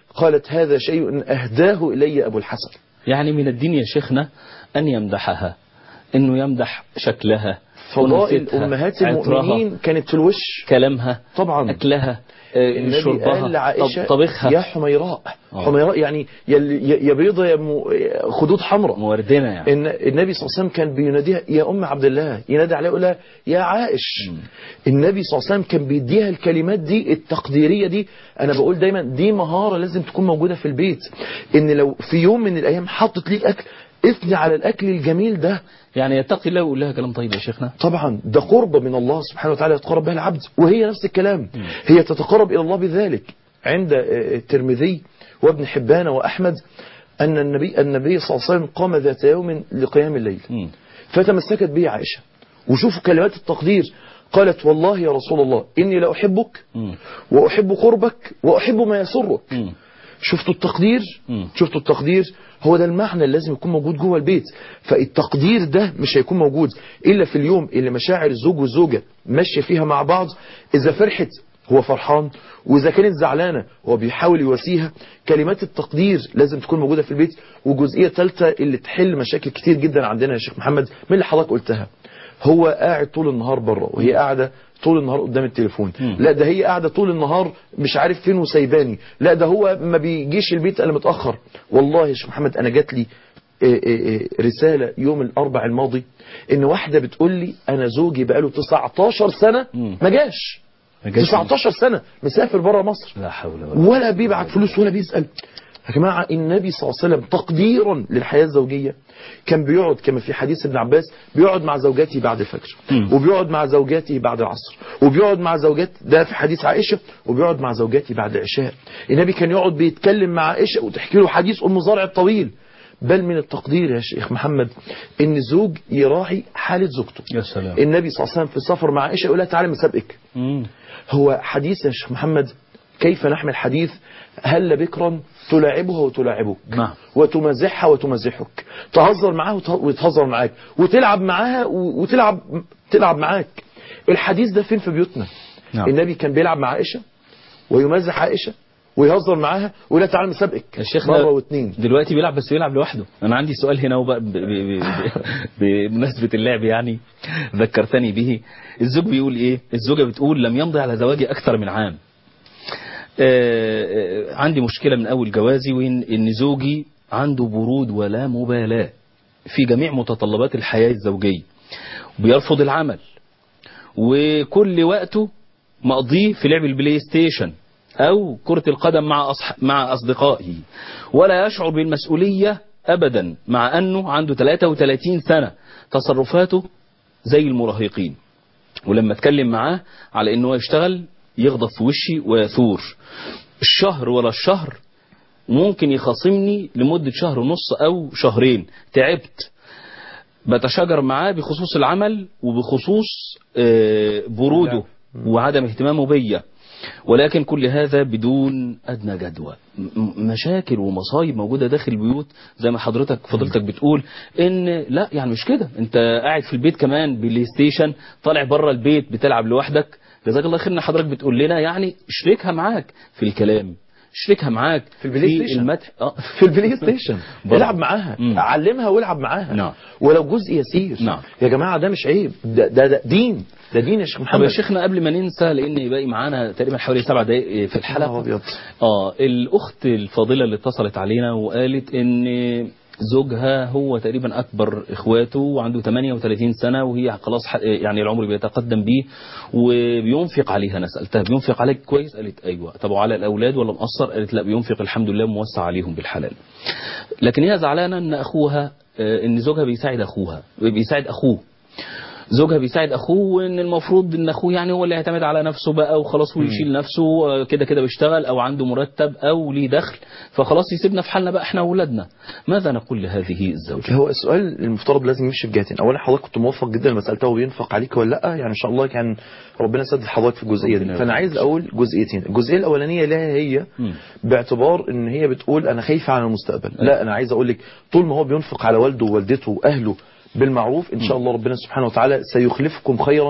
S2: قالت هذا شيء أهداه إلي أبو الحسن
S1: يعني من الدين يا شيخنا أن يمدحها إنه يمدح شكلها
S2: فضائل
S1: أنوثتها،
S2: أمهات
S1: عطرها،
S2: المؤمنين كانت في الوش
S1: كلامها
S2: طبعا
S1: أكلها آه،
S2: النبي
S1: شربها
S2: قال لعائشة
S1: طب- طبخها
S2: يا حميراء
S1: آه.
S2: حميراء يعني يا, يا يا بيضة يا م- خدود حمراء
S1: موردنا يعني
S2: إن النبي صلى الله عليه وسلم كان بيناديها يا أم عبد الله ينادي عليها يقول لها يا عائش النبي صلى الله عليه وسلم كان بيديها الكلمات دي التقديرية دي أنا بقول دايما دي مهارة لازم تكون موجودة في البيت إن لو في يوم من الأيام حطت ليك أكل اثني على الأكل الجميل ده
S1: يعني يتقي الله ويقول لها كلام طيب يا شيخنا
S2: طبعا ده قربة من الله سبحانه وتعالى يتقرب بها العبد وهي نفس الكلام هي تتقرب إلى الله بذلك عند آه، الترمذي وابن حبان وأحمد أن النبي النبي صلى الله عليه وسلم قام ذات يوم لقيام الليل
S1: مم.
S2: فتمسكت به عائشة وشوفوا كلمات التقدير قالت والله يا رسول الله إني لأحبك
S1: مم.
S2: وأحب قربك وأحب ما يسرك
S1: مم.
S2: شفتوا التقدير
S1: مم.
S2: شفتوا التقدير هو ده المعنى اللي لازم يكون موجود جوه البيت فالتقدير ده مش هيكون موجود إلا في اليوم اللي مشاعر الزوج والزوجة ماشية فيها مع بعض إذا فرحت هو فرحان وإذا كانت زعلانة هو بيحاول يواسيها كلمات التقدير لازم تكون موجودة في البيت وجزئية ثالثة اللي تحل مشاكل كتير جدا عندنا يا شيخ محمد من اللي حضرتك قلتها هو قاعد طول النهار بره وهي قاعدة طول النهار قدام التليفون
S1: مم.
S2: لا ده هي قاعدة طول النهار مش عارف فين وسايباني لا ده هو ما بيجيش البيت الا متأخر والله يا شيخ محمد انا جات لي آه، آه، آه، رسالة يوم الاربع الماضي ان واحدة بتقول لي انا زوجي بقاله 19 سنة
S1: مم.
S2: ما جاش
S1: ما جاش
S2: 19 سنة مسافر بره مصر
S1: لا حول ولا
S2: ولا بيبعت فلوس ولا بيسأل يا جماعة النبي صلى الله عليه وسلم تقديرا للحياة الزوجية كان بيقعد كما في حديث ابن عباس بيقعد مع زوجاته بعد الفجر
S1: مم.
S2: وبيقعد مع زوجاته بعد العصر وبيقعد مع زوجات ده في حديث عائشة وبيقعد مع زوجاته بعد العشاء النبي كان يقعد بيتكلم مع عائشة وتحكي له حديث أم زرع الطويل بل من التقدير يا شيخ محمد ان الزوج يراعي حالة زوجته
S1: يا سلام
S2: النبي صلى الله عليه وسلم في السفر مع عائشة يقول لها تعالى مسابقك
S1: مم.
S2: هو حديث يا شيخ محمد كيف نحمل حديث هل بكرا تلاعبها وتلاعبك
S1: نعم.
S2: وتمزحها وتمزحك تهزر معاها وت- وتهزر معاك وتلعب معاها و- وتلعب تلعب معاك الحديث ده فين في بيوتنا
S1: نعم.
S2: النبي كان بيلعب مع عائشة ويمزح عائشة ويهزر معاها ويقول لها تعالى مسابقك
S1: يا شيخ
S2: مرة
S1: ده
S2: واثنين
S1: دلوقتي بيلعب بس بيلعب لوحده انا عندي سؤال هنا وبقى ب- ب- ب- ب- بمناسبة اللعب يعني ذكرتني به الزوج بيقول ايه الزوجة بتقول لم يمضي على زواجي اكثر من عام آه، آه، عندي مشكلة من اول جوازي وان ان زوجي عنده برود ولا مبالاة في جميع متطلبات الحياة الزوجية وبيرفض العمل وكل وقته مقضيه في لعب البلاي ستيشن أو كرة القدم مع أصح... مع أصدقائه ولا يشعر بالمسؤولية أبدا مع أنه عنده 33 سنة تصرفاته زي المراهقين ولما اتكلم معاه على انه يشتغل يغضب في وشي ويثور الشهر ولا الشهر ممكن يخاصمني لمدة شهر ونص أو شهرين تعبت بتشاجر معاه بخصوص العمل وبخصوص آه، بروده وعدم اهتمامه بيا ولكن كل هذا بدون أدنى جدوى م- م- مشاكل ومصايب موجودة داخل البيوت زي ما حضرتك فضلتك بتقول ان لا يعني مش كده انت قاعد في البيت كمان بلاي ستيشن طالع بره البيت بتلعب لوحدك جزاك الله خير ان حضرتك بتقول لنا يعني اشركها معاك في الكلام اشركها معاك
S2: في البلاي ستيشن.
S1: المدح اه
S2: في البلاي ستيشن
S1: برضه.
S2: العب معاها
S1: مم.
S2: علمها والعب معاها
S1: نعم.
S2: ولو جزء يسير
S1: نعم.
S2: يا جماعة ده مش عيب ده, ده, ده دين ده دين يا شيخ
S1: طب
S2: محمد
S1: يا شيخنا قبل ما ننسى لان باقي معانا تقريبا حوالي سبع دقائق في
S2: الله
S1: الحلقه
S2: أبيض.
S1: اه الاخت الفاضله اللي اتصلت علينا وقالت ان زوجها هو تقريبا اكبر اخواته وعنده 38 سنه وهي خلاص ح- يعني العمر بيتقدم بيه وبينفق عليها انا سالتها بينفق عليك كويس قالت ايوه طب وعلى الاولاد ولا مقصر قالت لا بينفق الحمد لله موسع عليهم بالحلال لكن هي زعلانه ان اخوها آه، ان زوجها بيساعد اخوها بيساعد اخوه زوجها بيساعد اخوه وان المفروض ان اخوه يعني هو اللي يعتمد على نفسه بقى وخلاص ويشيل نفسه آه، كده كده بيشتغل او عنده مرتب او ليه دخل فخلاص يسيبنا في حالنا بقى احنا واولادنا ماذا نقول لهذه الزوجه
S2: هو السؤال المفترض لازم يمشي في جهتين اولا حضرتك كنت موفق جدا لما سالته هو بينفق عليك ولا لا يعني ان شاء الله كان ربنا سدد حضرتك في الجزئيه دي
S1: ربنا
S2: فانا عايز اقول جزئيتين الجزئيه الاولانيه لها هي
S1: مم.
S2: باعتبار ان هي بتقول انا خايفه على المستقبل لا انا عايز اقول لك طول ما هو بينفق على والده ووالدته واهله بالمعروف ان شاء الله ربنا سبحانه وتعالى سيخلفكم خيرا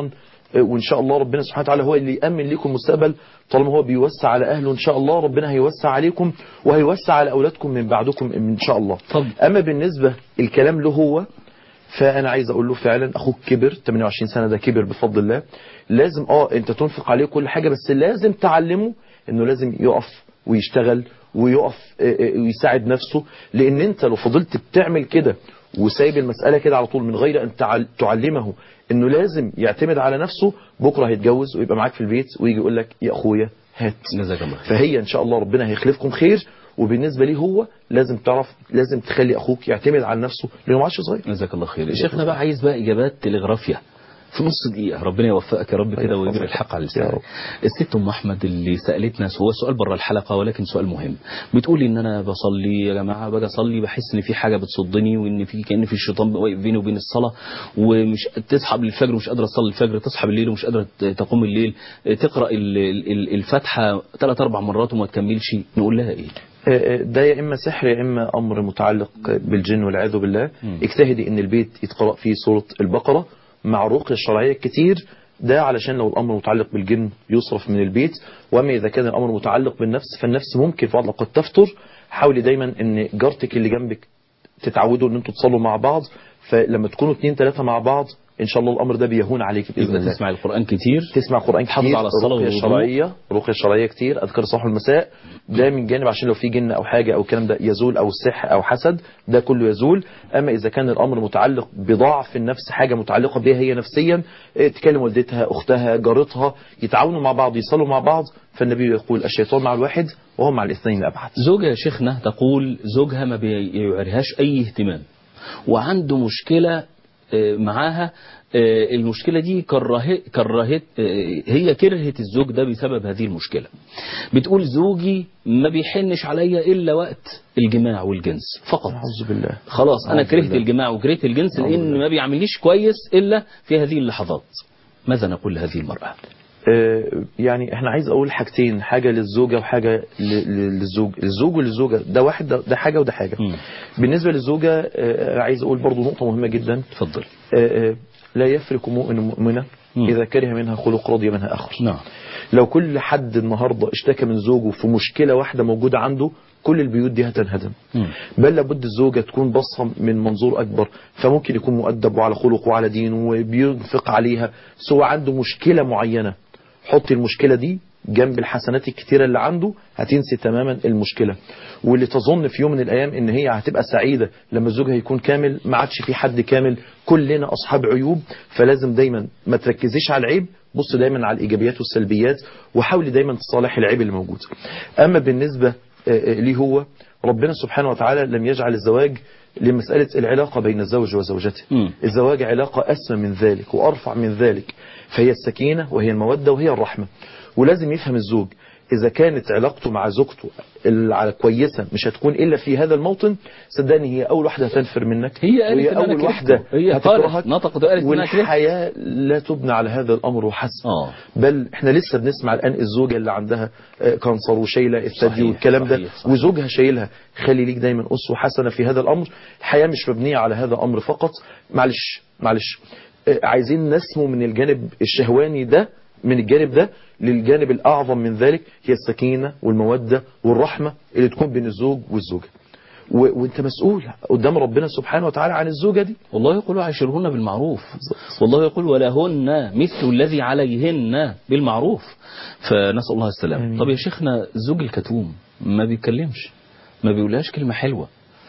S2: آه، وان شاء الله ربنا سبحانه وتعالى هو اللي يامن لكم المستقبل طالما هو بيوسع على اهله ان شاء الله ربنا هيوسع عليكم وهيوسع على اولادكم من بعدكم ان شاء الله
S1: طب.
S2: اما بالنسبه الكلام له هو فانا عايز اقول له فعلا اخوك كبر 28 سنه ده كبر بفضل الله لازم اه انت تنفق عليه كل حاجه بس لازم تعلمه انه لازم يقف ويشتغل ويقف آه، آه، ويساعد نفسه لان انت لو فضلت بتعمل كده وسايب المساله كده على طول من غير ان تعل- تعلمه انه لازم يعتمد على نفسه بكره هيتجوز ويبقى معاك في البيت ويجي يقول لك يا اخويا هات
S1: جزاك الله خير
S2: فهي ان شاء الله ربنا هيخلفكم خير وبالنسبه ليه هو لازم تعرف لازم تخلي اخوك يعتمد على نفسه لانه ما عادش صغير
S1: جزاك الله خير شيخنا بقى عايز بقى اجابات تلغرافيا في نص دقيقة ربنا يوفقك يا رب كده ويجري الحق على
S2: يا
S1: لسانك
S2: رب.
S1: الست ام احمد اللي سالتنا هو سؤال بره الحلقة ولكن سؤال مهم بتقول ان انا بصلي يا جماعة باجي اصلي بحس ان في حاجة بتصدني وان في كان في الشيطان واقف بيني وبين الصلاة ومش تصحى بالفجر ومش قادرة تصلي الفجر تصحى بالليل ومش قادرة تقوم الليل تقرأ ال- ال- الفاتحة ثلاث اربع مرات وما تكملش نقول لها ايه
S2: آه، آه، ده يا اما سحر يا اما امر متعلق بالجن والعياذ بالله اجتهدي ان البيت يتقرا فيه سوره البقره مع الرقيه الشرعيه كتير ده علشان لو الامر متعلق بالجن يصرف من البيت واما اذا كان الامر متعلق بالنفس فالنفس ممكن في بعض الاوقات تفتر حاولي دايما ان جارتك اللي جنبك تتعودوا ان انتوا تصلوا مع بعض فلما تكونوا اتنين تلاته مع بعض ان شاء الله الامر ده بيهون عليك باذن
S1: يبقى
S2: الله
S1: تسمع القرآن كتير
S2: تسمع قرآن
S1: تحافظ
S2: كتير
S1: على الصلاة
S2: رقية
S1: والوضوء.
S2: شرعية رقية شرعية كتير أذكار الصباح والمساء ده من جانب عشان لو في جن أو حاجة أو الكلام ده يزول أو السحر أو حسد ده كله يزول أما إذا كان الأمر متعلق بضعف النفس حاجة متعلقة بها هي نفسيا إيه، تكلم والدتها أختها جارتها يتعاونوا مع بعض يصلوا مع بعض فالنبي يقول الشيطان مع الواحد وهو مع الاثنين أبعد
S1: زوجة يا شيخنا تقول زوجها ما بيعرهاش أي اهتمام وعنده مشكلة آه، معاها آه، المشكلة دي كرهت كرهت آه، هي كرهت الزوج ده بسبب هذه المشكلة بتقول زوجي ما بيحنش عليا إلا وقت الجماع والجنس فقط
S2: أعوذ بالله
S1: خلاص أنا
S2: أعوذ
S1: كرهت
S2: بالله.
S1: الجماع وكرهت الجنس
S2: أعوذ
S1: لأن
S2: بالله.
S1: ما بيعمليش كويس إلا في هذه اللحظات ماذا نقول لهذه المرأة
S2: آه، يعني احنا عايز اقول حاجتين حاجة للزوجة وحاجة ل- ل- للزوج الزوج وللزوجة ده واحد ده, ده حاجة وده حاجة
S1: مم.
S2: بالنسبة للزوجة آه، عايز اقول برضو نقطة مهمة جدا
S1: تفضل
S2: آه، آه، لا يفرق مؤمن مؤمنة
S1: مم.
S2: إذا كره منها خلق رضي منها آخر
S1: نعم
S2: لو كل حد النهاردة اشتكى من زوجه في مشكلة واحدة موجودة عنده كل البيوت دي هتنهدم
S1: مم.
S2: بل لابد الزوجة تكون بصة من منظور أكبر فممكن يكون مؤدب وعلى خلق وعلى دين وبينفق عليها سواء عنده مشكلة معينة حط المشكلة دي جنب الحسنات الكتيرة اللي عنده هتنسي تماما المشكلة واللي تظن في يوم من الأيام إن هي هتبقى سعيدة لما زوجها يكون كامل ما عادش في حد كامل كلنا أصحاب عيوب فلازم دايما ما تركزيش على العيب بص دايما على الإيجابيات والسلبيات وحاولي دايما تصالح العيب اللي موجود أما بالنسبة آه، آه، ليه هو ربنا سبحانه وتعالى لم يجعل الزواج لمسألة العلاقة بين الزوج وزوجته
S1: مم.
S2: الزواج علاقة أسمى من ذلك وأرفع من ذلك فهي السكينة وهي المودة وهي الرحمة ولازم يفهم الزوج إذا كانت علاقته مع زوجته الع- كويسة مش هتكون إلا في هذا الموطن صدقني هي أول واحدة هتنفر منك
S1: هي قالت
S2: وهي
S1: إن أنا
S2: أول
S1: كرهته.
S2: واحدة
S1: هي
S2: هتكرهك
S1: قالت نطقت وقالت إن أنا كرهته.
S2: والحياة لا تبنى على هذا الأمر وحسب
S1: آه.
S2: بل احنا لسه بنسمع الآن الزوجة اللي عندها آه، كانسر وشايلة الثدي
S1: صحيح،
S2: والكلام ده
S1: صحيح، صحيح.
S2: وزوجها شايلها خلي ليك دايما أسوة حسنة في هذا الأمر الحياة مش مبنية على هذا الأمر فقط معلش معلش آه، عايزين نسمو من الجانب الشهواني ده من الجانب ده للجانب الأعظم من ذلك هي السكينة والمودة والرحمة اللي تكون بين الزوج والزوجة و... وانت مسؤول قدام ربنا سبحانه وتعالى عن الزوجة دي
S1: والله يقول عاشرهن بالمعروف والله يقول ولهن مثل الذي عليهن بالمعروف فنسأل الله السلامة
S2: آمين.
S1: طب يا شيخنا الزوج الكتوم ما بيتكلمش ما بيقولهاش كلمة حلوة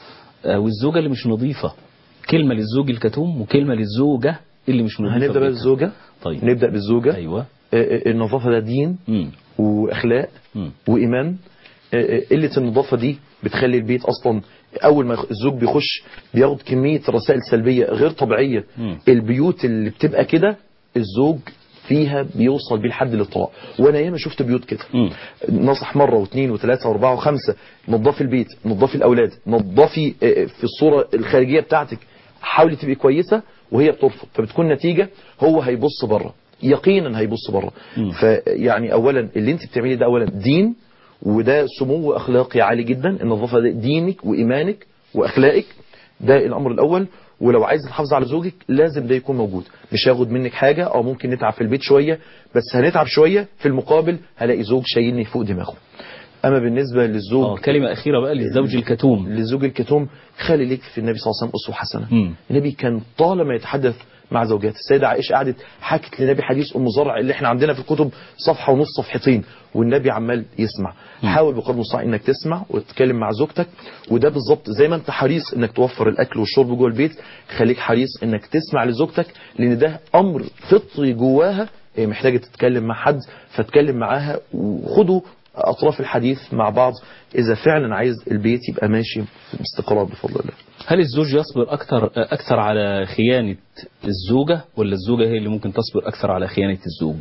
S1: أو الزوجة اللي مش نظيفة كلمة للزوج الكتوم وكلمة للزوجة اللي مش نظيفة
S2: هنبدأ بقى
S1: بيتها.
S2: بالزوجة
S1: طيب
S2: نبدأ بالزوجة
S1: أيوة
S2: آه، آه، النظافة ده دين
S1: مم.
S2: واخلاق
S1: مم.
S2: وايمان آه، آه، قله النظافه دي بتخلي البيت اصلا اول ما الزوج بيخش بياخد كميه رسائل سلبيه غير طبيعيه
S1: مم.
S2: البيوت اللي بتبقى كده الزوج فيها بيوصل بيه لحد الاضطراب وانا ياما شفت بيوت كده
S1: مم.
S2: نصح مره واثنين وثلاثه واربعه وخمسه نظفي البيت نظفي الاولاد نظفي آه، في الصوره الخارجيه بتاعتك حاولي تبقي كويسه وهي بترفض فبتكون نتيجه هو هيبص بره يقينا هيبص بره
S1: مم.
S2: فيعني اولا اللي انت بتعمليه ده اولا دين وده سمو اخلاقي عالي جدا النظافه ده دينك وايمانك واخلاقك ده الامر الاول ولو عايز تحافظ على زوجك لازم ده يكون موجود مش هياخد منك حاجة او ممكن نتعب في البيت شوية بس هنتعب شوية في المقابل هلاقي زوج شايلني فوق دماغه اما بالنسبة للزوج
S1: اه كلمة أخيرة بقى للزوج الكتوم
S2: للزوج الكتوم خلي ليك في النبي صلى الله عليه وسلم أسوة حسنة
S1: مم.
S2: النبي كان طالما يتحدث مع زوجاته السيدة عائشة قعدت حكت للنبي حديث أم زرع اللي احنا عندنا في الكتب صفحة ونص صفحتين والنبي عمال يسمع حاول بقدر المستطاع انك تسمع وتتكلم مع زوجتك وده بالظبط زي ما انت حريص انك توفر الاكل والشرب جوه البيت خليك حريص انك تسمع لزوجتك لان ده امر فطري جواها هي محتاجة تتكلم مع حد فتكلم معاها وخدوا أطراف الحديث مع بعض إذا فعلا عايز البيت يبقى ماشي في استقرار بفضل الله
S1: هل الزوج يصبر أكثر أكثر على خيانة الزوجة ولا الزوجة هي اللي ممكن تصبر أكثر على خيانة الزوج؟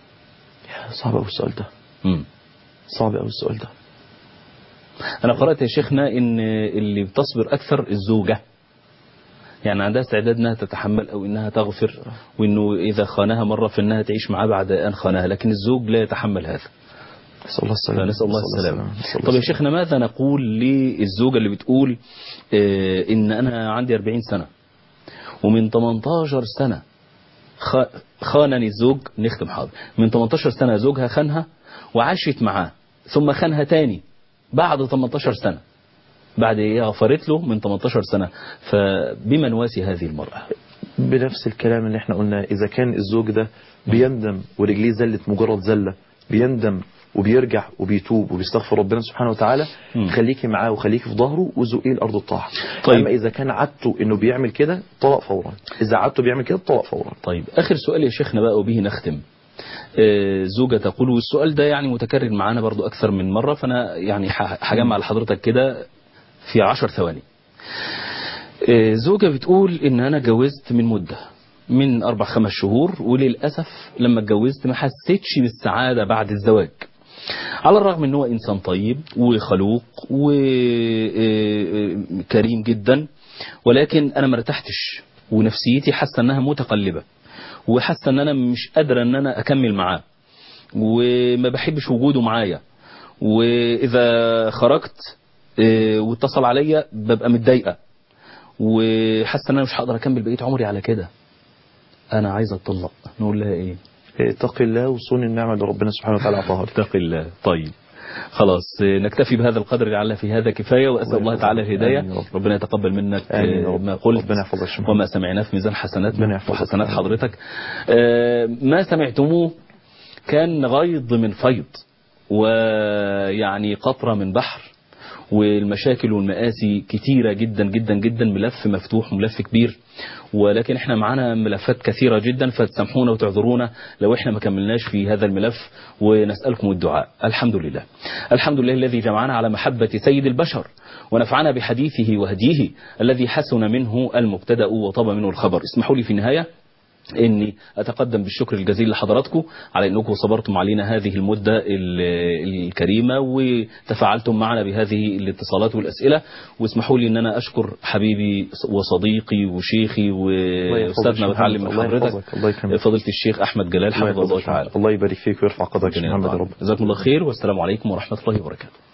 S2: صعب أوي السؤال ده
S1: مم.
S2: صعب أوي السؤال ده
S1: أنا قرأت يا شيخنا إن اللي بتصبر أكثر الزوجة يعني عندها استعداد انها تتحمل او انها تغفر وانه اذا خانها مرة فانها تعيش معاه بعد ان خانها لكن الزوج لا يتحمل هذا
S2: نسأل الله السلامة
S1: نسأل الله
S2: نسأل
S1: السلامة
S2: نسأل الله
S1: طب يا
S2: السلامة.
S1: شيخنا ماذا نقول للزوجة اللي بتقول آه، ان انا عندي 40 سنة ومن 18 سنة خ- خانني الزوج نختم حاضر من 18 سنة زوجها خانها وعاشت معاه ثم خانها تاني بعد 18 سنة بعد ايه غفرت له من 18 سنة فبما نواسي هذه المرأة
S2: بنفس الكلام اللي احنا قلناه إذا كان الزوج ده بيندم ورجليه زلت مجرد زلة بيندم وبيرجع وبيتوب وبيستغفر ربنا سبحانه وتعالى
S1: مم.
S2: خليكي معاه وخليكي في ظهره وزقيه الأرض الطاعة
S1: طيب.
S2: أما إذا كان عادته إنه بيعمل كده طلاق فورا إذا عادته بيعمل كده طلاق فورا
S1: طيب آخر سؤال يا شيخنا بقى وبه نختم آه، زوجة تقول والسؤال ده يعني متكرر معانا برضو أكثر من مرة فأنا يعني ح- هجمع لحضرتك كده في عشر ثواني آه، زوجة بتقول إن أنا جوزت من مدة من أربع خمس شهور وللأسف لما اتجوزت ما حسيتش بالسعادة بعد الزواج على الرغم ان هو انسان طيب وخلوق وكريم جدا ولكن انا ما ارتحتش ونفسيتي حاسه انها متقلبه وحاسه ان انا مش قادره ان انا اكمل معاه وما بحبش وجوده معايا واذا خرجت آه، واتصل عليا ببقى متضايقه وحاسه ان انا مش هقدر اكمل بقيه عمري على كده انا عايز اتطلق نقول لها ايه
S2: اتقي الله وصون النعمة اللي ربنا سبحانه وتعالى أعطاها لك.
S1: اتق الله طيب خلاص آه، نكتفي بهذا القدر لعل في هذا كفاية وأسأل
S2: الله
S1: الله تعالى
S2: يحفظك.
S1: الهداية
S2: آمين يا رب.
S1: ربنا يتقبل منك
S2: آمين يا
S1: آه،
S2: رب.
S1: ما قلت
S2: ربنا يحفظك يا شيخ
S1: وما سمعناه في ميزان حسناتنا
S2: ربنا يحفظك.
S1: وحسنات حضرتك آه، ما سمعتموه كان غيض من فيض ويعني قطرة من بحر والمشاكل والمآسي كتيرة جدا جدا جدا ملف مفتوح وملف كبير ولكن احنا معانا ملفات كثيرة جدا فتسامحونا وتعذرونا لو احنا ما كملناش في هذا الملف ونسألكم الدعاء الحمد لله الحمد لله الذي جمعنا على محبة سيد البشر ونفعنا بحديثه وهديه الذي حسن منه المبتدأ وطاب منه الخبر اسمحوا لي في النهاية اني اتقدم بالشكر الجزيل لحضراتكم على انكم صبرتم علينا هذه المده ال- الكريمه وتفاعلتم معنا بهذه الاتصالات والاسئله واسمحوا لي ان انا اشكر حبيبي وصديقي وشيخي واستاذنا
S2: يحفظك.
S1: وتعلم من
S2: الله
S1: حضرتك
S2: يحفظك. الله يكرمك.
S1: فضيله الشيخ احمد جلال
S2: الله
S1: حفظه الله
S2: يحفظك.
S1: تعالى
S2: الله يبارك فيك ويرفع قدرك يا شيخ محمد يا رب
S1: جزاكم الله خير والسلام عليكم ورحمه الله وبركاته